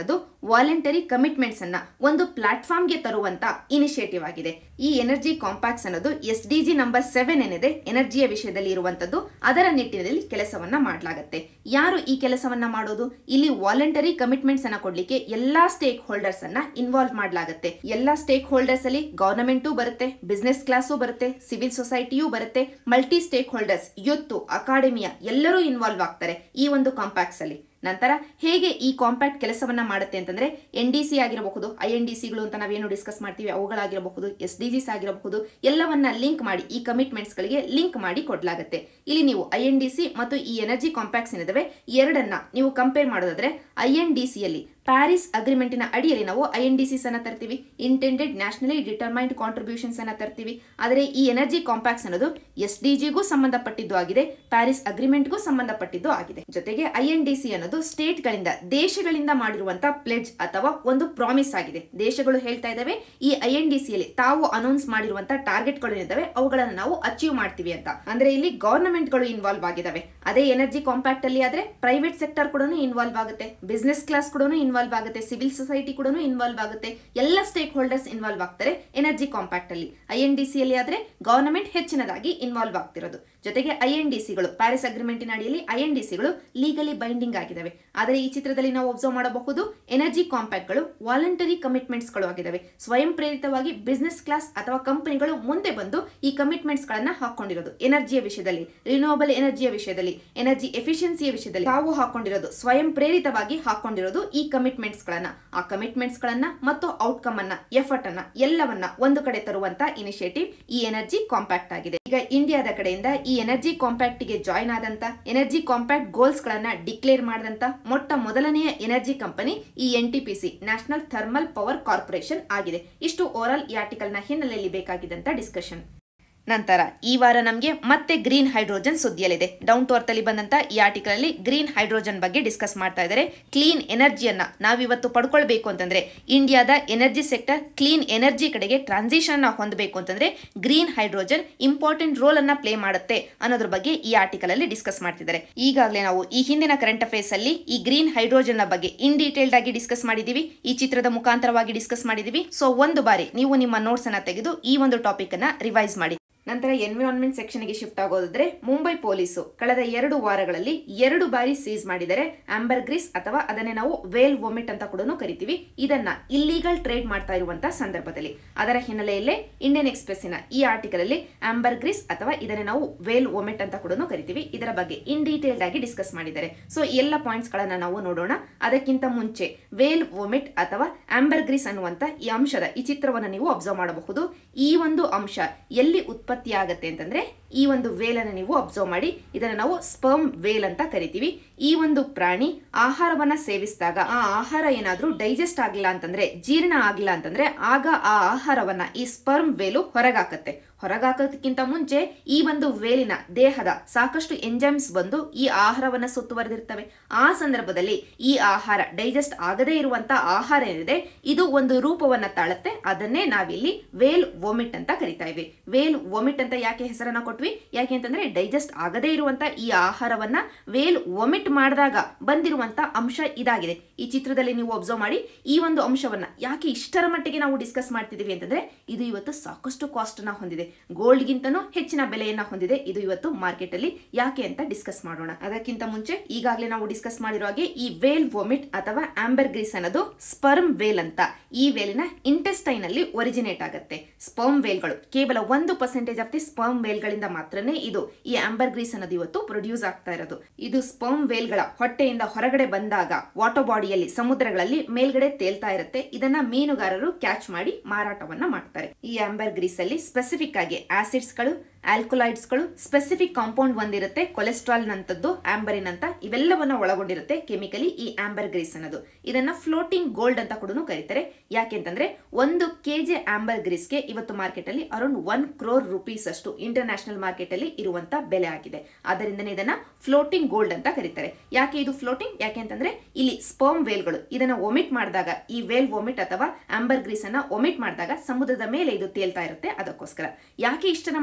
ವಾಲಂಟರಿ ಕಮಿಟ್ಮೆಂಟ್ಸ್ ಅನ್ನ ಒಂದು ಪ್ಲಾಟ್ಫಾರ್ಮ್ಗೆ ತರುವಂತ ಇನಿಷಿಯೇಟಿವ್ ಆಗಿದೆ ಈ ಎನರ್ಜಿ ಕಾಂಪ್ಯಾಕ್ಸ್ ಅನ್ನೋದು S D G number seven ಏನಿದೆ ಎನರ್ಜಿಯ ವಿಷಯದಲ್ಲಿ ಇರುವಂತದ್ದು ಅದರ ನಿಟ್ಟಿನಲ್ಲಿ ಕೆಲಸವನ್ನ ಮಾಡಲಾಗುತ್ತೆ ಯಾರು ಈ ಕೆಲಸವನ್ನ ಮಾಡೋದು ಇಲ್ಲಿ ವಾಲಂಟರಿ ಕಮಿಟ್ಮೆಂಟ್ಸ್ ಅನ್ನ ಕೊಡ್ಲಿಕ್ಕೆ ಎಲ್ಲಾ ಸ್ಟೇಕ್ ಹೋಲ್ಡರ್ಸ್ ಅನ್ನ ಇನ್ವಾಲ್ವ್ ಮಾಡಲಾಗುತ್ತೆ ಎಲ್ಲಾ ಸ್ಟೇಕ್ ಹೋಲ್ಡರ್ಸ್ ಅಲ್ಲಿ ಗವರ್ನಮೆಂಟು ಬರುತ್ತೆ ಬಿಸ್ನೆಸ್ ಕ್ಲಾಸು ಬರುತ್ತೆ ಸಿವಿಲ್ ಸೊಸೈಟಿಯೂ ಬರುತ್ತೆ ಮಲ್ಟಿ ಸ್ಟೇಕ್ ಹೋಲ್ಡರ್ಸ್ ಯುತ್ತು ಅಕಾಡೆಮಿಯ ಎಲ್ಲರೂ ಇನ್ವಾಲ್ವ್ ಆಗ್ತಾರೆ ಈ ಒಂದು ಕಾಂಪ್ಯಾಕ್ಸ್ ಅಲ್ಲಿ ನಂತರ ಹೇಗೆ ಈ ಕಾಂಪ್ಯಾಕ್ಟ್ ಕೆಲಸವನ್ನ ಮಾಡುತ್ತೆ ಅಂತಂದ್ರೆ ಎನ್ ಡಿ ಸಿ ಆಗಿರಬಹುದು ಐ ಎನ್ ಡಿ ಸಿಗಳು ಅಂತ ನಾವೇನು ಡಿಸ್ಕಸ್ ಮಾಡ್ತೀವಿ ಅವುಗಳಾಗಿರಬಹುದು ಎಸ್ ಡಿ ಜಿಸ್ ಆಗಿರಬಹುದು ಎಲ್ಲವನ್ನ ಲಿಂಕ್ ಮಾಡಿ ಈ ಕಮಿಟ್ಮೆಂಟ್ಸ್ ಗಳಿಗೆ ಲಿಂಕ್ ಮಾಡಿ ಕೊಡಲಾಗುತ್ತೆ ಇಲ್ಲಿ ನೀವು ಐ ಎನ್ ಡಿ ಸಿ ಮತ್ತು ಈ ಎನರ್ಜಿ ಕಾಂಪ್ಯಾಕ್ಟ್ಸ್ ಏನಿದಾವೆ ಎರಡನ್ನ ನೀವು ಕಂಪೇರ್ ಮಾಡೋದಾದ್ರೆ ಐ ಎನ್ ಡಿ ಸಿಯಲ್ಲಿ ಪ್ಯಾರಿಸ್ ಅಗ್ರಿಮೆಂಟಿನ ಅಡಿಯಲ್ಲಿ ನಾವು ಐ ಎನ್ ಡಿ ಸಿಸ್ ಅನ್ನ ತರ್ತೀವಿ ಇಂಟೆಂಡೆಡ್ ನ್ಯಾಷನಲಿ ಡಿಟರ್ಮೈನ್ಡ್ ಕಾಂಟ್ರಿಬ್ಯೂಷನ್ಸ್ ಅನ್ನ ತರ್ತೀವಿ ಆದರೆ ಈ ಎನರ್ಜಿ ಕಾಂಪ್ಯಾಕ್ಟ್ಸ್ ಅನ್ನೋದು ಎಸ್ ಡಿ ಜಿಗೂ ಸಂಬಂಧಪಟ್ಟಿದ್ದು ಆಗಿದೆ ಪ್ಯಾರಿಸ್ ಅಗ್ರಿಮೆಂಟ್ಗೂ ಸಂಬಂಧಪಟ್ಟಿದ್ದು ಆಗಿದೆ ಜೊತೆಗೆ ಐ ಎನ್ ಡಿ ಸಿ ಅನ್ನೋದು ಸ್ಟೇಟ್ಗಳಿಂದ ದೇಶಗಳಿಂದ ಮಾಡಿರುವಂತಹ ಪ್ಲೆಡ್ಜ್ ಅಥವಾ ಒಂದು ಪ್ರಾಮಿಸ್ ಆಗಿದೆ ದೇಶಗಳು ಹೇಳ್ತಾ ಇದ್ದಾವೆ ಈ ಐ ಎನ್ ಡಿ ಸಿಯಲ್ಲಿ ತಾವು ಅನೌನ್ಸ್ ಮಾಡಿರುವಂತಹ ಟಾರ್ಗೆಟ್ಗಳು ಏನಿದಾವೆ ಅವುಗಳನ್ನು ನಾವು ಅಚೀವ್ ಮಾಡ್ತೀವಿ ಅಂತ ಅಂದ್ರೆ ಇಲ್ಲಿ ಗವರ್ನಮೆಂಟ್ಗಳು ಇನ್ವಾಲ್ವ್ ಆಗಿದಾವೆ ಅದೇ ಎನರ್ಜಿ ಕಾಂಪ್ಯಾಕ್ಟ್ ಅಲ್ಲಿ ಆದ್ರೆ ಪ್ರೈವೇಟ್ ಸೆಕ್ಟರ್ ಕೂಡ ಇನ್ವಾಲ್ವ್ ಆಗುತ್ತೆ ಬಿಸ್ನೆಸ್ ಕ್ಲಾಸ್ ಕೂಡ ಇನ್ವಾಲ್ವ್ ಆಗುತ್ತೆ ಸಿವಿಲ್ ಸೊಸೈಟಿ ಕೂಡ ಇನ್ವಾಲ್ವ್ ಆಗುತ್ತೆ ಎಲ್ಲ ಸ್ಟೇಕ್ ಹೋಲ್ಡರ್ಸ್ ಇನ್ವಾಲ್ವ್ ಆಗ್ತಾರೆ ಎನರ್ಜಿ ಕಾಂಪ್ಯಾಕ್ಟ್ ಅಲ್ಲಿ ಐ ಎನ್ ಡಿ ಸಿ ಅಲ್ಲಿ ಆದ್ರೆ ಗವರ್ನಮೆಂಟ್ ಹೆಚ್ಚಿನದಾಗಿ ಇನ್ವಾಲ್ವ್ ಆಗ್ತಿರೋದು ಜೊತೆಗೆ ಐ ಎನ್ ಡಿ ಸಿಗಳು ಪ್ಯಾರಿಸ್ ಅಗ್ರಿಮೆಂಟಿನ ಅಡಿಯಲ್ಲಿ ಐ ಎನ್ ಡಿ ಸಿಗಳು ಲೀಗಲಿ ಬೈಂಡಿಂಗ್ ಆಗಿದ್ದಾವೆ ಆದರೆ ಈ ಚಿತ್ರದಲ್ಲಿ ನಾವು ಒಬ್ಸರ್ವ್ ಮಾಡಬಹುದು ಎನರ್ಜಿ ಕಾಂಪ್ಯಾಕ್ಟ್ಗಳು ವಾಲಂಟರಿ ಕಮಿಟ್ಮೆಂಟ್ಸ್ಗಳು ಆಗಿದ್ದಾವೆ ಸ್ವಯಂ ಪ್ರೇರಿತವಾಗಿ ಬಿಸ್ನೆಸ್ ಕ್ಲಾಸ್ ಅಥವಾ ಕಂಪನಿಗಳು ಮುಂದೆ ಬಂದು ಈ ಕಮಿಟ್ಮೆಂಟ್ಸ್ ಗಳನ್ನ ಹಾಕೊಂಡಿರೋದು ಎನರ್ಜಿಯ ವಿಷಯದಲ್ಲಿ ರಿನ್ಯೂವಬಲ್ ಎನರ್ಜಿಯ ವಿಷಯದಲ್ಲಿ ಎನರ್ಜಿ ಎಫಿಷಿಯನ್ಸಿಯ ವಿಷಯದಲ್ಲಿ ತಾವು ಹಾಕೊಂಡಿರೋದು ಸ್ವಯಂ ಪ್ರೇರಿತವಾಗಿ ಹಾಕೊಂಡಿರೋದು ಈ ಕಮಿಟ್ಮೆಂಟ್ಸ್ ಗಳನ್ನ ಆ ಕಮಿಟ್ಮೆಂಟ್ಸ್ ಗಳನ್ನ ಮತ್ತು ಔಟ್ಕಮ್ ಅನ್ನ ಎಫರ್ಟ್ ಅನ್ನ ಎಲ್ಲವನ್ನ ಒಂದು ಕಡೆ ತರುವಂತ ಇನಿಷಿಯೇಟಿವ್ ಈ ಎನರ್ಜಿ ಕಾಂಪ್ಯಾಕ್ಟ್ ಆಗಿದೆ ಈಗ ಇಂಡಿಯಾದ ಕಡೆಯಿಂದ ಈ ಎನರ್ಜಿ ಕಾಂಪ್ಯಾಕ್ಟ್ ಗೆ ಜಾಯ್ನ್ ಆದಂತ ಎನರ್ಜಿ ಕಾಂಪ್ಯಾಕ್ಟ್ ಗೋಲ್ಸ್ ಗಳನ್ನ ಡಿಕ್ಲೇರ್ ಮಾಡಿದಂತ ಮೊಟ್ಟ ಮೊದಲನೆಯ ಎನರ್ಜಿ ಕಂಪನಿ ಈ N T P C national thermal power corporation ಆಗಿದೆ ಇಷ್ಟು ಓವರಾಲ್ ಈ ಆರ್ಟಿಕಲ್ ನ ಹಿನ್ನೆಲೆಯಲ್ಲಿ ಬೇಕಾಗಿದ್ದಂತ ಡಿಸ್ಕಷನ್ ನಂತರ ಈ ವಾರ ನಮಗೆ ಮತ್ತೆ ಗ್ರೀನ್ ಹೈಡ್ರೋಜನ್ ಸುದ್ದಿಯಲ್ಲಿದೆ ಡೌನ್ ಟು ಅರ್ತ್ ಅಲ್ಲಿ ಬಂದಂತ ಈ ಆರ್ಟಿಕಲ್ ಅಲ್ಲಿ ಗ್ರೀನ್ ಹೈಡ್ರೋಜನ್ ಬಗ್ಗೆ ಡಿಸ್ಕಸ್ ಮಾಡ್ತಾ ಇದ್ದಾರೆ ಕ್ಲೀನ್ ಎನರ್ಜಿಯನ್ನ ನಾವಿವತ್ತು ಪಡ್ಕೊಳ್ಬೇಕು ಅಂತಂದ್ರೆ ಇಂಡಿಯಾದ ಎನರ್ಜಿ ಸೆಕ್ಟರ್ ಕ್ಲೀನ್ ಎನರ್ಜಿ ಕಡೆಗೆ ಟ್ರಾನ್ಸಿಷನ್ ಹೊಂದಬೇಕು ಅಂತಂದ್ರೆ ಗ್ರೀನ್ ಹೈಡ್ರೋಜನ್ ಇಂಪಾರ್ಟೆಂಟ್ ರೋಲ್ ಅನ್ನ ಪ್ಲೇ ಮಾಡುತ್ತೆ ಅನ್ನೋದ್ರ ಬಗ್ಗೆ ಈ ಆರ್ಟಿಕಲ್ ಅಲ್ಲಿ ಡಿಸ್ಕಸ್ ಮಾಡ್ತಿದ್ದಾರೆ ಈಗಾಗಲೇ ನಾವು ಈ ಹಿಂದಿನ ಕರೆಂಟ್ ಅಫೇರ್ಸ್ ಅಲ್ಲಿ ಈ ಗ್ರೀನ್ ಹೈಡ್ರೋಜನ್ ಬಗ್ಗೆ ಇನ್ ಡೀಟೇಲ್ಡ್ ಆಗಿ ಡಿಸ್ಕಸ್ ಮಾಡಿದೀವಿ ಈ ಚಿತ್ರದ ಮುಖಾಂತರವಾಗಿ ಡಿಸ್ಕಸ್ ಮಾಡಿದೀವಿ ಸೊ ಒಂದು ಬಾರಿ ನೀವು ನಿಮ್ಮ ನೋಟ್ಸ್ ಅನ್ನ ತೆಗೆದು ಈ ಒಂದು ಟಾಪಿಕ್ ಅನ್ನ ರಿವೈಸ್ ಮಾಡಿ ನಂತರ ಎನ್ವಿರಾನ್ಮೆಂಟ್ ಸೆಕ್ಷನ್ಗೆ ಶಿಫ್ಟ್ ಆಗೋದಾದ್ರೆ ಮುಂಬೈ ಪೊಲೀಸು ಕಳೆದ ಎರಡು ವಾರಗಳಲ್ಲಿ ಎರಡು ಬಾರಿ ಸೀಸ್ ಮಾಡಿದರೆ ಆಂಬರ್ ಗ್ರೀಸ್ ಅಥವಾ ಅದನ್ನೇ ನಾವು ವೇಲ್ ವೊಮಿಟ್ ಅಂತ ಕೂಡ ಕರಿತೀವಿ ಇದನ್ನ ಇಲ್ಲೀಗಲ್ ಟ್ರೇಡ್ ಮಾಡ್ತಾ ಇರುವಂತಹ ಸಂದರ್ಭದಲ್ಲಿ ಅದರ ಹಿನ್ನೆಲೆಯಲ್ಲೇ ಇಂಡಿಯನ್ ಎಕ್ಸ್ಪ್ರೆಸ್ಸಿನ ಈ ಆರ್ಟಿಕಲ್ ಅಲ್ಲಿ ಆಂಬರ್ ಗ್ರೀಸ್ ಅಥವಾ ಇದನ್ನೇ ನಾವು ವೇಲ್ ವೊಮಿಟ್ ಅಂತ ಕೂಡ ಕರಿತೀವಿ ಇದರ ಬಗ್ಗೆ ಇನ್ ಡೀಟೇಲ್ಡ್ ಆಗಿ ಡಿಸ್ಕಸ್ ಮಾಡಿದ್ದಾರೆ ಸೊ ಎಲ್ಲ ಪಾಯಿಂಟ್ಸ್ ಗಳನ್ನ ನಾವು ನೋಡೋಣ ಅದಕ್ಕಿಂತ ಮುಂಚೆ ವೇಲ್ ವೊಮಿಟ್ ಅಥವಾ ಆಂಬರ್ ಗ್ರೀಸ್ ಅನ್ನುವಂತ ಈ ಅಂಶದ ಈ ಚಿತ್ರವನ್ನು ನೀವು ಅಬ್ಸರ್ವ್ ಮಾಡಬಹುದು ಈ ಒಂದು ಅಂಶ ಎಲ್ಲಿ ಉತ್ಪತ್ತಿ ಆಗತ್ತೆ ಅಂತಂದ್ರೆ ಈ ಒಂದು ವೇಲನ್ನು ನೀವು ಅಬ್ಸರ್ವ್ ಮಾಡಿ ಇದನ್ನು ನಾವು ಸ್ಪರ್ಮ್ ವೇಲ್ ಅಂತ ಕರಿತೀವಿ ಈ ಒಂದು ಪ್ರಾಣಿ ಆಹಾರವನ್ನ ಸೇವಿಸಿದಾಗ ಆ ಆಹಾರ ಏನಾದ್ರೂ ಡೈಜೆಸ್ಟ್ ಆಗಿಲ್ಲ ಅಂತಂದ್ರೆ ಜೀರ್ಣ ಆಗಿಲ್ಲ ಅಂತಂದ್ರೆ ಆಗ ಆ ಆಹಾರವನ್ನ ಈ ಸ್ಪರ್ಮ್ ವೇಲು ಹೊರಗಾಕತ್ತೆ ಹೊರಗಾಕೋದಕ್ಕಿಂತ ಮುಂಚೆ ಈ ಒಂದು ವೇಲಿನ ದೇಹದ ಸಾಕಷ್ಟು ಎಂಜೈಮ್ಸ್ ಬಂದು ಈ ಆಹಾರವನ್ನ ಸುತ್ತುವರೆದಿರ್ತವೆ ಆ ಸಂದರ್ಭದಲ್ಲಿ ಈ ಆಹಾರ ಡೈಜೆಸ್ಟ್ ಆಗದೇ ಇರುವಂತ ಆಹಾರ ಏನಿದೆ ಇದು ಒಂದು ರೂಪವನ್ನ ತಾಳುತ್ತೆ ಅದನ್ನೇ ನಾವಿಲ್ಲಿ ವೇಲ್ ವೊಮಿಟ್ ಅಂತ ಕರಿತಾ ಇವಿ ವೇಲ್ ವೊಮಿಟ್ ಅಂತ ಯಾಕೆ ಹೆಸರನ್ನ ಕೊಟ್ವಿ ಯಾಕೆ ಅಂತಂದ್ರೆ ಡೈಜೆಸ್ಟ್ ಆಗದೇ ಇರುವಂತ ಈ ಆಹಾರವನ್ನ ವೇಲ್ ವೊಮಿಟ್ ಮಾಡಿದಾಗ ಬಂದಿರುವಂತ ಅಂಶ ಇದಾಗಿದೆ ಈ ಚಿತ್ರದಲ್ಲಿ ನೀವು ಅಬ್ಸರ್ವ್ ಮಾಡಿ ಈ ಒಂದು ಅಂಶವನ್ನ ಯಾಕೆ ಇಷ್ಟರ ಮಟ್ಟಿಗೆ ನಾವು ಡಿಸ್ಕಸ್ ಮಾಡ್ತಿದೀವಿ ಅಂತಂದ್ರೆ ಇದು ಇವತ್ತು ಸಾಕಷ್ಟು ಕಾಸ್ಟ್ ಅನ್ನ ಹೊಂದಿದೆ ಗೋಲ್ಡ್ಗಿಂತನೂ ಹೆಚ್ಚಿನ ಬೆಲೆಯನ್ನ ಹೊಂದಿದೆ ಇದು ಇವತ್ತು ಮಾರ್ಕೆಟ್ ಅಲ್ಲಿ ಯಾಕೆ ಅಂತ ಡಿಸ್ಕಸ್ ಮಾಡೋಣ ಅದಕ್ಕಿಂತ ಮುಂಚೆ ಈಗಾಗಲೇ ನಾವು ಡಿಸ್ಕಸ್ ಮಾಡಿರೋ ಹಾಗೆ ಈ ವೇಲ್ ವೊಮಿಟ್ ಅಥವಾ ಆಂಬರ್ ಗ್ರೀಸ್ ಅನ್ನೋದು ಸ್ಪರ್ಮ್ ವೇಲ್ ಅಂತ ಈ ವೇಲಿನ ಇಂಟೆಸ್ಟೈನ್ ಅಲ್ಲಿ ಒರಿಜಿನೇಟ್ ಆಗುತ್ತೆ ಸ್ಪರ್ಮ್ ವೇಲ್ಗಳು ಕೇವಲ ಒಂದು ಪರ್ಸೆಂಟೇಜ್ ಆಫ್ ದಿ ಸ್ಪರ್ಮ್ ವೇಲ್ಗಳಿಂದ ಮಾತ್ರನೇ ಇದು ಈ ಆಂಬರ್ ಗ್ರೀಸ್ ಅನ್ನೋದು ಇವತ್ತು ಪ್ರೊಡ್ಯೂಸ್ ಆಗ್ತಾ ಇರೋದು ಇದು ಸ್ಪರ್ಮ್ ವೇಲ್ಗಳ ಹೊಟ್ಟೆಯಿಂದ ಹೊರಗಡೆ ಬಂದಾಗ ವಾಟರ್ ಬಾಡಿಯಲ್ಲಿ ಸಮುದ್ರಗಳಲ್ಲಿ ಮೇಲ್ಗಡೆ ತೇಲ್ತಾ ಇರುತ್ತೆ ಇದನ್ನ ಮೀನುಗಾರರು ಕ್ಯಾಚ್ ಮಾಡಿ ಮಾರಾಟವನ್ನ ಮಾಡ್ತಾರೆ ಈ ಆಂಬರ್ ಗ್ರೀಸ್ ಅಲ್ಲಿ ಸ್ಪೆಸಿಫಿಕ್ ಆಗಿ ಆಸಿಡ್ಸ್ ಗಳು ಆಲ್ಕೊಲೈಡ್ಸ್ ಗಳು ಸ್ಪೆಸಿಫಿಕ್ ಕಾಂಪೌಂಡ್ ಒಂದಿರುತ್ತೆ ಕೊಲೆಸ್ಟ್ರಾಲ್ ನಂತದ್ದು ಆಂಬರಿನ್ ಅಂತ ಇವೆಲ್ಲವನ್ನ ಒಳಗೊಂಡಿರುತ್ತೆ ಕೆಮಿಕಲಿ ಈ ಆಂಬರ್ ಗ್ರೀಸ್ ಅನ್ನೋದು ಇದನ್ನ ಫ್ಲೋಟಿಂಗ್ ಗೋಲ್ಡ್ ಅಂತ ಕೂಡ ಕರೀತಾರೆ ಯಾಕೆಂತಂದ್ರೆ ಒಂದು ಕೆಜಿ ಆಂಬರ್ ಗ್ರೀಸ್ಗೆ ಇವತ್ತು ಮಾರ್ಕೆಟ್ ಅಲ್ಲಿ ಅರೌಂಡ್ ಒನ್ ಕ್ರೋರ್ ರುಪೀಸ್ ಅಷ್ಟು ಇಂಟರ್ ನ್ಯಾಷನಲ್ ಮಾರ್ಕೆಟ್ ಅಲ್ಲಿ ಇರುವಂತ ಬೆಲೆ ಆಗಿದೆ ಅದರಿಂದನೇ ಇದನ್ನ ಫ್ಲೋಟಿಂಗ್ ಗೋಲ್ಡ್ ಅಂತ ಕರೀತಾರೆ ಯಾಕೆ ಇದು ಫ್ಲೋಟಿಂಗ್ ಯಾಕೆ ಅಂತಂದ್ರೆ ಇಲ್ಲಿ ಸ್ಪರ್ಮ್ ವೇಲ್ಗಳು ಇದನ್ನ ಒಮಿಟ್ ಮಾಡಿದಾಗ ಈ ವೇಲ್ ವೊಮಿಟ್ ಅಥವಾ ಆಂಬರ್ ಗ್ರೀಸ್ ಅನ್ನ ಒಮಿಟ್ ಮಾಡಿದಾಗ ಸಮುದ್ರದ ಮೇಲೆ ಇದು ತೇಲ್ತಾ ಇರುತ್ತೆ ಅದಕ್ಕೋಸ್ಕರ ಯಾಕೆ ಇಷ್ಟರ ಮಟ್ಟಿಗೆ ಕಾಸ್ಟ್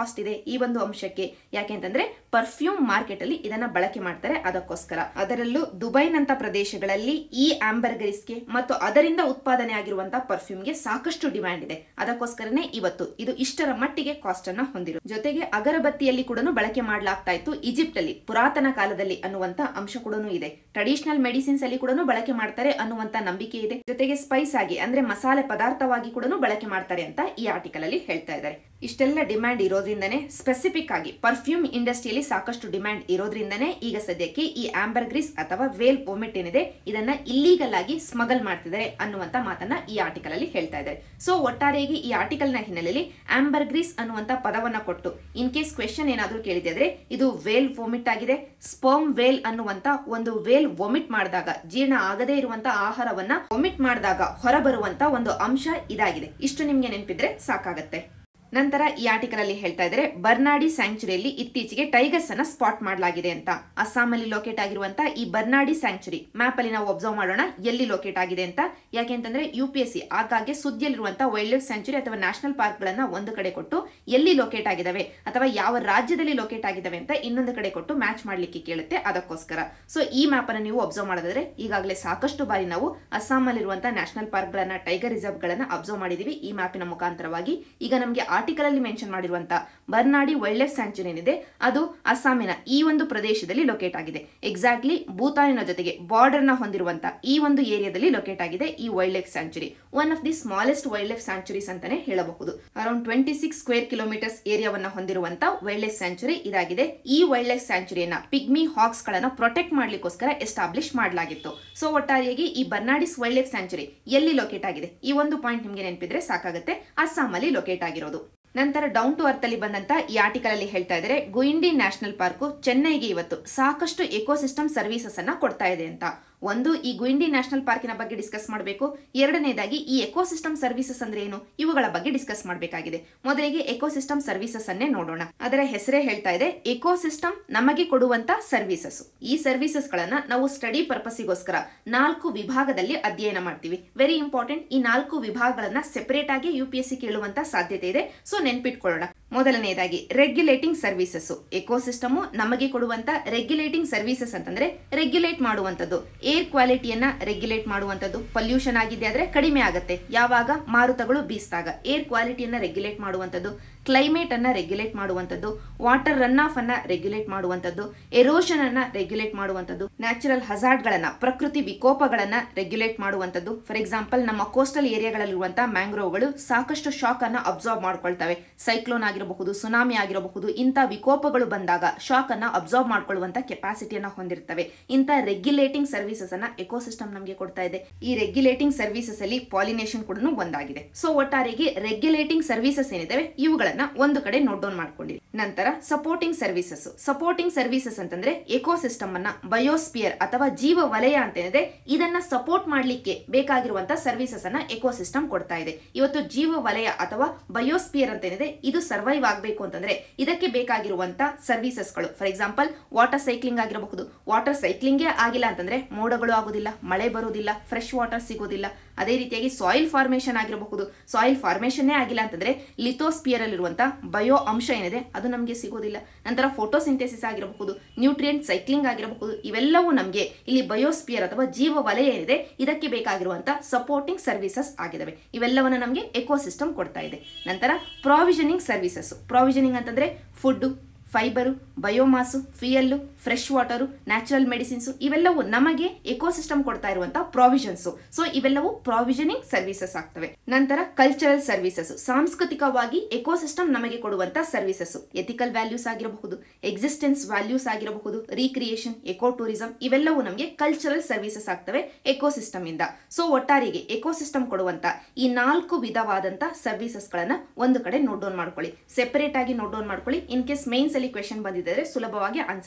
ಕಾಸ್ಟ್ ಇದೆ ಈ ಒಂದು ಅಂಶಕ್ಕೆ ಯಾಕೆಂತಂದ್ರೆ ಪರ್ಫ್ಯೂಮ್ ಮಾರ್ಕೆಟ್ ಅಲ್ಲಿ ಇದನ್ನ ಬಳಕೆ ಮಾಡ್ತಾರೆ ಅದಕ್ಕೋಸ್ಕರ ಅದರಲ್ಲೂ ದುಬೈನಂತ ಪ್ರದೇಶಗಳಲ್ಲಿ ಈ ಆಂಬರ್ಗರಿಸ್ಗೆ ಮತ್ತು ಅದರಿಂದ ಉತ್ಪಾದನೆ ಆಗಿರುವಂತಹ ಪರ್ಫ್ಯೂಮ್ಗೆ ಸಾಕಷ್ಟು ಡಿಮ್ಯಾಂಡ್ ಇದೆ ಅದಕ್ಕೋಸ್ಕರನೇ ಇವತ್ತು ಇದು ಇಷ್ಟರ ಮಟ್ಟಿಗೆ ಕಾಸ್ಟ್ ಅನ್ನ ಹೊಂದಿರು ಜೊತೆಗೆ ಅಗರಬತ್ತಿಯಲ್ಲಿ ಕೂಡ ಬಳಕೆ ಮಾಡಲಾಗ್ತಾ ಇತ್ತು ಈಜಿಪ್ಟ್ ಅಲ್ಲಿ ಪುರಾತನ ಕಾಲದಲ್ಲಿ ಅನ್ನುವಂತ ಅಂಶ ಕೂಡ ಇದೆ ಟ್ರೆಡಿಷನಲ್ ಮೆಡಿಸಿನ್ಸ್ ಅಲ್ಲಿ ಕೂಡ ಬಳಕೆ ಮಾಡ್ತಾರೆ ಅನ್ನುವಂತ ನಂಬಿಕೆ ಇದೆ ಜೊತೆಗೆ ಸ್ಪೈಸ್ ಆಗಿ ಅಂದ್ರೆ ಮಸಾಲೆ ಪದಾರ್ಥವಾಗಿ ಕೂಡ ಬಳಕೆ ಮಾಡ್ತಾರೆ ಅಂತ ಈ ಆರ್ಟಿಕಲ್ ಅಲ್ಲಿ ಹೇಳ್ತಾ ಇದ್ದಾರೆ ಇಷ್ಟೆಲ್ಲ ಡಿಮ್ಯಾಂಡ್ ಇರೋದ್ರಿಂದನೇ ಸ್ಪೆಸಿಫಿಕ್ ಆಗಿ ಪರ್ಫ್ಯೂಮ್ ಇಂಡಸ್ಟ್ರಿಯಲ್ಲಿ ಸಾಕಷ್ಟು ಡಿಮ್ಯಾಂಡ್ ಇರೋದ್ರಿಂದನೇ ಈಗ ಸದ್ಯಕ್ಕೆ ಈ ಆಂಬರ್ ಗ್ರೀಸ್ ಅಥವಾ ವೇಲ್ ವೊಮಿಟ್ ಏನಿದೆ ಇದನ್ನ ಇಲ್ಲೀಗಲ್ ಆಗಿ ಸ್ಮಗಲ್ ಮಾಡ್ತಿದ್ದಾರೆ ಅನ್ನುವಂತ ಮಾತನ್ನ ಈ ಆರ್ಟಿಕಲ್ ಅಲ್ಲಿ ಹೇಳ್ತಾ ಇದ್ದಾರೆ ಸೊ ಒಟ್ಟಾರೆಯಾಗಿ ಈ ಆರ್ಟಿಕಲ್ ನ ಹಿನ್ನೆಲೆಯಲ್ಲಿ ಆಂಬರ್ ಗ್ರೀಸ್ ಅನ್ನುವಂತ ಪದವನ್ನ ಕೊಟ್ಟು ಇನ್ ಕೇಸ್ ಕ್ವೆಶನ್ ಏನಾದ್ರೂ ಕೇಳಿದ್ರೆ ಇದು ವೇಲ್ ವೊಮಿಟ್ ಆಗಿದೆ ಸ್ಪರ್ಮ್ ವೇಲ್ ಅನ್ನುವಂತ ಒಂದು ವೇಲ್ ವೊಮಿಟ್ ಮಾಡಿದಾಗ ಜೀರ್ಣ ಆಗದೇ ಇರುವಂತ ಆಹಾರವನ್ನ ವೊಮಿಟ್ ಮಾಡಿದಾಗ ಹೊರಬರುವಂತ ಒಂದು ಅಂಶ ಇದಾಗಿದೆ ಇಷ್ಟು ನಿಮ್ಗೆ ನೆನಪಿದ್ರೆ ಸಾಕಾಗತ್ತೆ ನಂತರ ಈ ಆರ್ಟಿಕಲ್ ಅಲ್ಲಿ ಹೇಳ್ತಾ ಇದ್ದಾರೆ ಬರ್ನಾಡಿ ಸ್ಯಾಂಕ್ಚುರಿಯಲ್ಲಿ ಇತ್ತೀಚೆಗೆ ಟೈಗರ್ಸ್ ಅನ್ನ ಸ್ಪಾಟ್ ಮಾಡಲಾಗಿದೆ ಅಂತ ಅಸ್ಸಾಮಲ್ಲಿ ಲೊಕೇಟ್ ಆಗಿರುವಂತ ಈ ಬರ್ನಾಡಿ ಸ್ಯಾಂಕ್ಚುರಿ ಮ್ಯಾಪ್ ಅಲ್ಲಿ ನಾವು ಒಬ್ಸರ್ವ್ ಮಾಡೋಣ ಎಲ್ಲಿ ಲೊಕೇಟ್ ಆಗಿದೆ ಅಂತ ಯಾಕೆಂತಂದ್ರೆ ಯು ಪಿ ಎಸ್ ಸಿ ಆಗಾಗ್ಗೆ ಸುದ್ದಿಯಲ್ಲಿರುವಂತಹ ವೈಲ್ಡ್ ಲೈಫ್ ಸ್ಯಾಂಕ್ಚುರಿ ಅಥವಾ ನ್ಯಾಷನಲ್ ಪಾರ್ಕ್ ಗಳನ್ನ ಒಂದು ಕಡೆ ಕೊಟ್ಟು ಎಲ್ಲಿ ಲೊಕೇಟ್ ಆಗಿದಾವೆ ಅಥವಾ ಯಾವ ರಾಜ್ಯದಲ್ಲಿ ಲೊಕೇಟ್ ಆಗಿದಾವೆ ಅಂತ ಇನ್ನೊಂದು ಕಡೆ ಕೊಟ್ಟು ಮ್ಯಾಚ್ ಮಾಡ್ಲಿಕ್ಕೆ ಕೇಳುತ್ತೆ ಅದಕ್ಕೋಸ್ಕರ ಸೊ ಈ ಮ್ಯಾಪ್ ಅನ್ನು ನೀವು ಅಬ್ಸರ್ವ್ ಮಾಡೋದಾದ್ರೆ ಈಗಾಗಲೇ ಸಾಕಷ್ಟು ಬಾರಿ ನಾವು ಅಸ್ಸಾಮಲ್ಲಿರುವಂತಹ ನ್ಯಾಷನಲ್ ಪಾರ್ಕ್ ಗಳನ್ನ ಟೈಗರ್ ರಿಸರ್ವ್ ಗಳನ್ನ ಅಬ್ಸರ್ವ್ ಮಾಡಿದೀವಿ ಈ ಮ್ಯಾಪಿನ ಮುಖಾಂತರವಾಗಿ ಈಗ ನಮಗೆ ಆರ್ಟಿಕಲ್ ಅಲ್ಲಿ ಮೆನ್ಷನ್ ಮಾಡಿರುವಂತಹ ಬರ್ನಾಡಿ ವೈಲ್ಡ್ ಲೈಫ್ ಸ್ಯಾಂಕ್ಚುರಿ ಏನಿದೆ ಅದು ಅಸ್ಸಾಮಿನ ಈ ಒಂದು ಪ್ರದೇಶದಲ್ಲಿ ಲೊಕೇಟ್ ಆಗಿದೆ ಎಕ್ಸಾಕ್ಟ್ಲಿ ಭೂತಾನಿನ ಜೊತೆಗೆ ಬಾರ್ಡರ್ ನ ಹೊಂದಿರುವಂತಹ ಈ ಒಂದು ಏರಿಯಾದಲ್ಲಿ ಲೊಕೇಟ್ ಆಗಿದೆ ಈ wildlife sanctuary one of the smallest wildlife sanctuaries ಅಂತಾನೆ ಹೇಳಬಹುದು around twenty six square kilometres ಏರಿಯಾವನ್ನ ಹೊಂದಿರುವಂತಹ ವೈಲ್ಡ್ ಲೈಫ್ ಸ್ಯಾಂಕ್ಚುರಿ ಇದಾಗಿದೆ ಈ ವೈಲ್ಡ್ ಲೈಫ್ ಸ್ಯಾಂಕ್ಚುರಿಯನ್ನ ಪಿಗ್ಮಿ ಹಾಕ್ಸ್ ಗಳನ್ನ ಪ್ರೊಟೆಕ್ಟ್ ಮಾಡ್ಲಿಕ್ಕೋಸ್ಕರ ಎಸ್ಟಾಬ್ಲಿಷ್ ಮಾಡಲಾಗಿತ್ತು ಸೊ ಒಟ್ಟಾರೆಯಾಗಿ ಈ ಬರ್ನಾಡಿಸ್ ವೈಲ್ಡ್ ಲೈಫ್ ಸ್ಯಾಂಕ್ಚುರಿ ಎಲ್ಲಿ ಲೊಕೇಟ್ ಆಗಿದೆ ಈ ಒಂದು ಪಾಯಿಂಟ್ ನಿಮ್ಗೆ ನೆನಪಿದ್ರೆ ಸಾಕಾಗುತ್ತೆ ಅಸ್ಸಾಂ ಅಲ್ಲಿ ಲೊಕೇಟ್ ಆಗಿರೋದು ನಂತರ ಡೌನ್ ಟು ಅರ್ತ್ ಅಲ್ಲಿ ಬಂದಂತ ಈ ಆರ್ಟಿಕಲ್ ಅಲ್ಲಿ ಹೇಳ್ತಾ ಇದ್ದಾರೆ ಗುಯಿಂಡಿ ನ್ಯಾಷನಲ್ ಪಾರ್ಕ್ ಚೆನ್ನೈಗೆ ಇವತ್ತು ಸಾಕಷ್ಟು ಎಕೋಸಿಸ್ಟಮ್ ಸರ್ವಿಸಸ್ ಅನ್ನ ಕೊಡ್ತಾ ಇದೆ ಅಂತ ಒಂದು ಈ ಗುಯಿಂಡಿ ನ್ಯಾಷನಲ್ ಪಾರ್ಕಿನ ಬಗ್ಗೆ ಡಿಸ್ಕಸ್ ಮಾಡಬೇಕು ಎರಡನೇದಾಗಿ ಈ ಎಕೋಸಿಸ್ಟಮ್ ಸರ್ವಿಸಸ್ ಅಂದ್ರೆ ಏನು ಇವುಗಳ ಬಗ್ಗೆ ಡಿಸ್ಕಸ್ ಮಾಡಬೇಕಾಗಿದೆ ಮೊದಲಿಗೆ ಎಕೋಸಿಸ್ಟಮ್ ಸರ್ವಿಸಸ್ ಅನ್ನೇ ನೋಡೋಣ ಅದರ ಹೆಸರೇ ಹೇಳ್ತಾ ಇದೆ ಎಕೋಸಿಸ್ಟಮ್ ನಮಗೆ ಕೊಡುವಂತ ಸರ್ವಿಸಸ್ ಈ ಸರ್ವಿಸಸ್ ಗಳನ್ನ ನಾವು ಸ್ಟಡಿ ಪರ್ಪಸ್ಗೋಸ್ಕರ ನಾಲ್ಕು ವಿಭಾಗದಲ್ಲಿ ಅಧ್ಯಯನ ಮಾಡ್ತೀವಿ ವೆರಿ ಇಂಪಾರ್ಟೆಂಟ್ ಈ ನಾಲ್ಕು ವಿಭಾಗಗಳನ್ನ ಸೆಪರೇಟ್ ಆಗಿ ಯು ಪಿ ಎಸ್ ಸಿ ಕೇಳುವಂತ ಸಾಧ್ಯತೆ ಇದೆ ಸೊ ನೆನ್ಪಿಟ್ಕೊಳ್ಳೋಣ ಮೊದಲನೇದಾಗಿ ರೆಗ್ಯುಲೇಟಿಂಗ್ ಸರ್ವಿಸಸ್ ಎಕೋಸಿಸ್ಟಮ್ ನಮಗೆ ಕೊಡುವಂತ ರೆಗ್ಯುಲೇಟಿಂಗ್ ಸರ್ವಿಸಸ್ ಅಂತಂದ್ರೆ ರೆಗ್ಯುಲೇಟ್ ಮಾಡುವಂತದ್ದು ಏರ್ ಕ್ವಾಲಿಟಿಯನ್ನ ರೆಗ್ಯುಲೇಟ್ ಮಾಡುವಂತದ್ದು ಪೊಲ್ಯೂಷನ್ ಆಗಿದೆ ಆದ್ರೆ ಕಡಿಮೆ ಆಗುತ್ತೆ ಯಾವಾಗ ಮಾರುತಗಳು ಬೀಸಿದಾಗ ಏರ್ ಕ್ವಾಲಿಟಿಯನ್ನ ರೆಗ್ಯುಲೇಟ್ ಮಾಡುವಂತದ್ದು ಕ್ಲೈಮೇಟ್ ಅನ್ನ ರೆಗ್ಯುಲೇಟ್ ಮಾಡುವಂತದ್ದು ವಾಟರ್ ರನ್ ಆಫ್ ಅನ್ನ ರೆಗ್ಯುಲೇಟ್ ಮಾಡುವಂತದ್ದು ಎರೋಷನ್ ಅನ್ನ ರೆಗ್ಯುಲೇಟ್ ಮಾಡುವಂತದ್ದು ನ್ಯಾಚುರಲ್ ಹಜಾರ್ಡ್ ಗಳನ್ನ ಪ್ರಕೃತಿ ವಿಕೋಪಗಳನ್ನ ರೆಗ್ಯುಲೇಟ್ ಮಾಡುವಂತದ್ದು ಫಾರ್ ಎಕ್ಸಾಂಪಲ್ ನಮ್ಮ ಕೋಸ್ಟಲ್ ಏರಿಯಾಗಳಲ್ಲಿರುವಂತಹ ಮ್ಯಾಂಗ್ರೋವ್ಗಳು ಸಾಕಷ್ಟು ಶಾಕ್ ಅನ್ನ ಅಬ್ಸಾರ್ವ್ ಮಾಡ್ಕೊಳ್ತವೆ ಸೈಕ್ಲೋನ್ ಆಗಿರಬಹುದು ಸುನಾಮಿ ಆಗಿರಬಹುದು ಇಂಥ ವಿಕೋಪಗಳು ಬಂದಾಗ ಶಾಕ್ ಅನ್ನ ಅಬ್ಸಾರ್ವ್ ಮಾಡ್ಕೊಳ್ಳುವಂತ ಕೆಪಾಸಿಟಿಯನ್ನ ಹೊಂದಿರ್ತವೆ ಇಂಥ ರೆಗ್ಯುಲೇಟಿಂಗ್ ಸರ್ವಿಸಸ್ ಅನ್ನ ಎಕೋಸಿಸ್ಟಮ್ ನಮಗೆ ಕೊಡ್ತಾ ಇದೆ ಈ ರೆಗ್ಯುಲೇಟಿಂಗ್ ಸರ್ವಿಸಸ್ ಅಲ್ಲಿ ಪಾಲಿನೇಷನ್ ಕೂಡ ಒಂದಾಗಿದೆ ಸೊ ಒಟ್ಟಾರೆಗೆ ರೆಗ್ಯುಲೇಟಿಂಗ್ ಸರ್ವಿಸಸ್ ಏನಿದಾವೆ ಇವುಗಳನ್ನ ಒಂದು ಕಡೆ ನೋಟ್ ಡೌನ್ ಮಾಡ್ಕೊಂಡಿರಿ ನಂತರ ಸಪೋರ್ಟಿಂಗ್ ಸರ್ವಿಸಸ್ ಸಪೋರ್ಟಿಂಗ್ ಸರ್ವಿಸಸ್ ಅಂತಂದ್ರೆ ಎಕೋಸಿಸ್ಟಮ್ ಅನ್ನ ಬಯೋಸ್ಪಿಯರ್ ಅಥವಾ ಜೀವ ವಲಯ ಅಂತ ಏನಿದೆ ಇದನ್ನ ಸಪೋರ್ಟ್ ಮಾಡ್ಲಿಕ್ಕೆ ಬೇಕಾಗಿರುವಂತಹ ಸರ್ವಿಸಸ್ ಅನ್ನ ಎಕೋಸಿಸ್ಟಮ್ ಕೊಡ್ತಾ ಇದೆ ಇವತ್ತು ಜೀವ ವಲಯ ಅಥವಾ ಬಯೋಸ್ಪಿಯರ್ ಅಂತ ಏನಿದೆ ಇದು ಸರ್ವೈವ್ ಆಗಬೇಕು ಅಂತಂದ್ರೆ ಇದಕ್ಕೆ ಬೇಕಾಗಿರುವಂತ ಸರ್ವಿಸಸ್ಗಳು ಫಾರ್ ಎಕ್ಸಾಂಪಲ್ ವಾಟರ್ ಸೈಕ್ಲಿಂಗ್ ಆಗಿರಬಹುದು ವಾಟರ್ ಸೈಕ್ಲಿಂಗೇ ಆಗಿಲ್ಲ ಅಂತಂದ್ರೆ ಮೋಡಗಳು ಆಗೋದಿಲ್ಲ ಮಳೆ ಬರೋದಿಲ್ಲ ಫ್ರೆಶ್ ವಾಟರ್ ಸಿಗೋದಿಲ್ಲ ಅದೇ ರೀತಿಯಾಗಿ ಸಾಯಿಲ್ ಫಾರ್ಮೇಶನ್ ಆಗಿರಬಹುದು ಸಾಯಿಲ್ ಫಾರ್ಮೇಶನ್ನೇ ಆಗಿಲ್ಲ ಅಂತಂದ್ರೆ ಲಿಥೋಸ್ಪಿಯರ್ ಅಲ್ಲಿರುವಂತಹ ಬಯೋ ಅಂಶ ಏನಿದೆ ಅದು ನಮಗೆ ಸಿಗೋದಿಲ್ಲ ನಂತರ ಫೋಟೋಸಿಂಥೆಸಿಸ್ ಆಗಿರಬಹುದು ನ್ಯೂಟ್ರಿಯೆಂಟ್ ಸೈಕ್ಲಿಂಗ್ ಆಗಿರಬಹುದು ಇವೆಲ್ಲವೂ ನಮಗೆ ಇಲ್ಲಿ ಬಯೋಸ್ಪಿಯರ್ ಅಥವಾ ಜೀವ ವಲಯ ಏನಿದೆ ಇದಕ್ಕೆ ಬೇಕಾಗಿರುವಂತಹ ಸಪೋರ್ಟಿಂಗ್ ಸರ್ವಿಸಸ್ ಆಗಿದಾವೆ ಇವೆಲ್ಲವನ್ನ ನಮಗೆ ಎಕೋಸಿಸ್ಟಮ್ ಕೊಡ್ತಾ ಇದೆ ನಂತರ ಪ್ರಾವಿಷನಿಂಗ್ ಸರ್ವಿಸಸ್ ಪ್ರಾವಿಷನಿಂಗ್ ಅಂತಂದ್ರೆ food fibre biomass fuel fresh water natural medicines ಇವೆಲ್ಲವೂ ನಮಗೆ ಎಕೋಸಿಸ್ಟಮ್ ಕೊಡ್ತಾ ಇರುವಂತಹ ಪ್ರಾವಿಷನ್ಸ್ ಸೊ ಇವೆಲ್ಲವೂ ಪ್ರಾವಿಷನಿಂಗ್ ಸರ್ವಿಸಸ್ ಆಗ್ತವೆ ನಂತರ ಕಲ್ಚರಲ್ ಸರ್ವಿಸಸ್ ಸಾಂಸ್ಕೃತಿಕವಾಗಿ ಎಕೋಸಿಸ್ಟಮ್ ನಮಗೆ ಕೊಡುವಂತಹ ಸರ್ವಿಸಸ್ ಎಥಿಕಲ್ ವ್ಯಾಲ್ಯೂಸ್ ಆಗಿರಬಹುದು ಎಕ್ಸಿಸ್ಟೆನ್ಸ್ ವ್ಯಾಲ್ಯೂಸ್ ಆಗಿರಬಹುದು ರೀಕ್ರಿಯೇಷನ್ ಎಕೋ ಟೂರಿಸಂ ಇವೆಲ್ಲವೂ ನಮಗೆ ಕಲ್ಚರಲ್ ಸರ್ವಿಸಸ್ ಆಗ್ತವೆ ಎಕೋಸಿಸ್ಟಮ್ ಇಂದ ಸೊ ಒಟ್ಟಾರೆಗೆ ಎಕೋಸಿಸ್ಟಮ್ ಕೊಡುವಂತ ಈ ನಾಲ್ಕು ವಿಧವಾದಂತ ಸರ್ವಿಸಸ್ ಗಳನ್ನ ಒಂದು ಕಡೆ ನೋಟ್ ಡೌನ್ ಮಾಡ್ಕೊಳ್ಳಿ ಸೆಪರೇಟ್ ಆಗಿ ನೋಟ್ ಡೌನ್ ಮಾಡ್ಕೊಳ್ಳಿ ಇನ್ ಕೇಸ್ ಮೈನ್ಸ್ ಅಲ್ಲಿ ಕ್ವೆಶನ್ ಬಂದಿದ್ದರೆ ಸುಲಭವಾಗಿ ಆನ್ಸರ್ ಮಾಡ್ಲಿಕ್ಕೆ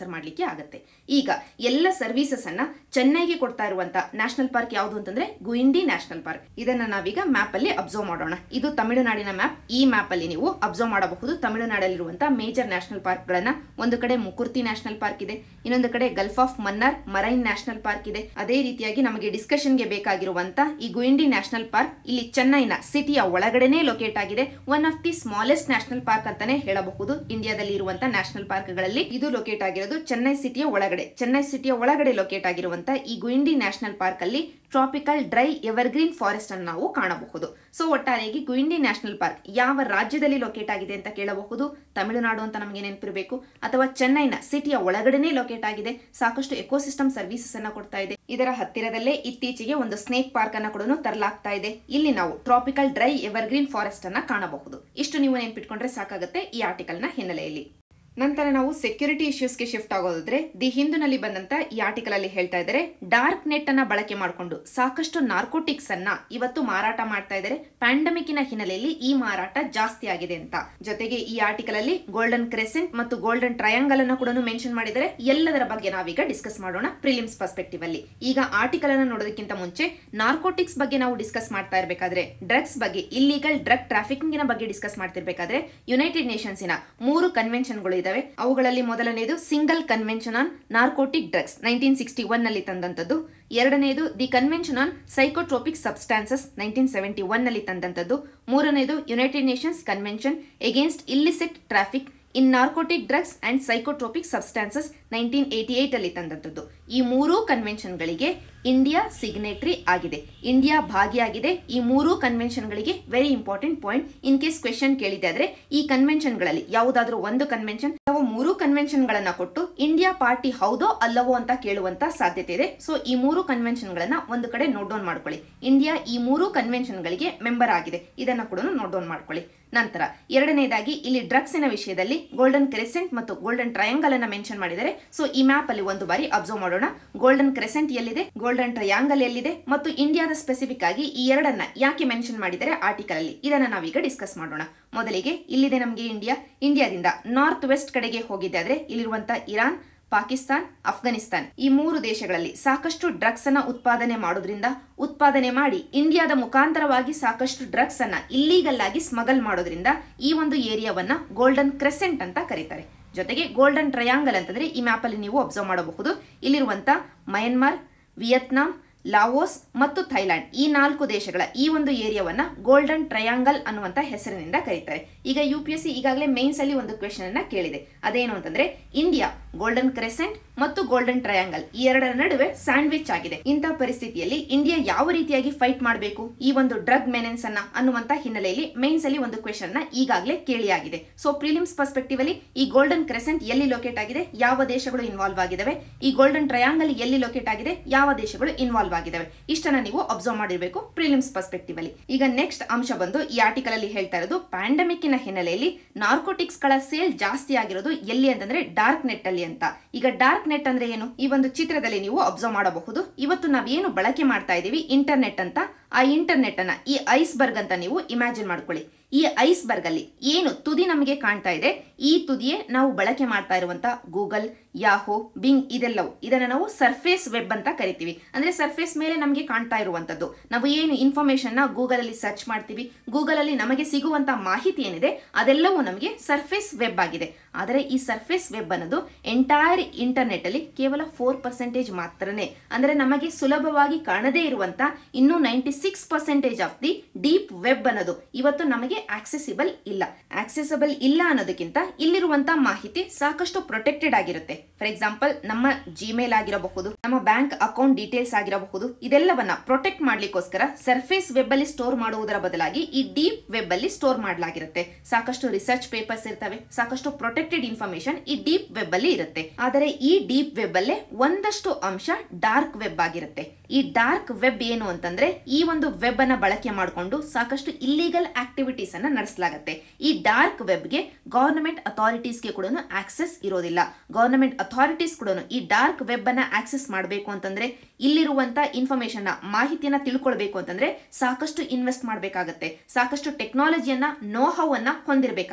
ಆಗುತ್ತೆ ಈಗ ಎಲ್ಲ ಸರ್ವಿಸಸ್ ಅನ್ನ ಚೆನ್ನೈಗೆ ಕೊಡ್ತಾ ಇರುವಂತ ನ್ಯಾಷನಲ್ ಪಾರ್ಕ್ ಯಾವುದು ಅಂತಂದ್ರೆ ಗುಯಿಂಡಿ ನ್ಯಾಷನಲ್ ಪಾರ್ಕ್ ಇದನ್ನ ನಾವೀಗ ಮ್ಯಾಪ್ ಅಲ್ಲಿ ಅಬ್ಸರ್ವ್ ಮಾಡೋಣ ಇದು ತಮಿಳುನಾಡಿನ ಮ್ಯಾಪ್ ಈ ಮ್ಯಾಪ್ ಅಲ್ಲಿ ನೀವು ಅಬ್ಸರ್ವ್ ಮಾಡಬಹುದು ತಮಿಳುನಾಡಲ್ಲಿರುವಂತಹ ಮೇಜರ್ ನ್ಯಾಷನಲ್ ಪಾರ್ಕ್ ಗಳನ್ನ ಒಂದು ಕಡೆ ಮುಕುರ್ತಿ ನ್ಯಾಷನಲ್ ಪಾರ್ಕ್ ಇದೆ ಇನ್ನೊಂದು ಕಡೆ gulf of Mannar marine national park ಇದೆ ಅದೇ ರೀತಿಯಾಗಿ ನಮಗೆ ಡಿಸ್ಕಷನ್ಗೆ ಬೇಕಾಗಿರುವಂತ ಈ ಗುಯಿಂಡಿ ನ್ಯಾಷನಲ್ ಪಾರ್ಕ್ ಇಲ್ಲಿ ಚೆನ್ನೈನ ಸಿಟಿಯ ಒಳಗಡೆನೆ ಲೊಕೇಟ್ ಆಗಿದೆ one of the smallest national park ಅಂತಾನೆ ಹೇಳಬಹುದು ಇಂಡಿಯಾದಲ್ಲಿ ಇರುವಂತಹ ನ್ಯಾಷನಲ್ ಪಾರ್ಕ್ ಗಳಲ್ಲಿ ಇದು ಲೊಕೇಟ್ ಆಗಿರೋದು ಚೆನ್ನೈ ಸಿಟಿಯ ಒಳಗಡೆ ಚೆನ್ನೈ ಸಿಟಿಯ ಒಳಗಡೆ ಲೊಕೇಟ್ ಆಗಿರುವಂತಹ ಈ ಗುಯಿಂಡಿ ನ್ಯಾಷನಲ್ ಪಾರ್ಕ್ ಅಲ್ಲಿ ಟ್ರಾಪಿಕಲ್ ಡ್ರೈ ಎವರ್ಗ್ರೀನ್ ಫಾರೆಸ್ಟ್ ಅನ್ನು ನಾವು ಕಾಣಬಹುದು ಸೊ ಒಟ್ಟಾರೆಯಾಗಿ ಗುಯಿಂಡಿ ನ್ಯಾಷನಲ್ ಪಾರ್ಕ್ ಯಾವ ರಾಜ್ಯದಲ್ಲಿ ಲೊಕೇಟ್ ಆಗಿದೆ ಅಂತ ಕೇಳಬಹುದು ತಮಿಳುನಾಡು ಅಂತ ನಮಗೆ ನೆನಪಿರಬೇಕು ಅಥವಾ ಚೆನ್ನೈನ ಸಿಟಿಯ ಒಳಗಡೆನೆ ಲೊಕೇಟ್ ಆಗಿದೆ ಸಾಕಷ್ಟು ಎಕೋಸಿಸ್ಟಮ್ ಸರ್ವಿಸಸ್ ಅನ್ನ ಕೊಡ್ತಾ ಇದೆ ಇದರ ಹತ್ತಿರದಲ್ಲೇ ಇತ್ತೀಚೆಗೆ ಒಂದು ಸ್ನೇಕ್ ಪಾರ್ಕ್ ಅನ್ನ ಕೂಡ ತರಲಾಗ್ತಾ ಇದೆ ಇಲ್ಲಿ ನಾವು ಟ್ರಾಪಿಕಲ್ ಡ್ರೈ ಎವರ್ಗ್ರೀನ್ ಫಾರೆಸ್ಟ್ ಅನ್ನ ಕಾಣಬಹುದು ಇಷ್ಟು ನೀವು ನೆನ್ಪಿಟ್ಕೊಂಡ್ರೆ ಸಾಕಾಗುತ್ತೆ ಈ ಆರ್ಟಿಕಲ್ ನ ಹಿನ್ನೆಲೆಯಲ್ಲಿ ನಂತರ ನಾವು ಸೆಕ್ಯೂರಿಟಿ ಇಶ್ಯೂಸ್ಗೆ ಶಿಫ್ಟ್ ಆಗೋದಾದ್ರೆ ದಿ ಹಿಂದೂನಲ್ಲಿ ಬಂದಂತ ಈ ಆರ್ಟಿಕಲ್ ಅಲ್ಲಿ ಹೇಳ್ತಾ ಇದ್ದಾರೆ ಡಾರ್ಕ್ ನೆಟ್ ಅನ್ನ ಬಳಕೆ ಮಾಡಿಕೊಂಡು ಸಾಕಷ್ಟು ನಾರ್ಕೋಟಿಕ್ಸ್ ಅನ್ನ ಇವತ್ತು ಮಾರಾಟ ಮಾಡ್ತಾ ಇದ್ದಾರೆ ಪ್ಯಾಂಡಮಿಕ್ನ ಹಿನ್ನೆಲೆಯಲ್ಲಿ ಈ ಮಾರಾಟ ಜಾಸ್ತಿ ಆಗಿದೆ ಅಂತ ಜೊತೆಗೆ ಈ ಆರ್ಟಿಕಲ್ ಅಲ್ಲಿ ಗೋಲ್ಡನ್ ಕ್ರೆಸೆಂಟ್ ಮತ್ತು ಗೋಲ್ಡನ್ ಟ್ರಯಾಂಗಲ್ ಅನ್ನು ಕೂಡ ಮೆನ್ಷನ್ ಮಾಡಿದರೆ ಎಲ್ಲದರ ಬಗ್ಗೆ ನಾವೀಗ ಡಿಸ್ಕಸ್ ಮಾಡೋಣ ಪ್ರಿಲಿಮ್ಸ್ ಪರ್ಸ್ಪೆಕ್ಟಿವ್ ಅಲ್ಲಿ ಈಗ ಆರ್ಟಿಕಲ್ ಅನ್ನು ನೋಡೋದಕ್ಕಿಂತ ಮುಂಚೆ ನಾರ್ಕೋಟಿಕ್ಸ್ ಬಗ್ಗೆ ನಾವು ಡಿಸ್ಕಸ್ ಮಾಡ್ತಾ ಇರಬೇಕಾದ್ರೆ ಡ್ರಗ್ಸ್ ಬಗ್ಗೆ ಇಲ್ಲಿಗಲ್ ಡ್ರಗ್ ಟ್ರಾಫಿಕಿಂಗ್ ಬಗ್ಗೆ ಡಿಸ್ಕಸ್ ಮಾಡ್ತಿರ್ಬೇಕಾದ್ರೆ ಯುನೈಟೆಡ್ ನೇಷನ್ಸಿನ ಮೂರು ಕನ್ವೆನ್ಷನ್ಗಳು ಇದಾವೆ ಅವುಗಳಲ್ಲಿ ಮೊದಲನೆಯದು single convention on narcotic drugs nineteen sixty one ನಲ್ಲಿ ತಂದಂತದ್ದು ಎರಡನೆಯದು the convention on psychotropic substances nineteen seventy one ನಲ್ಲಿ ತಂದಂತದ್ದು ಮೂರನೆಯದು united nations convention against illicit traffic in narcotic drugs and psychotropic substances nineteen eighty eight ಅಲ್ಲಿ ತಂದಂತದ್ದು ಈ ಮೂರೂ ಕನ್ವೆನ್ಷನ್ಗಳಿಗೆ ಇಂಡಿಯಾ ಸಿಗ್ನೇಟರಿ ಆಗಿದೆ ಇಂಡಿಯಾ ಭಾಗಿಯಾಗಿದೆ ಈ ಮೂರೂ ಕನ್ವೆನ್ಷನ್ಗಳಿಗೆ very important point in case question ಕೇಳಿದೆ ಆದ್ರೆ ಈ ಕನ್ವೆನ್ಷನ್ಗಳಲ್ಲಿ ಯಾವುದಾದ್ರೂ ಒಂದು ಕನ್ವೆನ್ಷನ್ ಅಥವಾ ಮೂರು ಕನ್ವೆನ್ಷನ್ಗಳನ್ನ ಕೊಟ್ಟು ಇಂಡಿಯಾ ಪಾರ್ಟಿ ಹೌದೋ ಅಲ್ಲವೋ ಅಂತ ಕೇಳುವಂತ ಸಾಧ್ಯತೆ ಇದೆ ಸೊ ಈ ಮೂರು ಕನ್ವೆನ್ಷನ್ಗಳನ್ನ ಒಂದು ಕಡೆ ನೋಟ್ ಡೌನ್ ಮಾಡ್ಕೊಳ್ಳಿ ಇಂಡಿಯಾ ಈ ಮೂರು ಕನ್ವೆನ್ಷನ್ಗಳಿಗೆ ಮೆಂಬರ್ ಆಗಿದೆ ಇದನ್ನ ಕೂಡ ನೋಟ್ ಡೌನ್ ಮಾಡ್ಕೊಳ್ಳಿ ನಂತರ ಎರಡನೇದಾಗಿ ಇಲ್ಲಿ ಡ್ರಗ್ಸಿನ ವಿಷಯದಲ್ಲಿ ಗೋಲ್ಡನ್ ಕ್ರೆಸೆಂಟ್ ಮತ್ತು ಗೋಲ್ಡನ್ ಟ್ರಯಾಂಗಲ್ ಅನ್ನ ಮೆನ್ಷನ್ ಮಾಡಿದರೆ ಸೊ ಈ ಮ್ಯಾಪ್ ಅಲ್ಲಿ ಒಂದು ಬಾರಿ ಅಬ್ಸರ್ವ್ ಮಾಡೋಣ ಗೋಲ್ಡನ್ ಕ್ರೆಸೆಂಟ್ ಎಲ್ಲಿದೆ ಗೋಲ್ಡನ್ ಟ್ರಯಾಂಗಲ್ ಎಲ್ಲಿದೆ ಮತ್ತು ಇಂಡಿಯಾದ ಸ್ಪೆಸಿಫಿಕ್ ಆಗಿ ಈ ಎರಡನ್ನ ಯಾಕೆ ಮೆನ್ಷನ್ ಮಾಡಿದರೆ ಆರ್ಟಿಕಲ್ ಅಲ್ಲಿ ಇದನ್ನ ನಾವೀಗ ಡಿಸ್ಕಸ್ ಮಾಡೋಣ ಮೊದಲಿಗೆ ಇಲ್ಲಿದೆ ನಮಗೆ ಇಂಡಿಯಾ ಇಂಡಿಯಾದಿಂದ ನಾರ್ತ್ ವೆಸ್ಟ್ ಕಡೆಗೆ ಹೋಗಿದ್ದೆ ಆದ್ರೆ ಇಲ್ಲಿರುವಂತ ಇರಾನ್ ಪಾಕಿಸ್ತಾನ್ ಅಫ್ಘಾನಿಸ್ತಾನ್ ಈ ಮೂರು ದೇಶಗಳಲ್ಲಿ ಸಾಕಷ್ಟು ಡ್ರಗ್ಸ್ ಅನ್ನ ಉತ್ಪಾದನೆ ಮಾಡೋದ್ರಿಂದ ಉತ್ಪಾದನೆ ಮಾಡಿ ಇಂಡಿಯಾದ ಮುಖಾಂತರವಾಗಿ ಸಾಕಷ್ಟು ಡ್ರಗ್ಸ್ ಅನ್ನ ಇಲ್ಲೀಗಲ್ ಆಗಿ ಸ್ಮಗಲ್ ಮಾಡೋದ್ರಿಂದ ಈ ಒಂದು ಏರಿಯಾವನ್ನ ಗೋಲ್ಡನ್ ಕ್ರೆಸೆಂಟ್ ಅಂತ ಕರೀತಾರೆ ಜೊತೆಗೆ ಗೋಲ್ಡನ್ ಟ್ರಯಾಂಗಲ್ ಅಂತಂದ್ರೆ ಈ ಮ್ಯಾಪ್ ಅಲ್ಲಿ ನೀವು ಅಬ್ಸರ್ವ್ ಮಾಡಬಹುದು ಇಲ್ಲಿರುವಂತ ಮಯನ್ಮಾರ್ ವಿಯತ್ನಾಂ ಲಾವೋಸ್ ಮತ್ತು ಥೈಲ್ಯಾಂಡ್ ಈ ನಾಲ್ಕು ದೇಶಗಳ ಈ ಒಂದು ಏರಿಯಾವನ್ನ ಗೋಲ್ಡನ್ ಟ್ರಯಾಂಗಲ್ ಅನ್ನುವಂತ ಹೆಸರಿನಿಂದ ಕರೀತಾರೆ ಈಗ ಯು ಪಿ ಎಸ್ ಸಿ ಈಗಾಗಲೇ ಮೇನ್ಸ್ ಅಲ್ಲಿ ಒಂದು ಕ್ವೆಶನ್ ಅನ್ನ ಕೇಳಿದೆ ಅದೇನು ಅಂತಂದ್ರೆ ಇಂಡಿಯಾ ಗೋಲ್ಡನ್ ಕ್ರೆಸೆಂಟ್ ಮತ್ತು ಗೋಲ್ಡನ್ ಟ್ರಯಾಂಗಲ್ ಈ ಎರಡರ ನಡುವೆ ಸ್ಯಾಂಡ್ವಿಚ್ ಆಗಿದೆ ಇಂತಹ ಪರಿಸ್ಥಿತಿಯಲ್ಲಿ ಇಂಡಿಯಾ ಯಾವ ರೀತಿಯಾಗಿ ಫೈಟ್ ಮಾಡಬೇಕು ಈ ಒಂದು ಡ್ರಗ್ ಮೆನೆನ್ಸ್ ಅನ್ನ ಅನ್ನುವಂತ ಹಿನ್ನೆಲೆಯಲ್ಲಿ ಮೇನ್ಸ್ ಅಲ್ಲಿ ಒಂದು ಕ್ವೆಶನ್ ನ ಈಗಾಗಲೇ ಕೇಳಿಯಾಗಿದೆ ಸೊ ಪ್ರಿಲಿಮ್ಸ್ ಪರ್ಸ್ಪೆಕ್ಟಿವ್ ಅಲ್ಲಿ ಈ ಗೋಲ್ಡನ್ ಕ್ರೆಸೆಂಟ್ ಎಲ್ಲಿ ಲೊಕೇಟ್ ಆಗಿದೆ ಯಾವ ದೇಶಗಳು ಇನ್ವಾಲ್ವ್ ಆಗಿದಾವೆ ಈ ಗೋಲ್ಡನ್ ಟ್ರಯಾಂಗಲ್ ಎಲ್ಲಿ ಲೊಕೇಟ್ ಆಗಿದೆ ಯಾವ ದೇಶಗಳು ಇನ್ವಾಲ್ವ್ ಆಗಿದಾವೆ ಇಷ್ಟನ್ನ ನೀವು ಅಬ್ಸರ್ವ್ ಮಾಡಿರಬೇಕು ಪ್ರಿಲಿಮ್ಸ್ ಪರ್ಸ್ಪೆಕ್ಟಿವ್ ಅಲ್ಲಿ ಈಗ ನೆಕ್ಸ್ಟ್ ಅಂಶ ಬಂದು ಈ ಆರ್ಟಿಕಲ್ ಅಲ್ಲಿ ಹೇಳ್ತಾ ಇರೋದು ಪ್ಯಾಂಡಮಿಕ್ ನ ಹಿನ್ನೆಲೆಯಲ್ಲಿ ನಾರ್ಕೋಟಿಕ್ಸ್ ಗಳ ಸೇಲ್ ಜಾಸ್ತಿ ಆಗಿರೋದು ಎಲ್ಲಿ ಅಂತಂದ್ರೆ ಡಾರ್ಕ್ ನೆಟ್ ಅಲ್ಲಿ ಅಂತ ಈಗ ಡಾರ್ಕ್ ನೆಟ್ ಅಂದ್ರೆ ಏನು ಈ ಒಂದು ಚಿತ್ರದಲ್ಲಿ ನೀವು ಅಬ್ಸರ್ವ್ ಮಾಡಬಹುದು ಇವತ್ತು ನಾವೇನು ಬಳಕೆ ಮಾಡ್ತಾ ಇದೀವಿ ಇಂಟರ್ನೆಟ್ ಅಂತ ಆ ಇಂಟರ್ನೆಟ್ ಅನ್ನ ಈ ಐಸ್ ಬರ್ಗ್ ಅಂತ ನೀವು ಇಮ್ಯಾಜಿನ್ ಮಾಡ್ಕೊಳ್ಳಿ ಈ ಐಸ್ ಬರ್ಗ್ ಅಲ್ಲಿ ಏನು ತುದಿ ನಮಗೆ ಕಾಣ್ತಾ ಇದೆ ಈ ತುದಿಯೇ ನಾವು ಬಳಕೆ ಮಾಡ್ತಾ ಇರುವಂತ ಗೂಗಲ್ ಯಾಹೋ ಬಿಂಗ್ ಇದೆಲ್ಲವೂ ಇದನ್ನ ನಾವು ಸರ್ಫೇಸ್ ವೆಬ್ ಅಂತ ಕರಿತೀವಿ ಅಂದ್ರೆ ಸರ್ಫೇಸ್ ಮೇಲೆ ನಮಗೆ ಕಾಣ್ತಾ ಇರುವಂತದ್ದು ನಾವು ಏನು ಇನ್ಫಾರ್ಮೇಶನ್ ನ ಗೂಗಲ್ ಅಲ್ಲಿ ಸರ್ಚ್ ಮಾಡ್ತೀವಿ ಗೂಗಲ್ ಅಲ್ಲಿ ನಮಗೆ ಸಿಗುವಂತ ಮಾಹಿತಿ ಏನಿದೆ ಅದೆಲ್ಲವೂ ನಮಗೆ ಸರ್ಫೇಸ್ ವೆಬ್ ಆಗಿದೆ ಆದರೆ ಈ ಸರ್ಫೇಸ್ ವೆಬ್ ಅನ್ನೋದು ಎಂಟೈರ್ ಇಂಟರ್ನೆಟ್ ಅಲ್ಲಿ ಕೇವಲ ಫೋರ್ ಪರ್ಸೆಂಟೇಜ್ ಮಾತ್ರನೇ ಅಂದ್ರೆ ನಮಗೆ ಸುಲಭವಾಗಿ ಕಾಣದೇ ಇರುವಂತ ಇನ್ನು ninety six percentage of the deep web ಅನ್ನೋದು ಇವತ್ತು ನಮಗೆ ಆಕ್ಸೆಸಿಬಲ್ ಇಲ್ಲ ಆಕ್ಸೆಸಿಬಲ್ ಇಲ್ಲ ಅನ್ನೋದಕ್ಕಿಂತ ಇಲ್ಲಿರುವಂತ ಮಾಹಿತಿ ಸಾಕಷ್ಟು ಪ್ರೊಟೆಕ್ಟೆಡ್ ಆಗಿರುತ್ತೆ ಫಾರ್ ಎಕ್ಸಾಂಪಲ್ ನಮ್ಮ ಜಿಮೇಲ್ ಆಗಿರಬಹುದು ನಮ್ಮ ಬ್ಯಾಂಕ್ ಅಕೌಂಟ್ ಡೀಟೇಲ್ಸ್ ಆಗಿರಬಹುದು ಇದೆಲ್ಲವನ್ನ ಪ್ರೊಟೆಕ್ಟ್ ಮಾಡ್ಲಿಕ್ಕೋಸ್ಕರ ಸರ್ಫೇಸ್ ವೆಬ್ ಅಲ್ಲಿ ಸ್ಟೋರ್ ಮಾಡುವುದರ ಬದಲಾಗಿ ಈ ಡೀಪ್ ವೆಬ್ ಅಲ್ಲಿ ಸ್ಟೋರ್ ಮಾಡಲಾಗಿರುತ್ತೆ ಸಾಕಷ್ಟು ರಿಸರ್ಚ್ ಪೇಪರ್ಸ್ ಇರ್ತವೆ ಸಾಕಷ್ಟು ಪ್ರೊಟೆಕ್ಟೆಡ್ ಇನ್ಫಾರ್ಮೇಶನ್ ಈ ಡೀಪ್ ವೆಬ್ ಅಲ್ಲಿ ಇರುತ್ತೆ ಆದರೆ ಈ ಡೀಪ್ ವೆಬ್ ಅಲ್ಲೇ ಒಂದಷ್ಟು ಅಂಶ ಡಾರ್ಕ್ ವೆಬ್ ಆಗಿರುತ್ತೆ ಈ ಡಾರ್ಕ್ ವೆಬ್ ಏನು ಅಂತಂದ್ರೆ ಈ ಒಂದು ವೆಬ್ ಅನ್ನ ಬಳಕೆ ಮಾಡಿಕೊಂಡು ಸಾಕಷ್ಟು ಇಲ್ಲಿಗಲ್ ಆಕ್ಟಿವಿಟೀಸ್ ಅನ್ನ ನಡೆಸಲಾಗುತ್ತೆ ಈ ಡಾರ್ಕ್ ವೆಬ್ಗೆ ಗವರ್ನಮೆಂಟ್ ಅಥಾರಿಟೀಸ್ಗೆ ಕೂಡ ಆಕ್ಸೆಸ್ ಇರೋದಿಲ್ಲ ಗವರ್ನಮೆಂಟ್ ಅಥಾರಿಟೀಸ್ ಕೂಡ ಈ ಡಾರ್ಕ್ ವೆಬ್ ಅನ್ನ ಆಕ್ಸೆಸ್ ಮಾಡಬೇಕು ಅಂತಂದ್ರೆ ಇಲ್ಲಿರುವಂತ ಇನ್ಫಾರ್ಮೇಶನ್ ನ ಮಾಹಿತಿಯನ್ನ ತಿಳ್ಕೊಳ್ಬೇಕು ಅಂತಂದ್ರೆ ಸಾಕಷ್ಟು ಇನ್ವೆಸ್ಟ್ ಮಾಡಬೇಕಾಗತ್ತೆ ಸಾಕಷ್ಟು ಟೆಕ್ನಾಲಜಿಯನ್ನ ನೋ ಹೌ ಅನ್ನ ಹೊಂದಿರಬೇಕಾಗತ್ತೆ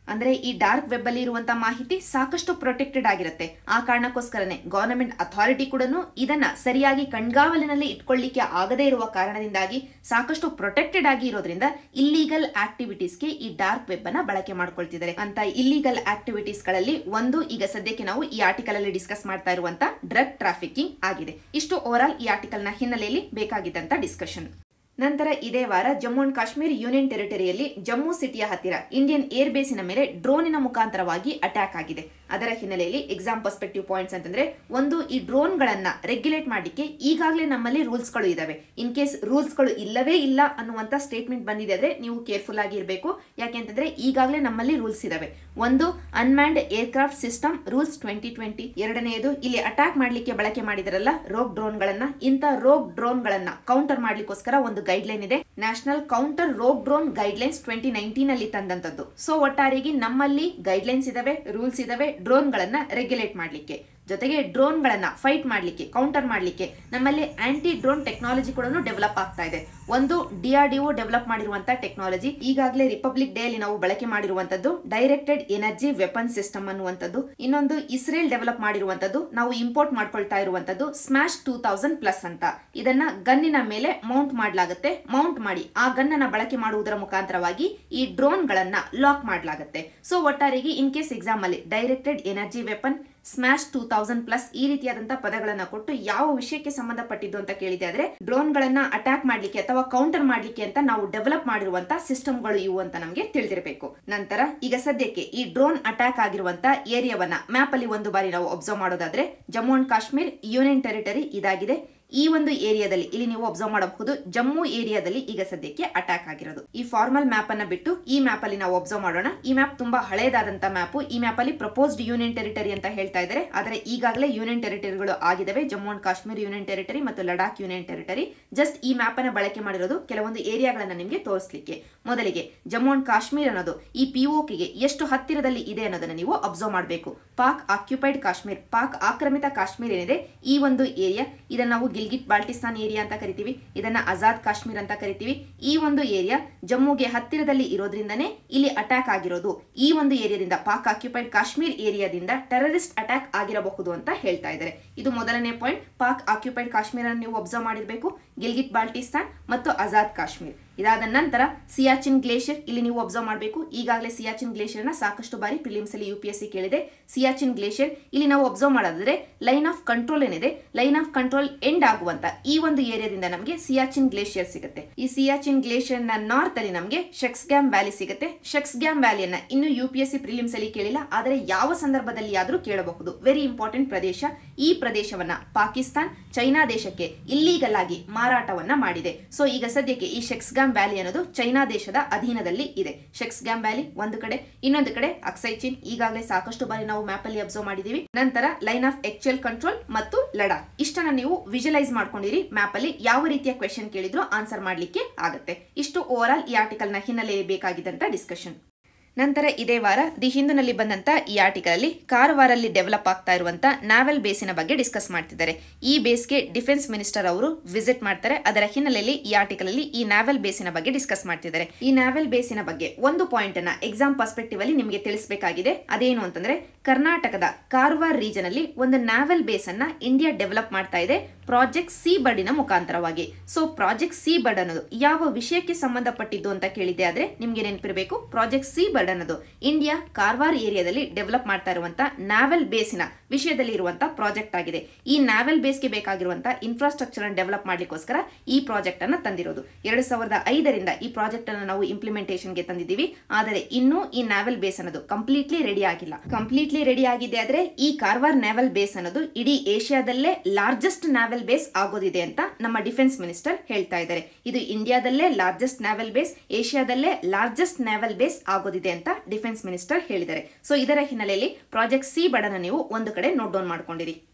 ಅಂದ್ರೆ ಈ ಡಾರ್ಕ್ ವೆಬ್ ಅಲ್ಲಿ ಇರುವಂತಹ ಮಾಹಿತಿ ಸಾಕಷ್ಟು ಪ್ರೊಟೆಕ್ಟೆಡ್ ಆಗಿರುತ್ತೆ ಆ ಕಾರಣಕ್ಕೋಸ್ಕರನೇ ಗವರ್ನಮೆಂಟ್ ಅಥಾರಿಟಿ ಕೂಡ ಇದನ್ನ ಸರಿಯಾಗಿ ಕಣ್ಗಾವಲಿನಲ್ಲಿ ಇಟ್ಕೊಳ್ಳಿಕ್ಕೆ ಆಗದೇ ಇರುವ ಕಾರಣದಿಂದಾಗಿ ಸಾಕಷ್ಟು ಪ್ರೊಟೆಕ್ಟೆಡ್ ಆಗಿ ಇರೋದ್ರಿಂದ ಇಲ್ಲಿಗಲ್ ಆಕ್ಟಿವಿಟೀಸ್ಗೆ ಈ ಡಾರ್ಕ್ ವೆಬ್ ಅನ್ನ ಬಳಕೆ ಮಾಡ್ಕೊಳ್ತಿದ್ದಾರೆ ಅಂತ ಇಲ್ಲಿಗಲ್ ಆಕ್ಟಿವಿಟೀಸ್ ಗಳಲ್ಲಿ ಒಂದು ಈಗ ಸದ್ಯಕ್ಕೆ ನಾವು ಈ ಆರ್ಟಿಕಲ್ ಅಲ್ಲಿ ಡಿಸ್ಕಸ್ ಮಾಡ್ತಾ ಇರುವಂತ ಡ್ರಗ್ ಟ್ರಾಫಿಕಿಂಗ್ ಆಗಿದೆ ಇಷ್ಟು ಓವರ್ ಆಲ್ ಈ ಆರ್ಟಿಕಲ್ ನ ಹಿನ್ನೆಲೆಯಲ್ಲಿ ಬೇಕಾಗಿದ್ದಂತ ಡಿಸ್ಕಷನ್ ನಂತರ ಇದೇ ವಾರ ಜಮ್ಮು ಅಂಡ್ ಕಾಶ್ಮೀರ್ ಯೂನಿಯನ್ ಟೆರಿಟರಿಯಲ್ಲಿ ಜಮ್ಮು ಸಿಟಿಯ ಹತ್ತಿರ ಇಂಡಿಯನ್ ಏರ್ ಬೇಸಿನ ಮೇಲೆ ಡ್ರೋನಿನ ಮುಖಾಂತರವಾಗಿ ಅಟ್ಯಾಕ್ ಆಗಿದೆ ಅದರ ಹಿನ್ನೆಲೆಯಲ್ಲಿ ಎಕ್ಸಾಮ್ ಪರ್ಸ್ಪೆಕ್ಟಿವ್ ಪಾಯಿಂಟ್ಸ್ ಅಂತಂದ್ರೆ ಒಂದು ಈ ಡ್ರೋನ್ಗಳನ್ನ ರೆಗ್ಯುಲೇಟ್ ಮಾಡಲಿಕ್ಕೆ ಈಗಾಗಲೇ ನಮ್ಮಲ್ಲಿ ರೂಲ್ಸ್ಗಳು ಇದಾವೆ ಇನ್ ಕೇಸ್ ರೂಲ್ಸ್ಗಳು ಇಲ್ಲವೇ ಇಲ್ಲ ಅನ್ನುವಂತ ಸ್ಟೇಟ್ಮೆಂಟ್ ಬಂದಿದೆ ಆದ್ರೆ ನೀವು ಕೇರ್ಫುಲ್ ಆಗಿ ಇರಬೇಕು ಯಾಕೆಂತಂದ್ರೆ ಈಗಾಗಲೇ ನಮ್ಮಲ್ಲಿ ರೂಲ್ಸ್ ಇದಾವೆ ಒಂದು unmanned aircraft system rules twenty twenty ಎರಡನೆಯದು ಇಲ್ಲಿ ಅಟ್ಯಾಕ್ ಮಾಡಲಿಕ್ಕೆ ಬಳಕೆ ಮಾಡಿದರಲ್ಲ ರೋಗ್ ಡ್ರೋನ್ಗಳನ್ನ ಇಂಥ ರೋಗ್ ಡ್ರೋನ್ಗಳನ್ನ ಕೌಂಟರ್ ಮಾಡ್ಲಿಕ್ಕೋಸ್ಕರ ಒಂದು ಗೈಡ್ಲೈನ್ ಇದೆ national counter rogue drone guidelines twenty nineteen ಅಲ್ಲಿ ತಂದಂತದ್ದು ಸೊ ಒಟ್ಟಾರೆಯಾಗಿ ನಮ್ಮಲ್ಲಿ ಗೈಡ್ಲೈನ್ಸ್ ಇದಾವೆ ರೂಲ್ಸ್ ಇದಾವೆ ಡ್ರೋನ್ಗಳನ್ನ ರೆಗ್ಯುಲೇಟ್ ಮಾಡಲಿಕ್ಕೆ ಜೊತೆಗೆ ಡ್ರೋನ್ಗಳನ್ನ ಫೈಟ್ ಮಾಡಲಿಕ್ಕೆ ಕೌಂಟರ್ ಮಾಡಲಿಕ್ಕೆ ನಮ್ಮಲ್ಲಿ ಆಂಟಿ ಡ್ರೋನ್ ಟೆಕ್ನಾಲಜಿ ಕೂಡ ಡೆವಲಪ್ ಆಗ್ತಾ ಇದೆ ಒಂದು ಡಿಆರ್ಡಿಒ ಡೆವಲಪ್ ಮಾಡಿರುವಂತಹ ಟೆಕ್ನಾಲಜಿ ಈಗಾಗಲೇ ರಿಪಬ್ಲಿಕ್ ಡೇ ಅಲ್ಲಿ ನಾವು ಬಳಕೆ ಮಾಡಿರುವಂತದ್ದು ಡೈರೆಕ್ಟೆಡ್ ಎನರ್ಜಿ ವೆಪನ್ ಸಿಸ್ಟಮ್ ಅನ್ನುವಂಥದ್ದು ಇನ್ನೊಂದು ಇಸ್ರೇಲ್ ಡೆವಲಪ್ ಮಾಡಿರುವಂತದ್ದು ನಾವು ಇಂಪೋರ್ಟ್ ಮಾಡ್ಕೊಳ್ತಾ ಇರುವಂತದ್ದು ಸ್ಮ್ಯಾಶ್ ಟೂ ತೌಸಂಡ್ ಪ್ಲಸ್ ಅಂತ ಇದನ್ನ ಗನ್ನಿನ ಮೇಲೆ ಮೌಂಟ್ ಮಾಡಲಾಗುತ್ತೆ ಮೌಂಟ್ ಮಾಡಿ ಆ ಗನ್ನನ್ನ ಬಳಕೆ ಮಾಡುವುದರ ಮುಖಾಂತರವಾಗಿ ಈ ಡ್ರೋನ್ ಗಳನ್ನ ಲಾಕ್ ಮಾಡಲಾಗುತ್ತೆ ಸೊ ಒಟ್ಟಾರೆಗೆ ಇನ್ ಕೇಸ್ ಎಕ್ಸಾಮ್ ಅಲ್ಲಿ directed energy weapon smash two thousand plus ಈ ರೀತಿಯಾದಂತಹ ಪದಗಳನ್ನ ಕೊಟ್ಟು ಯಾವ ವಿಷಯಕ್ಕೆ ಸಂಬಂಧಪಟ್ಟಿದ್ದು ಅಂತ ಕೇಳಿದೆ ಆದ್ರೆ ಡ್ರೋನ್ ಗಳನ್ನ ಅಟ್ಯಾಕ್ ಮಾಡ್ಲಿಕ್ಕೆ ಅಥವಾ ಕೌಂಟರ್ ಮಾಡ್ಲಿಕ್ಕೆ ಅಂತ ನಾವು ಡೆವಲಪ್ ಮಾಡಿರುವಂತಹ ಸಿಸ್ಟಮ್ಗಳು ಇವು ಅಂತ ನಮಗೆ ತಿಳಿದಿರಬೇಕು ನಂತರ ಈಗ ಸದ್ಯಕ್ಕೆ ಈ ಡ್ರೋನ್ ಅಟ್ಯಾಕ್ ಆಗಿರುವಂತಹ ಏರಿಯಾವನ್ನ ಮ್ಯಾಪ್ ಅಲ್ಲಿ ಒಂದು ಬಾರಿ ನಾವು ಅಬ್ಸರ್ವ್ ಮಾಡೋದಾದ್ರೆ Jammu and Kashmir union territory ಇದಾಗಿದೆ ಈ ಒಂದು ಏರಿಯಾದಲ್ಲಿ ಇಲ್ಲಿ ನೀವು ಅಬ್ಸರ್ವ್ ಮಾಡಬಹುದು ಜಮ್ಮು ಏರಿಯಾದಲ್ಲಿ ಈಗ ಸದ್ಯಕ್ಕೆ ಅಟ್ಯಾಕ್ ಆಗಿರೋದು ಈ ಫಾರ್ಮಲ್ ಮ್ಯಾಪ್ ಅನ್ನ ಬಿಟ್ಟು ಈ ಮ್ಯಾಪ್ ಅಲ್ಲಿ ನಾವು ಅಬ್ಸರ್ವ್ ಮಾಡೋಣ ಈ ಮ್ಯಾಪ್ ತುಂಬಾ ಹಳೇದಾದಂತ ಮ್ಯಾಪ್ ಈ ಮ್ಯಾಪ್ ಅಲ್ಲಿ ಪ್ರಪೋಸ್ಡ್ ಯೂನಿಯನ್ ಟೆರಿಟರಿ ಅಂತ ಹೇಳ್ತಾ ಇದ್ದಾರೆ ಆದರೆ ಈಗಾಗಲೇ ಯೂನಿಯನ್ ಟೆರಿಟರಿಗಳು ಆಗಿದಾವೆ Jammu and Kashmir union territory ಮತ್ತು ಲಡಾಖ್ ಯೂನಿಯನ್ ಟೆರಿಟರಿ ಜಸ್ಟ್ ಈ ಮ್ಯಾಪ್ ಅನ್ನ ಬಳಕೆ ಮಾಡಿರೋದು ಕೆಲವೊಂದು ಏರಿಯಾಗಳನ್ನ ನಿಮಗೆ ತೋರಿಸಲಿಕ್ಕೆ ಮೊದಲಿಗೆ ಜಮ್ಮು ಅಂಡ್ ಕಾಶ್ಮೀರ್ ಅನ್ನೋದು ಈ ಪಿಒಕೆಗೆ ಎಷ್ಟು ಹತ್ತಿರದಲ್ಲಿ ಇದೆ ಅನ್ನೋದನ್ನ ನೀವು ಅಬ್ಸರ್ವ್ ಮಾಡಬೇಕು ಪಾಕ್ ಆಕ್ಯುಪೈಡ್ ಕಾಶ್ಮೀರ್ ಪಾಕ್ ಆಕ್ರಮಿತ ಕಾಶ್ಮೀರ್ ಏನಿದೆ ಈ ಒಂದು ಏರಿಯಾ ಇದನ್ನ ನಾವು ಗಿಲ್ಗಿಟ್ ಬಾಲ್ಟಿಸ್ತಾನ್ ಏರಿಯಾ ಅಂತ ಕರಿತೀವಿ ಇದನ್ನ ಆಜಾದ್ ಕಾಶ್ಮೀರ್ ಅಂತ ಕರಿತೀವಿ ಈ ಒಂದು ಏರಿಯಾ ಜಮ್ಮುಗೆ ಹತ್ತಿರದಲ್ಲಿ ಇರೋದ್ರಿಂದನೇ ಇಲ್ಲಿ ಅಟ್ಯಾಕ್ ಆಗಿರೋದು ಈ ಒಂದು ಏರಿಯಾದಿಂದ ಪಾಕ್ ಆಕ್ಯುಪೈಡ್ ಕಾಶ್ಮೀರ್ ಏರಿಯಾದಿಂದ ಟೆರರಿಸ್ಟ್ ಅಟ್ಯಾಕ್ ಆಗಿರಬಹುದು ಅಂತ ಹೇಳ್ತಾ ಇದ್ದಾರೆ ಇದು ಮೊದಲನೇ ಪಾಯಿಂಟ್ ಪಾಕ್ ಆಕ್ಯುಪೈಡ್ ಕಾಶ್ಮೀರ ನೀವು ಅಬ್ಸರ್ವ್ ಮಾಡಿರ್ಬೇಕು ಗಿಲ್ಗಿಟ್ ಬಾಲ್ಟಿಸ್ತಾನ್ ಮತ್ತು ಆಜಾದ್ ಕಾಶ್ಮೀರ್ ಇದಾದ ನಂತರ ಸಿಯಾಚಿನ್ ಗ್ಲೇಷಿಯರ್ ಇಲ್ಲಿ ನೀವು ಅಬ್ಸರ್ವ್ ಮಾಡಬೇಕು ಈಗಾಗಲೇ ಸಿಯಾಚಿನ್ ಗ್ಲೇಷಿಯರ್ ನ ಸಾಕಷ್ಟು ಬಾರಿ ಪ್ರಿಲಿಮ್ಸ್ ಅಲ್ಲಿ ಯು ಪಿ ಎಸ್ ಸಿ ಕೇಳಿದೆ ಸಿಯಾಚಿನ್ ಗ್ಲೇಷಿಯರ್ ಇಲ್ಲಿ ನಾವು ಅಬ್ಸರ್ವ್ ಮಾಡೋದಾದ್ರೆ ಲೈನ್ ಆಫ್ ಕಂಟ್ರೋಲ್ ಏನಿದೆ ಲೈನ್ ಆಫ್ ಕಂಟ್ರೋಲ್ ಎಂಡ್ ಆಗುವಂತ ಈ ಒಂದು ಏರಿಯಾದಿಂದ ನಮಗೆ ಸಿಯಾಚಿನ್ ಗ್ಲೇಷಿಯರ್ ಸಿಗುತ್ತೆ ಈ ಸಿಯಾಚಿನ್ ಗ್ಲೇಷಿಯರ್ ನ ನಾರ್ತ್ ಅಲ್ಲಿ ನಮಗೆ ಶೆಕ್ಸ್ಗ್ಯಾಮ್ ವ್ಯಾಲಿ ಸಿಗುತ್ತೆ ಶೆಕ್ಸ್ಗ್ಯಾಮ್ ವ್ಯಾಲಿಯನ್ನ ಇನ್ನು U P S C prelims ಅಲ್ಲಿ ಕೇಳಿಲ್ಲ ಆದರೆ ಯಾವ ಸಂದರ್ಭದಲ್ಲಿ ಆದ್ರೂ ಕೇಳಬಹುದು ವೆರಿ ಇಂಪಾರ್ಟೆಂಟ್ ಪ್ರದೇಶ ಈ ಪ್ರದೇಶವನ್ನ ಪಾಕಿಸ್ತಾನ್ ಚೈನಾ ದೇಶಕ್ಕೆ ಇಲ್ಲೀಗಲ್ ಆಗಿ ಮಾರಾಟವನ್ನ ಮಾಡಿದೆ ಸೊ ಈಗ ಸದ್ಯಕ್ಕೆ ಈ ಶೆಕ್ಸ್ಗ್ಯಾಮ್ ವ್ಯಾಲಿ ಅನ್ನೋದು ಚೈನಾ ದೇಶದ ಅಧೀನದಲ್ಲಿ ಇದೆ ಶೆಕ್ಸ್ಗ್ಯಾಮ್ ವ್ಯಾಲಿ ಒಂದು ಕಡೆ ಇನ್ನೊಂದು ಕಡೆ ಅಕ್ಸೈಚಿನ್ ಈಗಾಗಲೇ ಸಾಕಷ್ಟು ಬಾರಿ ನಾವು ಮ್ಯಾಪ್ ಅಲ್ಲಿ ಅಬ್ಸರ್ವ್ ಮಾಡಿದೀವಿ ನಂತರ ಲೈನ್ ಆಫ್ ಎಕ್ಚುಯಲ್ ಕಂಟ್ರೋಲ್ ಮತ್ತು ಲಡಾಖ್ ಇಷ್ಟನ್ನ ನೀವು ವಿಜುವಲೈಸ್ ಮಾಡ್ಕೊಂಡಿರಿ ಮ್ಯಾಪ್ ಅಲ್ಲಿ ಯಾವ ರೀತಿಯ ಕ್ವೆಶನ್ ಕೇಳಿದ್ರು ಆನ್ಸರ್ ಮಾಡ್ಲಿಕ್ಕೆ ಆಗುತ್ತೆ ಇಷ್ಟು ಓವರ್ ಆಲ್ ಈ ಆರ್ಟಿಕಲ್ ನ ಹಿನ್ನೆಲೆಯಲ್ಲಿ ಬೇಕಾಗಿದ್ದಂತ ಡಿಸ್ಕಷನ್ ನಂತರ ಇದೇ ವಾರ ದಿ ಹಿಂದೂನಲ್ಲಿ ಬಂದಂತ ಈ ಆರ್ಟಿಕಲ್ ಅಲ್ಲಿ ಕಾರವಾರಲ್ಲಿ ಡೆವಲಪ್ ಆಗ್ತಾ ಇರುವಂತ ನಾವೆಲ್ ಬೇಸಿನ ಬಗ್ಗೆ ಡಿಸ್ಕಸ್ ಮಾಡ್ತಿದ್ದಾರೆ ಈ ಬೇಸ್ಗೆ ಡಿಫೆನ್ಸ್ ಮಿನಿಸ್ಟರ್ ಅವರು ವಿಸಿಟ್ ಮಾಡ್ತಾರೆ ಅದರ ಹಿನ್ನೆಲೆಯಲ್ಲಿ ಈ ಆರ್ಟಿಕಲ್ ಅಲ್ಲಿ ಈ ನಾವೆಲ್ ಬೇಸಿನ ಬಗ್ಗೆ ಡಿಸ್ಕಸ್ ಮಾಡ್ತಿದ್ದಾರೆ ಈ ನಾವೆಲ್ ಬೇಸಿನ ಬಗ್ಗೆ ಒಂದು ಪಾಯಿಂಟ್ ಅನ್ನ ಎಕ್ಸಾಮ್ ಪರ್ಸ್ಪೆಕ್ಟಿವ್ ಅಲ್ಲಿ ನಿಮಗೆ ತಿಳಿಸಬೇಕಾಗಿದೆ ಅದೇನು ಅಂತಂದ್ರೆ ಕರ್ನಾಟಕದ ಕಾರವಾರ್ ರೀಜನ್ ಅಲ್ಲಿ ಒಂದು ನಾವೆಲ್ ಬೇಸ್ ಅನ್ನ ಇಂಡಿಯಾ ಡೆವಲಪ್ ಮಾಡ್ತಾ ಇದೆ ಪ್ರಾಜೆಕ್ಟ್ ಸಿ ಬರ್ಡಿನ ಮುಖಾಂತರವಾಗಿ ಸೊ ಪ್ರಾಜೆಕ್ಟ್ ಸಿ ಬರ್ಡ್ ಅನ್ನೋದು ಯಾವ ವಿಷಯಕ್ಕೆ ಸಂಬಂಧಪಟ್ಟಿದ್ದು ಅಂತ ಕೇಳಿದೆ ಆದ್ರೆ ನಿಮ್ಗೆ ನೆನಪಿರಬೇಕು ಪ್ರಾಜೆಕ್ಟ್ ಸಿ ಬರ್ಡ್ ಅನ್ನೋದು ಇಂಡಿಯಾ ಕಾರವಾರ್ ಏರಿಯಾದಲ್ಲಿ ಡೆವಲಪ್ ಮಾಡ್ತಾ ಇರುವಂತ ನಾವೆಲ್ ಬೇಸಿನ ವಿಷಯದಲ್ಲಿ ಇರುವಂತ ಪ್ರಾಜೆಕ್ಟ್ ಆಗಿದೆ ಈ ನಾವೆಲ್ ಬೇಸ್ಗೆ ಬೇಕಾಗಿರುವಂತ ಇನ್ಫ್ರಾಸ್ಟ್ರಕ್ಚರ್ ಅನ್ನು ಡೆವಲಪ್ ಮಾಡ್ಲಿಕ್ಕೋಸ್ಕರ ಈ ಪ್ರಾಜೆಕ್ಟ್ ಅನ್ನ ತಂದಿರೋದು ಎರಡು ಸಾವಿರದ ಐದರಿಂದ ಈ ಪ್ರಾಜೆಕ್ಟ್ ಅನ್ನು ನಾವು ಇಂಪ್ಲಿಮೆಂಟೇಷನ್ ಗೆ ತಂದಿದ್ದೀವಿ ಆದರೆ ಇನ್ನೂ ಈ ನಾವೆಲ್ ಬೇಸ್ ಅನ್ನೋದು ಕಂಪ್ಲೀಟ್ಲಿ ರೆಡಿ ಆಗಿಲ್ಲ ಕಂಪ್ಲೀಟ್ಲಿ ರೆಡಿ ಆಗಿದೆ ಆದ್ರೆ ಈ ಕಾರವಾರ್ ನಾವೆಲ್ ಬೇಸ್ ಅನ್ನೋದು ಇಡೀ ಏಷ್ಯಾದಲ್ಲೇ ಲಾರ್ಜೆಸ್ಟ್ ನಾವೆಲ್ ಬೇಸ್ ಆಗೋದಿದೆ ಅಂತ ನಮ್ಮ ಡಿಫೆನ್ಸ್ ಮಿನಿಸ್ಟರ್ ಹೇಳ್ತಾ ಇದ್ದಾರೆ ಇದು ಇಂಡಿಯಾದಲ್ಲೇ ಲಾರ್ಜೆಸ್ಟ್ ನಾವೆಲ್ ಬೇಸ್ ಏಷ್ಯಾದಲ್ಲೇ ಲಾರ್ಜೆಸ್ಟ್ ನಾವೆಲ್ ಬೇಸ್ ಆಗೋದಿದೆ ಅಂತ ಡಿಫೆನ್ಸ್ ಮಿನಿಸ್ಟರ್ ಹೇಳಿದ್ದಾರೆ ಸೊ ಇದರ ಹಿನ್ನೆಲೆಯಲ್ಲಿ ಪ್ರಾಜೆಕ್ಟ್ ಸಿ ಬಡನ ನೀವು ಒಂದು ಕಡೆ ನೋಟ್ ಡೌನ್ ಮಾಡ್ಕೊಂಡಿರಿ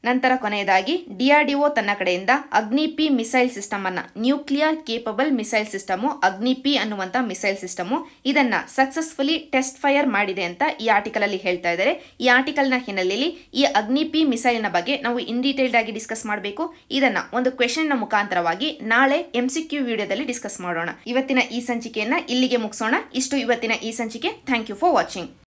ನಂತರ ಕೊನೆಯದಾಗಿ ಡಿಆರ್ಡಿಒ ತನ್ನ ಕಡೆಯಿಂದ ಅಗ್ನಿ ಪಿ ಮಿಸೈಲ್ ಸಿಸ್ಟಮ್ ಅನ್ನ nuclear capable missile system Agni P ಅನ್ನುವಂತ ಮಿಸೈಲ್ ಸಿಸ್ಟಮು ಇದನ್ನ ಸಕ್ಸಸ್ಫುಲಿ ಟೆಸ್ಟ್ ಫೈರ್ ಮಾಡಿದೆ ಅಂತ ಈ ಆರ್ಟಿಕಲ್ ಅಲ್ಲಿ ಹೇಳ್ತಾ ಇದ್ದಾರೆ ಈ ಆರ್ಟಿಕಲ್ ನ ಹಿನ್ನೆಲೆಯಲ್ಲಿ ಈ ಅಗ್ನಿ ಪಿ ಮಿಸೈಲ್ ನ ಬಗ್ಗೆ ನಾವು ಇನ್ ಡೀಟೇಲ್ಡ್ ಆಗಿ ಡಿಸ್ಕಸ್ ಮಾಡಬೇಕು ಇದನ್ನ ಒಂದು ಕ್ವೆಶನ್ ನ ಮುಖಾಂತರವಾಗಿ ನಾಳೆ ಎಂ ಸಿ ಕ್ಯೂ ವಿಡಿಯೋದಲ್ಲಿ ಡಿಸ್ಕಸ್ ಮಾಡೋಣ ಇವತ್ತಿನ ಈ ಸಂಚಿಕೆಯನ್ನ ಇಲ್ಲಿಗೆ ಮುಗಿಸೋಣ ಇಷ್ಟು ಇವತ್ತಿನ ಈ ಸಂಚಿಕೆ ಥ್ಯಾಂಕ್ ಯು ಫಾರ್ ವಾಚಿಂಗ್